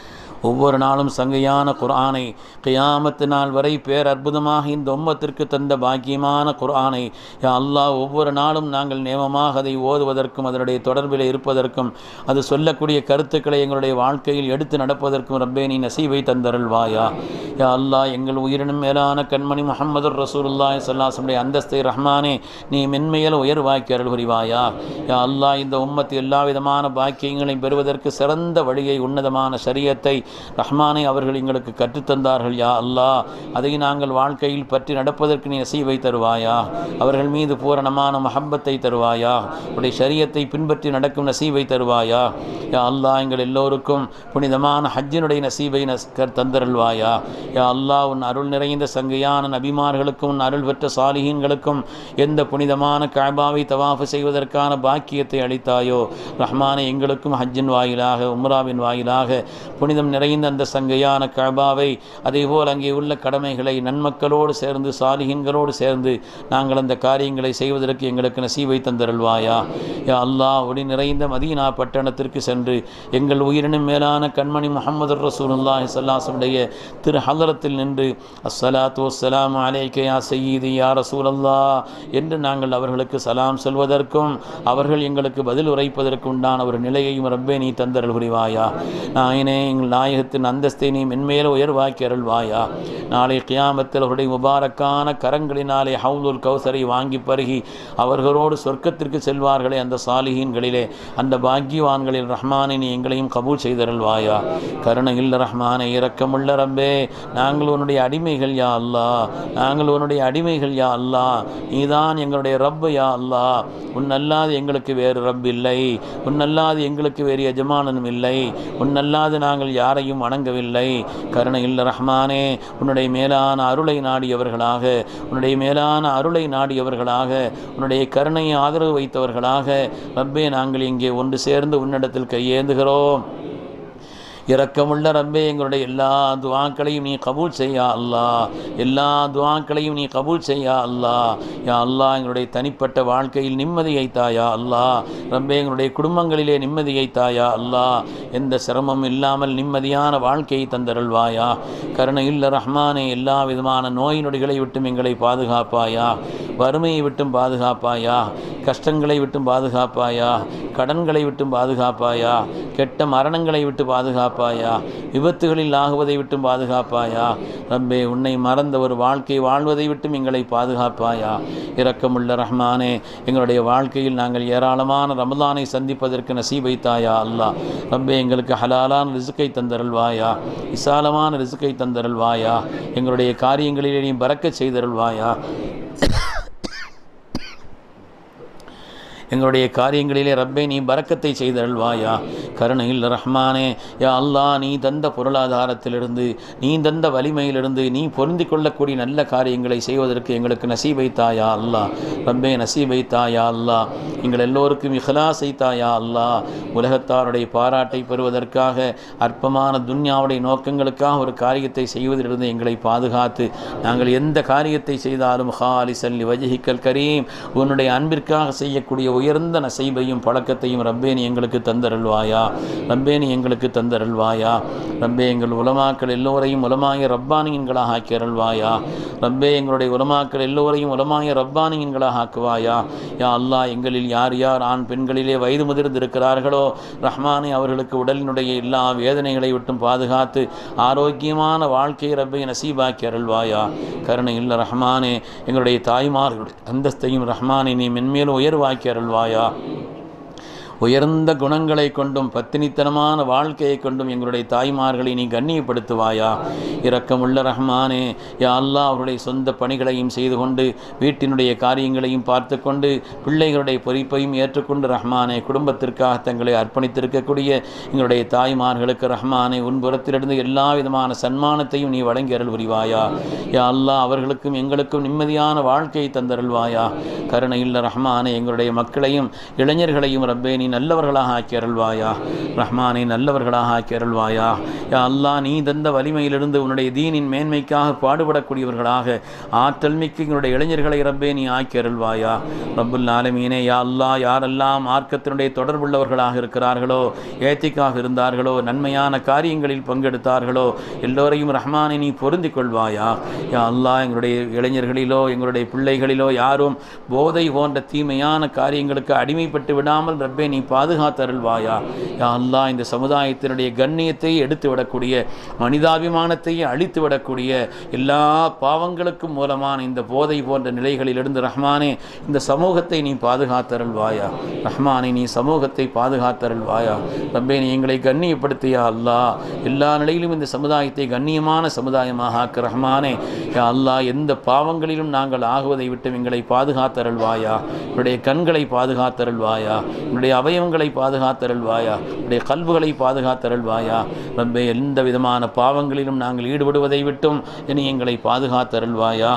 ஒவ்வொரு நாளும் சங்கையான குர்ஆனை கியாமத்து நாள் வரை பேரற்புதமாக இந்த உம்மத்திற்கு தந்த பாக்கியமான குர்ஆனை யா அல்லாஹ் ஒவ்வொரு நாளும் நாங்கள் நேமமாக அதை ஓதுவதற்கும் அதனுடைய தொடர்பில் இருப்பதற்கும் அது சொல்லக்கூடிய கருத்துக்களை எங்களுடைய வாழ்க்கையில் எடுத்து நடப்பதற்கும் ரப்பே நீ நசீவை தந்தருள்வாயா யா அல்லாஹ் எங்கள் உயிரினும் மேலான கண்மணி முகமது ரசூலுல்லாஹி ஸல்லல்லாஹு அந்தஸ்தை ரஹ்மானே நீ மென்மையில் உயர்வாக்கி அருள் புரிவாயா யா அல்லாஹ் இந்த உம்மத்து எல்லா விதமான பாக்கியங்களையும் பெறுவதற்கு சிறந்த வழியை உன்னதமான சரியத்தை ரஹ்மானே அவர்கள் எங்களுக்கு கற்றுத்தந்தார்கள் யா அல்லாஹ் அதை நாங்கள் வாழ்க்கையில் பற்றி நடப்பதற்கு நீ நசீவை தருவாயா அவர்கள் மீது பூரணமான மஹப்பத்தை தருவாயா உடைய சரியத்தை பின்பற்றி நடக்கும் நசீவை தருவாயா யா அல்லாஹ் எங்கள் எல்லோருக்கும் புனிதமான ஹஜ்ஜினுடைய நசீபை நஸ் கர் தந்தருள்வாயா யா அல்லாஹ் உன் அருள் நிறைந்த சங்கையான நபிமார்களுக்கும் உன் அருள் பெற்ற சாலிஹீன்களுக்கும் எந்த புனிதமான காபாவை தவாஃபு செய்வதற்கான பாக்கியத்தை அளித்தாயோ ரஹ்மானை எங்களுக்கும் ஹஜ்ஜின் வாயிலாக உம்ராவின் வாயிலாக புனிதம் நிறைந்த அந்த சங்கையான காபாவை அதேபோல் அங்கே உள்ள கடமைகளை நன்மக்களோடு சேர்ந்து சாலிஹீன்களோடு சேர்ந்து நாங்கள் அந்த காரியங்களை செய்வதற்கு எங்களுக்கு நசீவை தந்தருள்வாயா யா அல்லாஹ் ஒளி நிறைந்த மதீனா பட்டணத்திற்கு சென்று எங்கள் உயிரினும் மேலான கண்மணி முகமது ரசூலுல்லாஹி ஸல்லல்லாஹு திரு ஹலரத்தில் நின்று அஸ்ஸலாத்து வஸ்ஸலாமு அலைக்க யா சய்யீதி யா ரசூலல்லா என்று நாங்கள் அவர்களுக்கு சலாம் சொல்வதற்கும் அவர்கள் எங்களுக்கு பதில் உரைப்பதற்கு உண்டான ஒரு நிலையையும் ரப்பே நீ தந்தருள் புரிவாயா நாயனே எங்கள் நாயகத்தின் அந்தஸ்தை நீ மென்மேல உயர்வாக்கி அருள்வாயா நாளை கியாமத்தில் அவருடைய முபாரக்கான கரங்களினாலே ஹவுலுல் கௌசரை வாங்கி பருகி அவர்களோடு சொர்க்கத்திற்கு செல்வார்களே அந்த சாலிஹீன்களிலே அந்த பாக்கியவான்களில் ரஹ்மானை நீ எங்களையும் கபூல் செய்தருள்வாயா கருணையில் ரஹ்மானை இரக்கமுள்ள ரப்பே நாங்கள் உன்னுடைய அடிமைகள் யா அல்லா நாங்கள் உன்னுடைய அடிமைகள் யா அல்லா நீதான் எங்களுடைய ரப்பு யா அல்லா உன்னல்லாது எங்களுக்கு வேறு ரப் இல்லை உன்னல்லாது எங்களுக்கு வேறு எஜமானனும் இல்லை உன்னல்லாது நாங்கள் யாரையும் வணங்கவில்லை கருணையில் ரஹ்மானே உன்னுடைய மேலான அருளை நாடியவர்களாக உன்னுடைய மேலான அருளை நாடியவர்களாக உன்னுடைய கருணையை ஆதரவு வைத்தவர்களாக ரப்பே நாங்கள் இங்கே ஒன்று சேர்ந்து உன்னிடத்தில் கையேந்துகிறோம் இரக்கமுள்ள ரப்பே எங்களுடைய எல்லா துவாக்களையும் நீ கபூல் செய்யா அல்லா எல்லா துவாக்களையும் நீ கபூல் செய்யா அல்லா யா அல்லா எங்களுடைய தனிப்பட்ட வாழ்க்கையில் நிம்மதியை தாயா அல்லா ரப்பே எங்களுடைய குடும்பங்களிலே நிம்மதியை தாயா அல்லா எந்த சிரமம் இல்லாமல் நிம்மதியான வாழ்க்கையை தந்தருள்வாயா கருணையுள்ள ரஹ்மானே எல்லா விதமான நோய் நொடிகளை விட்டும் எங்களை பாதுகாப்பாயா வறுமையை விட்டும் பாதுகாப்பாயா கஷ்டங்களை விட்டும் பாதுகாப்பாயா கடன்களை விட்டும் பாதுகாப்பாயா கெட்ட மரணங்களை விட்டு பாதுகாப்பாயா விபத்துகளில் ஆகுவதை விட்டும் பாதுகாப்பாயா ரப்பே உன்னை மறந்த ஒரு வாழ்க்கை வாழ்வதை விட்டும் எங்களை பாதுகாப்பாயா இரக்கமுள்ள ரஹ்மானே எங்களுடைய வாழ்க்கையில் நாங்கள் ஏராளமான ரமலானை சந்திப்பதற்கு நசீபை தாயா அல்லாஹ் ரப்பே எங்களுக்கு ஹலாலான ரிசுக்கை தந்தருள்வாயா விசாலமான ரிசுக்கை தந்தருள்வாயா எங்களுடைய காரியங்களிலே நீ பறக்கச் செய்தருள்வாயா எங்களுடைய காரியங்களிலே ரப்பே நீ பறக்கத்தை செய்தருள்வாயா கருணையில் ரஹ்மானே யா அல்லாஹ் நீ தந்த பொருளாதாரத்திலிருந்து நீ தந்த வலிமையிலிருந்து நீ பொருந்திக் கொள்ளக்கூடிய நல்ல காரியங்களை செய்வதற்கு எங்களுக்கு நசீபை தாயா அல்லாஹ் ரப்பே நசீபை தாயா அல்லாஹ் எங்கள் எல்லோருக்கும் இஹ்லாஸை தாயா அல்லாஹ் உலகத்தாருடைய பாராட்டை பெறுவதற்காக அற்பமான துன்யாவுடைய நோக்கங்களுக்காக ஒரு காரியத்தை செய்வதிலிருந்து எங்களை பாதுகாத்து நாங்கள் எந்த காரியத்தை செய்தாலும் ஹாலி சல்லி வஜிஹிக்கல் கரீம் உன்னுடைய அன்பிற்காக செய்யக்கூடிய உயர்ந்த நசைபையும் பழக்கத்தையும் ரப்பேனி எங்களுக்கு தந்தருள்வாயா ரப்பேனி எங்களுக்கு தந்தருள்வாயா ரப்பே எங்கள் உலமாக்கள் எல்லோரையும் உலமாய ரப்பானியன்களாக ஆக்கி அருள்வாயா ரப்பே எங்களுடைய உலமாக்கள் எல்லோரையும் உலமாய ரப்பானியன்களாக ஆக்குவாயா யா அல்லாஹ் எங்களில் யார் யார் ஆண் பெண்களிலே வயது முதிர்ந்திருக்கிறார்களோ ரஹ்மானே அவர்களுக்கு உடலினுடைய எல்லா வேதனைகளை விட்டும் பாதுகாத்து ஆரோக்கியமான வாழ்க்கையை ரப்பை நசீபாக்கி அருள்வாயா கருணை இல்ல ரஹ்மானே எங்களுடைய தாய்மார்களுடைய அந்தஸ்தையும் ரஹ்மானை நீ மென்மேலும் உயர்வாக்கி அருள்வாயா உயர்ந்த குணங்களை கொண்டும் பத்தினித்தனமான வாழ்க்கையை கொண்டும் எங்களுடைய தாய்மார்களை நீ கண்ணியப்படுத்துவாயா இரக்கமுள்ள ரஹ்மானே யா அல்லாஹ் அவருடைய சொந்த பணிகளையும் செய்து கொண்டு வீட்டினுடைய காரியங்களையும் பார்த்து கொண்டு பிள்ளைகளுடைய பொறிப்பையும் ஏற்றுக்கொண்டு ரஹ்மானே குடும்பத்திற்காக தங்களை அர்ப்பணித்திருக்கக்கூடிய எங்களுடைய தாய்மார்களுக்கு ரஹ்மானே உன்புறத்திலிருந்து எல்லா விதமான சன்மானத்தையும் நீ வழங்கி அருள் புரிவாயா யா அல்லாஹ் அவர்களுக்கும் எங்களுக்கும் நிம்மதியான வாழ்க்கையை தந்தருள்வாயா கருணையுள்ள ரஹ்மானே எங்களுடைய மக்களையும் இளைஞர்களையும் ரப்பே நீ நல்லவர்களாக ஆக்கி அருள்வாயா ரஹ்மானை நல்லவர்களாக ஆக்கி அருள்வாயா யா அல்லாஹ் நீ தந்த வலிமையிலிருந்து உன்னுடைய தீனின் மேன்மைக்காக பாடுபடக்கூடியவர்களாக ஆற்றல் மிக்க எங்களுடைய இளைஞர்களை ரப்பே நீ ஆக்கி அருள்வாயா ரப்புல் ஆலமீனே யா அல்லாஹ் யாரெல்லாம் மார்க்கத்தினுடைய தொடர்புள்ளவர்களாக இருக்கிறார்களோ ஏத்திக்காக இருந்தார்களோ நன்மையான காரியங்களில் பங்கெடுத்தார்களோ எல்லோரையும் ரஹ்மானை நீ பொருந்திக் கொள்வாயா யா அல்லாஹ் எங்களுடைய இளைஞர்களிலோ எங்களுடைய பிள்ளைகளிலோ யாரும் போதை போன்ற தீமையான காரியங்களுக்கு அடிமைப்பட்டு விடாமல் ரப்பே நீ பாதுகாத்தருள்வாயா யா அல்லாஹ் இந்த சமுதாயத்தினுடைய கண்ணியத்தை எடுத்து விடக்கூடிய மனிதாபிமானத்தை அழித்து விடக்கூடிய எல்லா பாவங்களுக்கும் மூலமான இந்த போதை போன்ற நிலைகளிலிருந்து ரஹ்மானே இந்த சமூகத்தை நீ பாதுகாத்தருள்வாயா ரஹ்மானே நீ சமூகத்தை பாதுகாத்தருள்வாயா ரப்பே நீ எங்களை கண்ணியப்படுத்தியா அல்லாஹ் எல்லா நிலையிலும் இந்த சமுதாயத்தை கண்ணியமான சமுதாயமாக ஆக்க ரஹ்மானே யா அல்லாஹ் எந்த பாவங்களிலும் நாங்கள் ஆகுவதை விட்டு எங்களை பாதுகாத்தருள்வாயா என்னுடைய கண்களை பாதுகாத்தருள்வாயா என்னுடைய அவயவங்களை பாதுகாத்தருள்வாயா என்னுடைய கல்வுகளை பாதுகாத்தருள்வாயா ரப்பே எந்த விதமான பாவங்களிலும் நாங்கள் ஈடுபடுவதை விட்டும் இனி எங்களை பாதுகாத்தருள்வாயா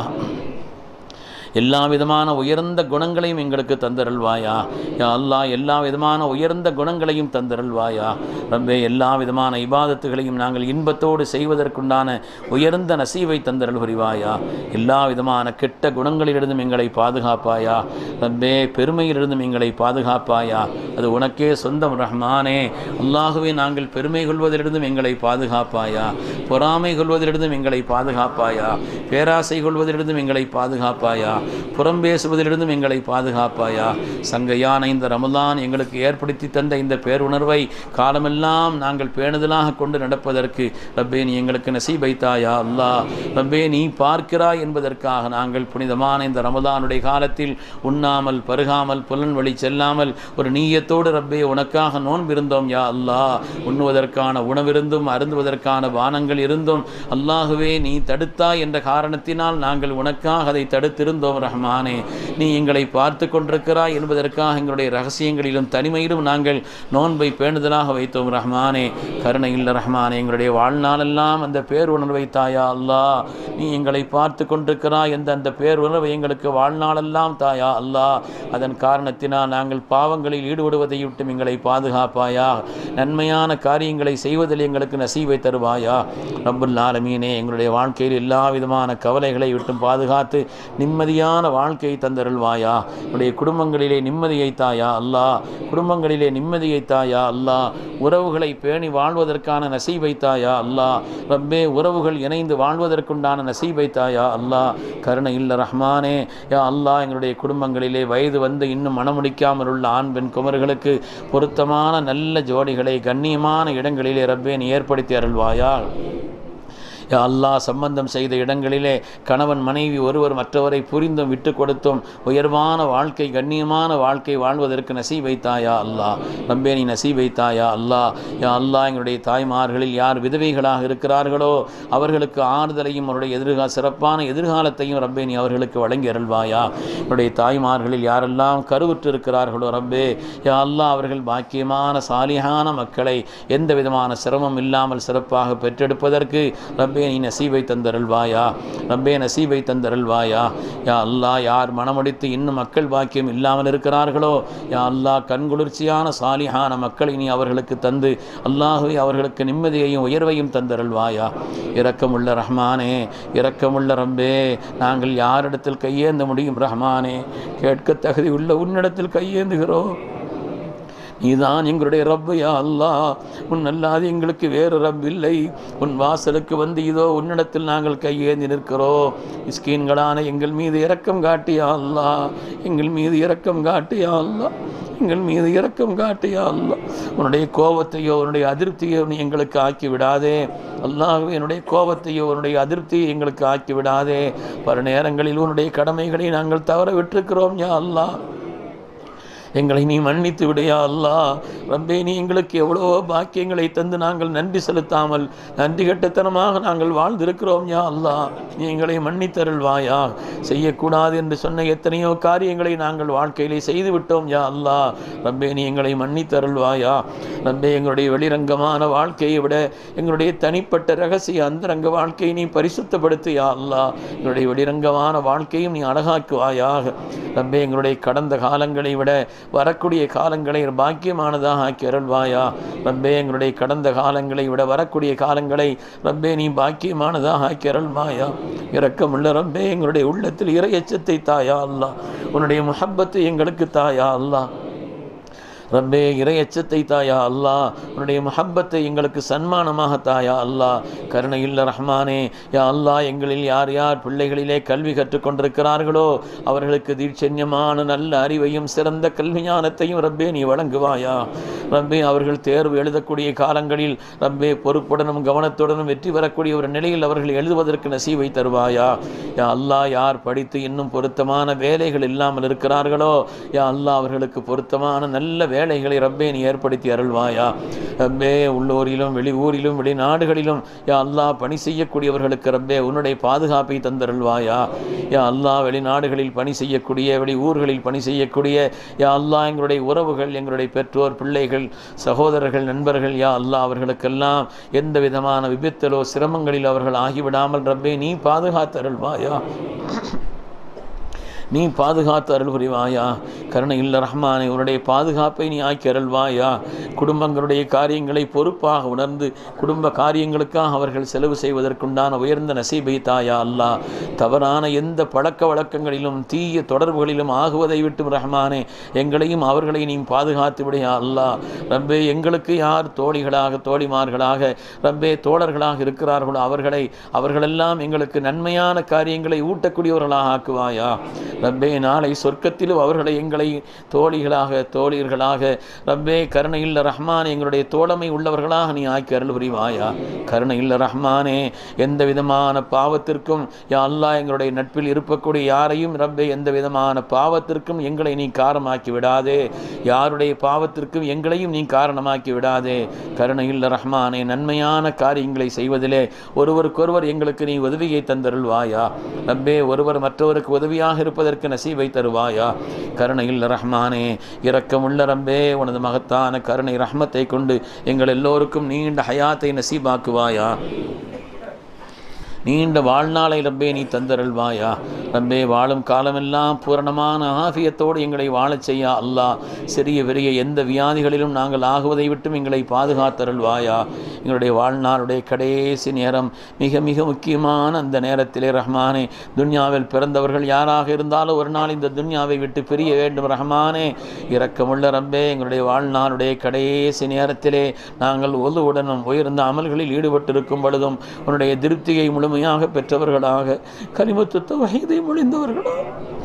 எல்லா விதமான உயர்ந்த குணங்களையும் எங்களுக்கு தந்தருள்வாயா யா அல்லாஹ் எல்லா விதமான உயர்ந்த குணங்களையும் தந்தருள்வாயா ரப்பே எல்லா விதமான இபாதத்துகளையும் நாங்கள் இன்பத்தோடு செய்வதற்குண்டான உயர்ந்த நசீவை தந்தருள் புரிவாயா எல்லா விதமான கெட்ட குணங்களிலிருந்தும் எங்களை பாதுகாப்பாயா ரப்பே பெருமையிலிருந்தும் எங்களை பாதுகாப்பாயா அது உனக்கே சொந்தம் ரஹ்மானே அல்லாகவே நாங்கள் பெருமை கொள்வதிலிருந்தும் எங்களை பாதுகாப்பாயா பொறாமை கொள்வதிலிருந்தும் எங்களை பாதுகாப்பாயா பேராசை கொள்வதிலிருந்தும் எங்களை பாதுகாப்பாயா புறம் பேசுவதிலிருந்தும் எங்களை பாதுகாப்பாயா சங்கையான இந்த ரமலான் எங்களுக்கு ஏற்படுத்தி தந்த இந்த பேருணர்வை காலமெல்லாம் நாங்கள் பேணுதலாக கொண்டு நடப்பதற்கு ரப்பே நீ எங்களுக்கு நசீபைத்தாயா அல்லாஹ் ரப்பே நீ பார்க்கிறாய் என்பதற்காக நாங்கள் புனிதமான இந்த ரமலானுடைய காலத்தில் உண்ணாமல் பருகாமல் புலன் வழி செல்லாமல் ஒரு நீயத்தோடு ரப்பே உனக்காக நோன்பிருந்தோம் யா அல்லாஹ் உண்ணுவதற்கான உணவிருந்தும் அருந்துவதற்கான பானங்கள் இருந்தும் அல்லாஹுவே நீ தடுத்தாய் என்ற காரணத்தினால் நாங்கள் உனக்காக அதை தடுத்திருந்தோம் ரஹ்மானே நீ எங்களை பார்த்து கொண்டிருக்கிறாய் என்பதற்காக எங்களுடைய ரகசியங்களிலும் தனிமையிலும் நாங்கள் நோன்பை பேணுதலாக வைத்தோம் ரஹ்மானே கருணை இல்ல ரஹ்மானே எங்களுடைய வாழ்நாளெல்லாம் அந்த பேருணர்வை தாயா அல்லாஹ் நீ எங்களை பார்த்து கொண்டிருக்கிறாய் என்ற அந்த பேருணர்வை எங்களுக்கு வாழ்நாளெல்லாம் தாயா அல்லாஹ் அதன் காரணத்தினால் நாங்கள் பாவங்களில் ஈடுபடுவதை விட்டும் எங்களை பாதுகாப்பாயா நன்மையான காரியங்களை செய்வதில் எங்களுக்கு நசீவை தருவாயா ரப்புல் ஆலமீனே எங்களுடைய வாழ்க்கையில் எல்லா விதமான கவலைகளை விட்டும் பாதுகாத்து நிம்மதியான வாழ்க்கையை தந்தருள்வாயா என்னுடைய குடும்பங்களிலே நிம்மதியை தாயா அல்லாஹ் குடும்பங்களிலே நிம்மதியை தாயா அல்லாஹ் உறவுகளை பேணி வாழ்வதற்கான நசீபை தாயா அல்லாஹ் ரப்பே உறவுகள் இணைந்து வாழ்வதற்குண்டான நசீபை தாயா அல்லாஹ் கருணை இல்ல ரஹ்மானே யா அல்லாஹ் எங்களுடைய குடும்பங்களிலே வயது வந்து இன்னும் மணமுடிக்காமல் உள்ள ஆண் பெண் குமர்களுக்கு பொருத்தமான நல்ல ஜோடிகளை கண்ணியமான இடங்களிலே ரப்பே நீ ஏற்படுத்தி அருள்வாயா யா அல்லாஹ் சம்பந்தம் செய்த இடங்களிலே கணவன் மனைவி ஒருவர் மற்றவரை புரிந்தும் விட்டு கொடுத்தும் உயர்வான வாழ்க்கை கண்ணியமான வாழ்க்கை வாழ்வதற்கு நசீ வைத்தாயா அல்லாஹ் ரப்பே நீ நசீ வைத்தாயா அல்லாஹ் யா அல்லாஹ் எங்களுடைய தாய்மார்களில் யார் விதவைகளாக இருக்கிறார்களோ அவர்களுக்கு ஆறுதலையும் அவருடைய எதிர்கால சிறப்பான எதிர்காலத்தையும் ரப்பே நீ அவர்களுக்கு வழங்கி அருள்வாயா என்னுடைய தாய்மார்களில் யாரெல்லாம் கருவுற்று இருக்கிறார்களோ ரப்பே யா அல்லாஹ் அவர்கள் பாக்கியமான சாலிகான மக்களை எந்த விதமான சிரமம் இல்லாமல் சிறப்பாக பெற்றெடுப்பதற்கு ரப்பே நீ நசீவை தந்தருள்வாயா ரப்பே நசீவை தந்தருள்வாயா யா அல்லாஹ் யார் மனமடித்து இன்னும் மக்கள் பாக்கியம் இல்லாமல் இருக்கிறார்களோ யா அல்லாஹ் கண்குளிர்ச்சியான சாலிஹான மக்களை நீ அவர்களுக்கு தந்து அல்லாஹுவே அவர்களுக்கு நிம்மதியையும் உயர்வையும் தந்தருள்வாயா இரக்கமுள்ள ரஹ்மானே இரக்கமுள்ள ரப்பே நாங்கள் யாரிடத்தில் கையேந்த முடியும் ரஹ்மானே கேட்க தகுதி உள்ள உன்னிடத்தில் கையேந்துகிறோம் நீதான் எங்களுடைய ரப்பு யா அல்லாஹ் உன் அல்லாது எங்களுக்கு வேறு ரப் இல்லை உன் வாசலுக்கு வந்து இதோ உன்னிடத்தில் நாங்கள் கையேந்தி நிற்கிறோம் மிஸ்கீன்களான எங்கள் மீது இரக்கம் காட்டியா அல்லாஹ் எங்கள் மீது இரக்கம் காட்டியா அல்லாஹ் எங்கள் மீது இரக்கம் காட்டியா அல்லாஹ் உன்னுடைய கோபத்தையோ உன்னுடைய அதிருப்தியோ நீ எங்களுக்கு ஆக்கி விடாதே அல்லாஹ்வே என்னுடைய கோபத்தையோ உன்னுடைய அதிருப்தியை எங்களுக்கு ஆக்கி விடாதே பல நேரங்களில் உன்னுடைய கடமைகளை நாங்கள் தவற விட்டிருக்கிறோம் யா அல்லாஹ் எங்களை நீ மன்னித்து விடையா அல்லாஹ் ரப்பே நீ எங்களுக்கு எவ்வளவோ பாக்கியங்களை தந்து நாங்கள் நன்றி செலுத்தாமல் நன்றி கட்டத்தனமாக நாங்கள் வாழ்ந்திருக்கிறோம் யா அல்லாஹ் நீ எங்களை மன்னித்தருள்வாயா செய்யக்கூடாது என்று சொன்ன எத்தனையோ காரியங்களை நாங்கள் வாழ்க்கையிலே செய்து விட்டோம் யா அல்லாஹ் ரப்பே நீ எங்களை மன்னித்தருள்வாயா ரப்பே எங்களுடைய வெளிரங்கமான வாழ்க்கையை விட எங்களுடைய தனிப்பட்ட ரகசிய அந்தரங்க வாழ்க்கையை நீ பரிசுத்தப்படுத்து யா அல்லாஹ் எங்களுடைய வெளிரங்கமான வாழ்க்கையும் நீ அழகாக்குவாயாக ரப்பே எங்களுடைய கடந்த காலங்களை விட வரக்கூடிய காலங்களை பாக்கியமானதாக ஆக்கி அருள்வாயா ரப்பே எங்களுடைய கடந்த காலங்களை விட வரக்கூடிய காலங்களை ரப்பே நீ பாக்கியமானதாக ஆக்கி அருள்வாயா இரக்கமுள்ள ரப்பே எங்களுடைய உள்ளத்தில் இறையச்சத்தை தாயா அல்லா உன்னுடைய முஹப்பத்தை எங்களுக்கு தாயா அல்லா ரப்பே இறை எச்சத்தை தாயா அல்லாஹ் உன்னுடைய முஹப்பத்தை எங்களுக்கு சன்மானமாக தாயா அல்லாஹ் கருணையுள்ள ரஹ்மானே யா அல்லாஹ் எங்களில் யார் யார் பிள்ளைகளிலே கல்வி கற்றுக்கொண்டிருக்கிறார்களோ அவர்களுக்கு தீட்சண்யமான நல்ல அறிவையும் சிறந்த கல்வி ஞானத்தையும் ரப்பே நீ வழங்குவாயா ரப்பே அவர்கள் தேர்வு எழுதக்கூடிய காலங்களில் ரப்பே பொறுப்புடனும் கவனத்துடனும் வெற்றி பெறக்கூடிய ஒரு நிலையில் அவர்கள் எழுதுவதற்கு நசீவை தருவாயா யா அல்லாஹ் யார் படித்து இன்னும் பொருத்தமான வேலைகள் இல்லாமல் இருக்கிறார்களோ யா அல்லாஹ் அவர்களுக்கு பொருத்தமான நல்ல வேலைகளை ரப்பே நீ ஏற்படுத்தி அருள்வாயா ரப்பே உள்ளூரிலும் வெளியூரிலும் வெளிநாடுகளிலும் யா அல்லாஹ் பணி செய்யக்கூடியவர்களுக்கு ரப்பே உன்னுடைய பாதுகாப்பை தந்தருள்வாயா யா அல்லாஹ் வெளிநாடுகளில் பணி செய்யக்கூடிய வெளி ஊர்களில் பணி செய்யக்கூடிய யா அல்லாஹ் எங்களுடைய உறவுகள் எங்களுடைய பெற்றோர் பிள்ளைகள் சகோதரர்கள் நண்பர்கள் யா அல்லாஹ் அவர்களுக்கெல்லாம் எந்த விதமான விபத்திலோ சிரமங்களில் அவர்கள் ஆகிவிடாமல் ரப்பே நீ பாதுகாத்தருள்வாயா நீ பாதுகாத்து அருள் புரிவாயா கருணை இல்ல ரஹ்மானே உன்னுடைய பாதுகாப்பை நீ ஆக்கி அருள்வாயா குடும்பங்களுடைய காரியங்களை பொறுப்பாக உணர்ந்து குடும்ப காரியங்களுக்காக அவர்கள் செலவு செய்வதற்குண்டான உயர்ந்த நசீபை தாயா அல்லாஹ் தவறான எந்த பழக்க வழக்கங்களிலும் தீய தொடர்புகளிலும் ஆகுவதை விட்டு ரஹ்மானே எங்களையும் அவர்களை நீ பாதுகாத்து விடையா அல்லாஹ் ரப்பே எங்களுக்கு யார் தோழிகளாக தோழிமார்களாக ரப்பே தோழர்களாக இருக்கிறார்களோ அவர்களை அவர்களெல்லாம் எங்களுக்கு நன்மையான காரியங்களை ஊட்டக்கூடியவர்களாக ஆக்குவாயா ரப்பே நாளை சொர்க்கத்திலும் அவர்களை எங்களை தோழிகளாக தோழியர்களாக ரப்பே கருணையுள்ள ரஹ்மான் எங்களுடைய தோழமை உள்ளவர்களாக நீ ஆக்கி அருள் புரிவாயா கருணையுள்ள ரஹ்மானே எந்த விதமான பாவத்திற்கும் யா அல்லாஹ் எங்களுடைய நட்பில் இருக்கக்கூடிய யாரையும் ரப்பே எந்த விதமான பாவத்திற்கும் எங்களை நீ காரணமாக்கி விடாதே யாருடைய பாவத்திற்கும் எங்களையும் நீ காரணமாக்கி விடாதே கருணையுள்ள ரஹ்மானே நன்மையான காரியங்களை செய்வதிலே ஒருவருக்கொருவர் எங்களுக்கு நீ உதவியை தந்தருள்வாயா ரப்பே ஒருவர் மற்றவருக்கு உதவியாக இருப்பதற்கு நசீவை தருவாயா கருணையில் ரஹ்மானே இரக்கமுள்ள ரப்பே உனது மகத்தான கருணை ரஹ்மத்தை கொண்டு எங்கள் எல்லோருக்கும் நீண்ட ஹயாத்தை நசீபாக்குவாயா நீண்ட வாழ்நாளை ரப்பே நீ தந்தருள்வாயா ரப்பே வாழும் காலமெல்லாம் பூரணமான ஆஃபியத்தோடு எங்களை வாழச் செய்யா அல்லாஹ் சிறிய பெரிய எந்த வியாதிகளிலும் நாங்கள் ஆகுவதை விட்டும் எங்களை பாதுகாத்தருள்வாயா எங்களுடைய வாழ்நாளுடைய கடைசி நேரம் மிக மிக முக்கியமான அந்த நேரத்திலே ரஹ்மானே துன்யாவில் பிறந்தவர்கள் யாராக இருந்தாலும் ஒரு நாள் இந்த துன்யாவை விட்டு பிரிய வேண்டும் ரஹ்மானே இரக்கமுள்ள ரப்பே எங்களுடைய வாழ்நாளுடைய கடைசி நேரத்திலே நாங்கள் ஒலுவுடனும் உயர்ந்த அமல்களில் ஈடுபட்டிருக்கும் பொழுதும் உன்னுடைய திருப்தியை முழுமையாக பெற்றவர்களாக கனிமத்து தவகைதை மொழிந்தவர்களாக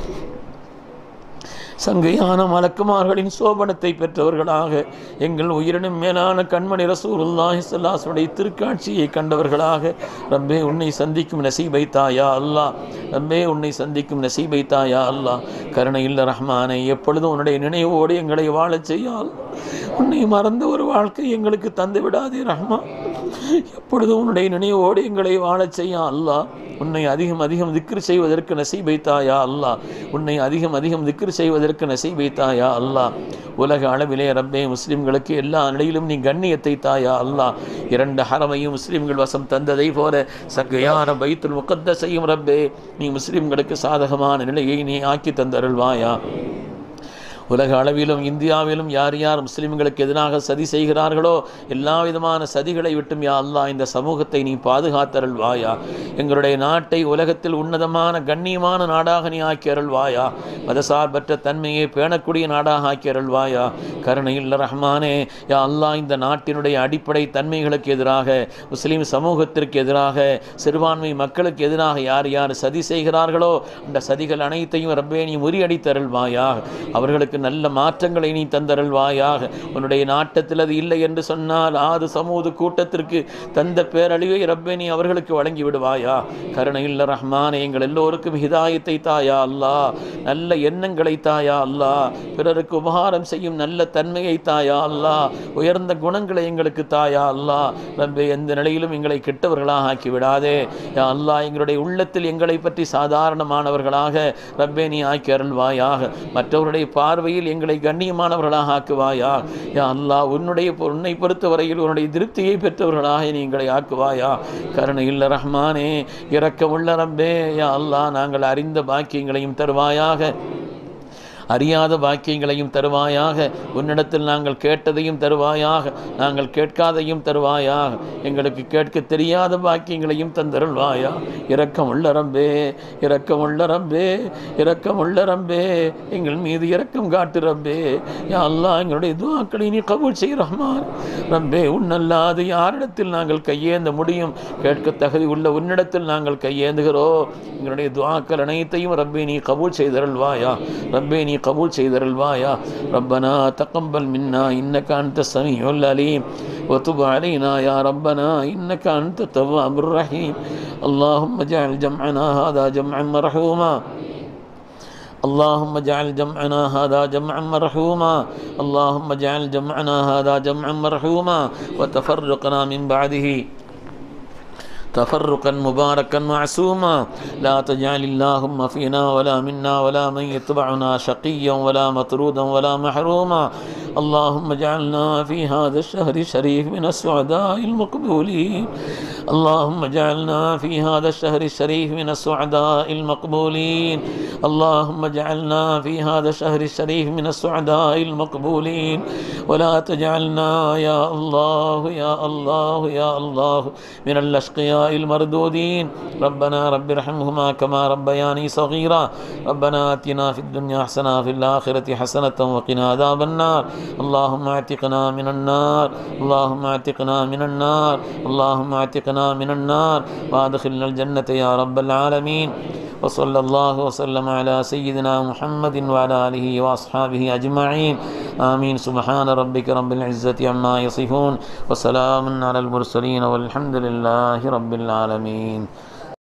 சங்கையான மலக்குமார்களின் சோபனத்தை பெற்றவர்களாக எங்கள் உயிரினும் மேலான கண்மணி ரசூலுல்லாஹி ஸல்லல்லாஹுடைய திருக்காட்சியை கண்டவர்களாக ரப்பே உன்னை சந்திக்கும் நசீபை தாயா அல்லாஹ் ரப்பே உன்னை சந்திக்கும் நசீபை தாயா அல்லாஹ் கருணையில் ரஹ்மானை எப்பொழுதும் உன்னுடைய நினைவோடு எங்களை வாழச் செய்யால் உன்னை மறந்த ஒரு வாழ்க்கை எங்களுக்கு தந்து விடாதே ரஹ்மா எப்பொழுதும் உன்னுடைய நினைவோடு எங்களை வாழச் செய்யா அல்லாஹ் உன்னை அதிகம் அதிகம் திக்ரு செய்வதற்கு நசீபை தாயா அல்லாஹ் உன்னை அதிகம் அதிகம் திக்ரு செய்வதற்கு நசீபை தாயா அல்லாஹ் உலக அளவிலே ரப்பே முஸ்லிம்களுக்கு எல்லா நிலையிலும் நீ கண்ணியத்தை தாயா அல்லாஹ் இரண்டு ஹரமையும் முஸ்லிம்கள் வசம் தந்ததை போல சங்கையான பைத்துல் முகத்தசையும் ரப்பே நீ முஸ்லிம்களுக்கு சாதகமான நிலையை நீ ஆக்கி தந்தருள்வாயா உலக அளவிலும் இந்தியாவிலும் யார் யார் முஸ்லிம்களுக்கு எதிராக சதி செய்கிறார்களோ எல்லா விதமான சதிகளை விட்டும் யா அல்லாஹ் இந்த சமூகத்தை நீ பாதுகாத்தருள்வாயா எங்களுடைய நாட்டை உலகத்தில் உன்னதமான கண்ணியமான நாடாக நீ ஆக்கி அருள்வாயா மதசார்பற்ற தன்மையை பேணக்கூடிய நாடாக ஆக்கி அருள்வாயா கருணையில் ரஹ்மானே யா அல்லாஹ் இந்த நாட்டினுடைய அடிப்படை தன்மைகளுக்கு எதிராக முஸ்லிம் சமூகத்திற்கு எதிராக சிறுபான்மை மக்களுக்கு எதிராக யார் யார் சதி செய்கிறார்களோ அந்த சதிகள் அனைத்தையும் ரப்பே நீ முறியடித்தருள்வாயா அவர்களுக்கு நல்ல மாற்றங்களை நீ தந்தருள்வாயாக உன்னுடைய நாட்டத்தில் அது இல்லை என்று சொன்னால் ஆறு சமூக கூட்டத்திற்கு தந்த பேரழிவை ரப்பே நீ அவர்களுக்கு வழங்கி விடுவாயா கருணையில் ரஹ்மானே எங்கள் எல்லோருக்கும் ஹிதாயத்தை தாயா அல்லாஹ் நல்ல எண்ணங்களை தாயா அல்லாஹ் பிறருக்கு உபகாரம் செய்யும் நல்ல தன்மையை தாயா அல்லாஹ் உயர்ந்த குணங்களை எங்களுக்கு தாயா அல்லாஹ் ரப்பே எந்த நிலையிலும் எங்களை கெட்டவர்களாக ஆக்கி விடாதே யா அல்லாஹ் எங்களுடைய உள்ளத்தில் எங்களை பற்றி சாதாரணமானவர்களாக ரப்பே நீ ஆக்கி அருள்வாயாக மற்றவருடைய பார்வையில் எங்களை கண்ணியமானவர்களாக ஆக்குவாயா யா அல்லாஹ் உன்னுடைய உன்னை பொறுத்தவரையில் உன்னுடைய திருப்தியை பெற்றவர்களாக நீ எங்களை ஆக்குவாயா கருணை இல்ல ரஹ்மானே இரக்கமுள்ள ரப்பே யா அல்லாஹ் நாங்கள் அறிந்த பாக்கியங்களையும் தருவாயாக அறியாத பாக்கியங்களையும் தருவாயாக உன்னிடத்தில் நாங்கள் கேட்டதையும் தருவாயாக நாங்கள் கேட்காதையும் தருவாயாக எங்களுக்கு கேட்க தெரியாத பாக்கியங்களையும் தந்தருள்வாயா இரக்கமுள்ள ரம்பே இரக்கமுள்ள ரம்பே இரக்கமுள்ள ரம்பே எங்கள் மீது இரக்கம் காட்டு ரம்பே யா அல்லாஹ் எங்களுடைய துவாக்களை நீ கபூல் செய் ரஹ்மான் ரம்பே உன்னல்லாது யாரிடத்தில் நாங்கள் கையேந்த முடியும் கேட்க தகுதி உள்ள உன்னிடத்தில் நாங்கள் கையேந்துகிறோம் எங்களுடைய துவாக்கள் அனைத்தையும் ரப்பே நீ கபூல் செய்தருள்வாயா ரப்பே நீ கபூல் செய்தருள்வாயா ரப்பனா தகம்பல் மின்னா இன்னக அன்த சமீஉல் அலீம் وتب علينا يا ربنا إنك أنت التواب الرحيم اللهم اجعل جمعنا هذا جمعا مرحوما اللهم اجعل جمعنا هذا جمعا مرحوما اللهم اجعل جمعنا هذا جمعا مرحوما وتفرقنا من بعده تفرقا مباركا معصوما لا تجعل اللهم فينا ولا منا ولا من يتبعنا شقيا ولا مطرودا ولا محروما اللهم اجعلنا في هذا الشهر الشريف من السعداء المقبولين اللهم اجعلنا في هذا الشهر الشريف من السعداء المقبولين اللهم اجعلنا في هذا الشهر الشريف من السعداء المقبولين ولا تجعلنا يا الله يا الله يا الله من الأشقياء المردودين ربنا رب ارحمهما كما ربياني صغيرا ربنا آتنا في الدنيا حسنة في الآخرة حسنة وقنا عذاب النار اللهم اعتقنا من النار اللهم اعتقنا من النار اللهم اعتقنا من النار وادخلنا الجنة يا رب العالمين وصلى الله وسلم على سيدنا محمد وعلى آله وأصحابه أجمعين آمين سبحان ربك رب العزة عما يصفون وسلام على المرسلين والحمد لله رب العالمين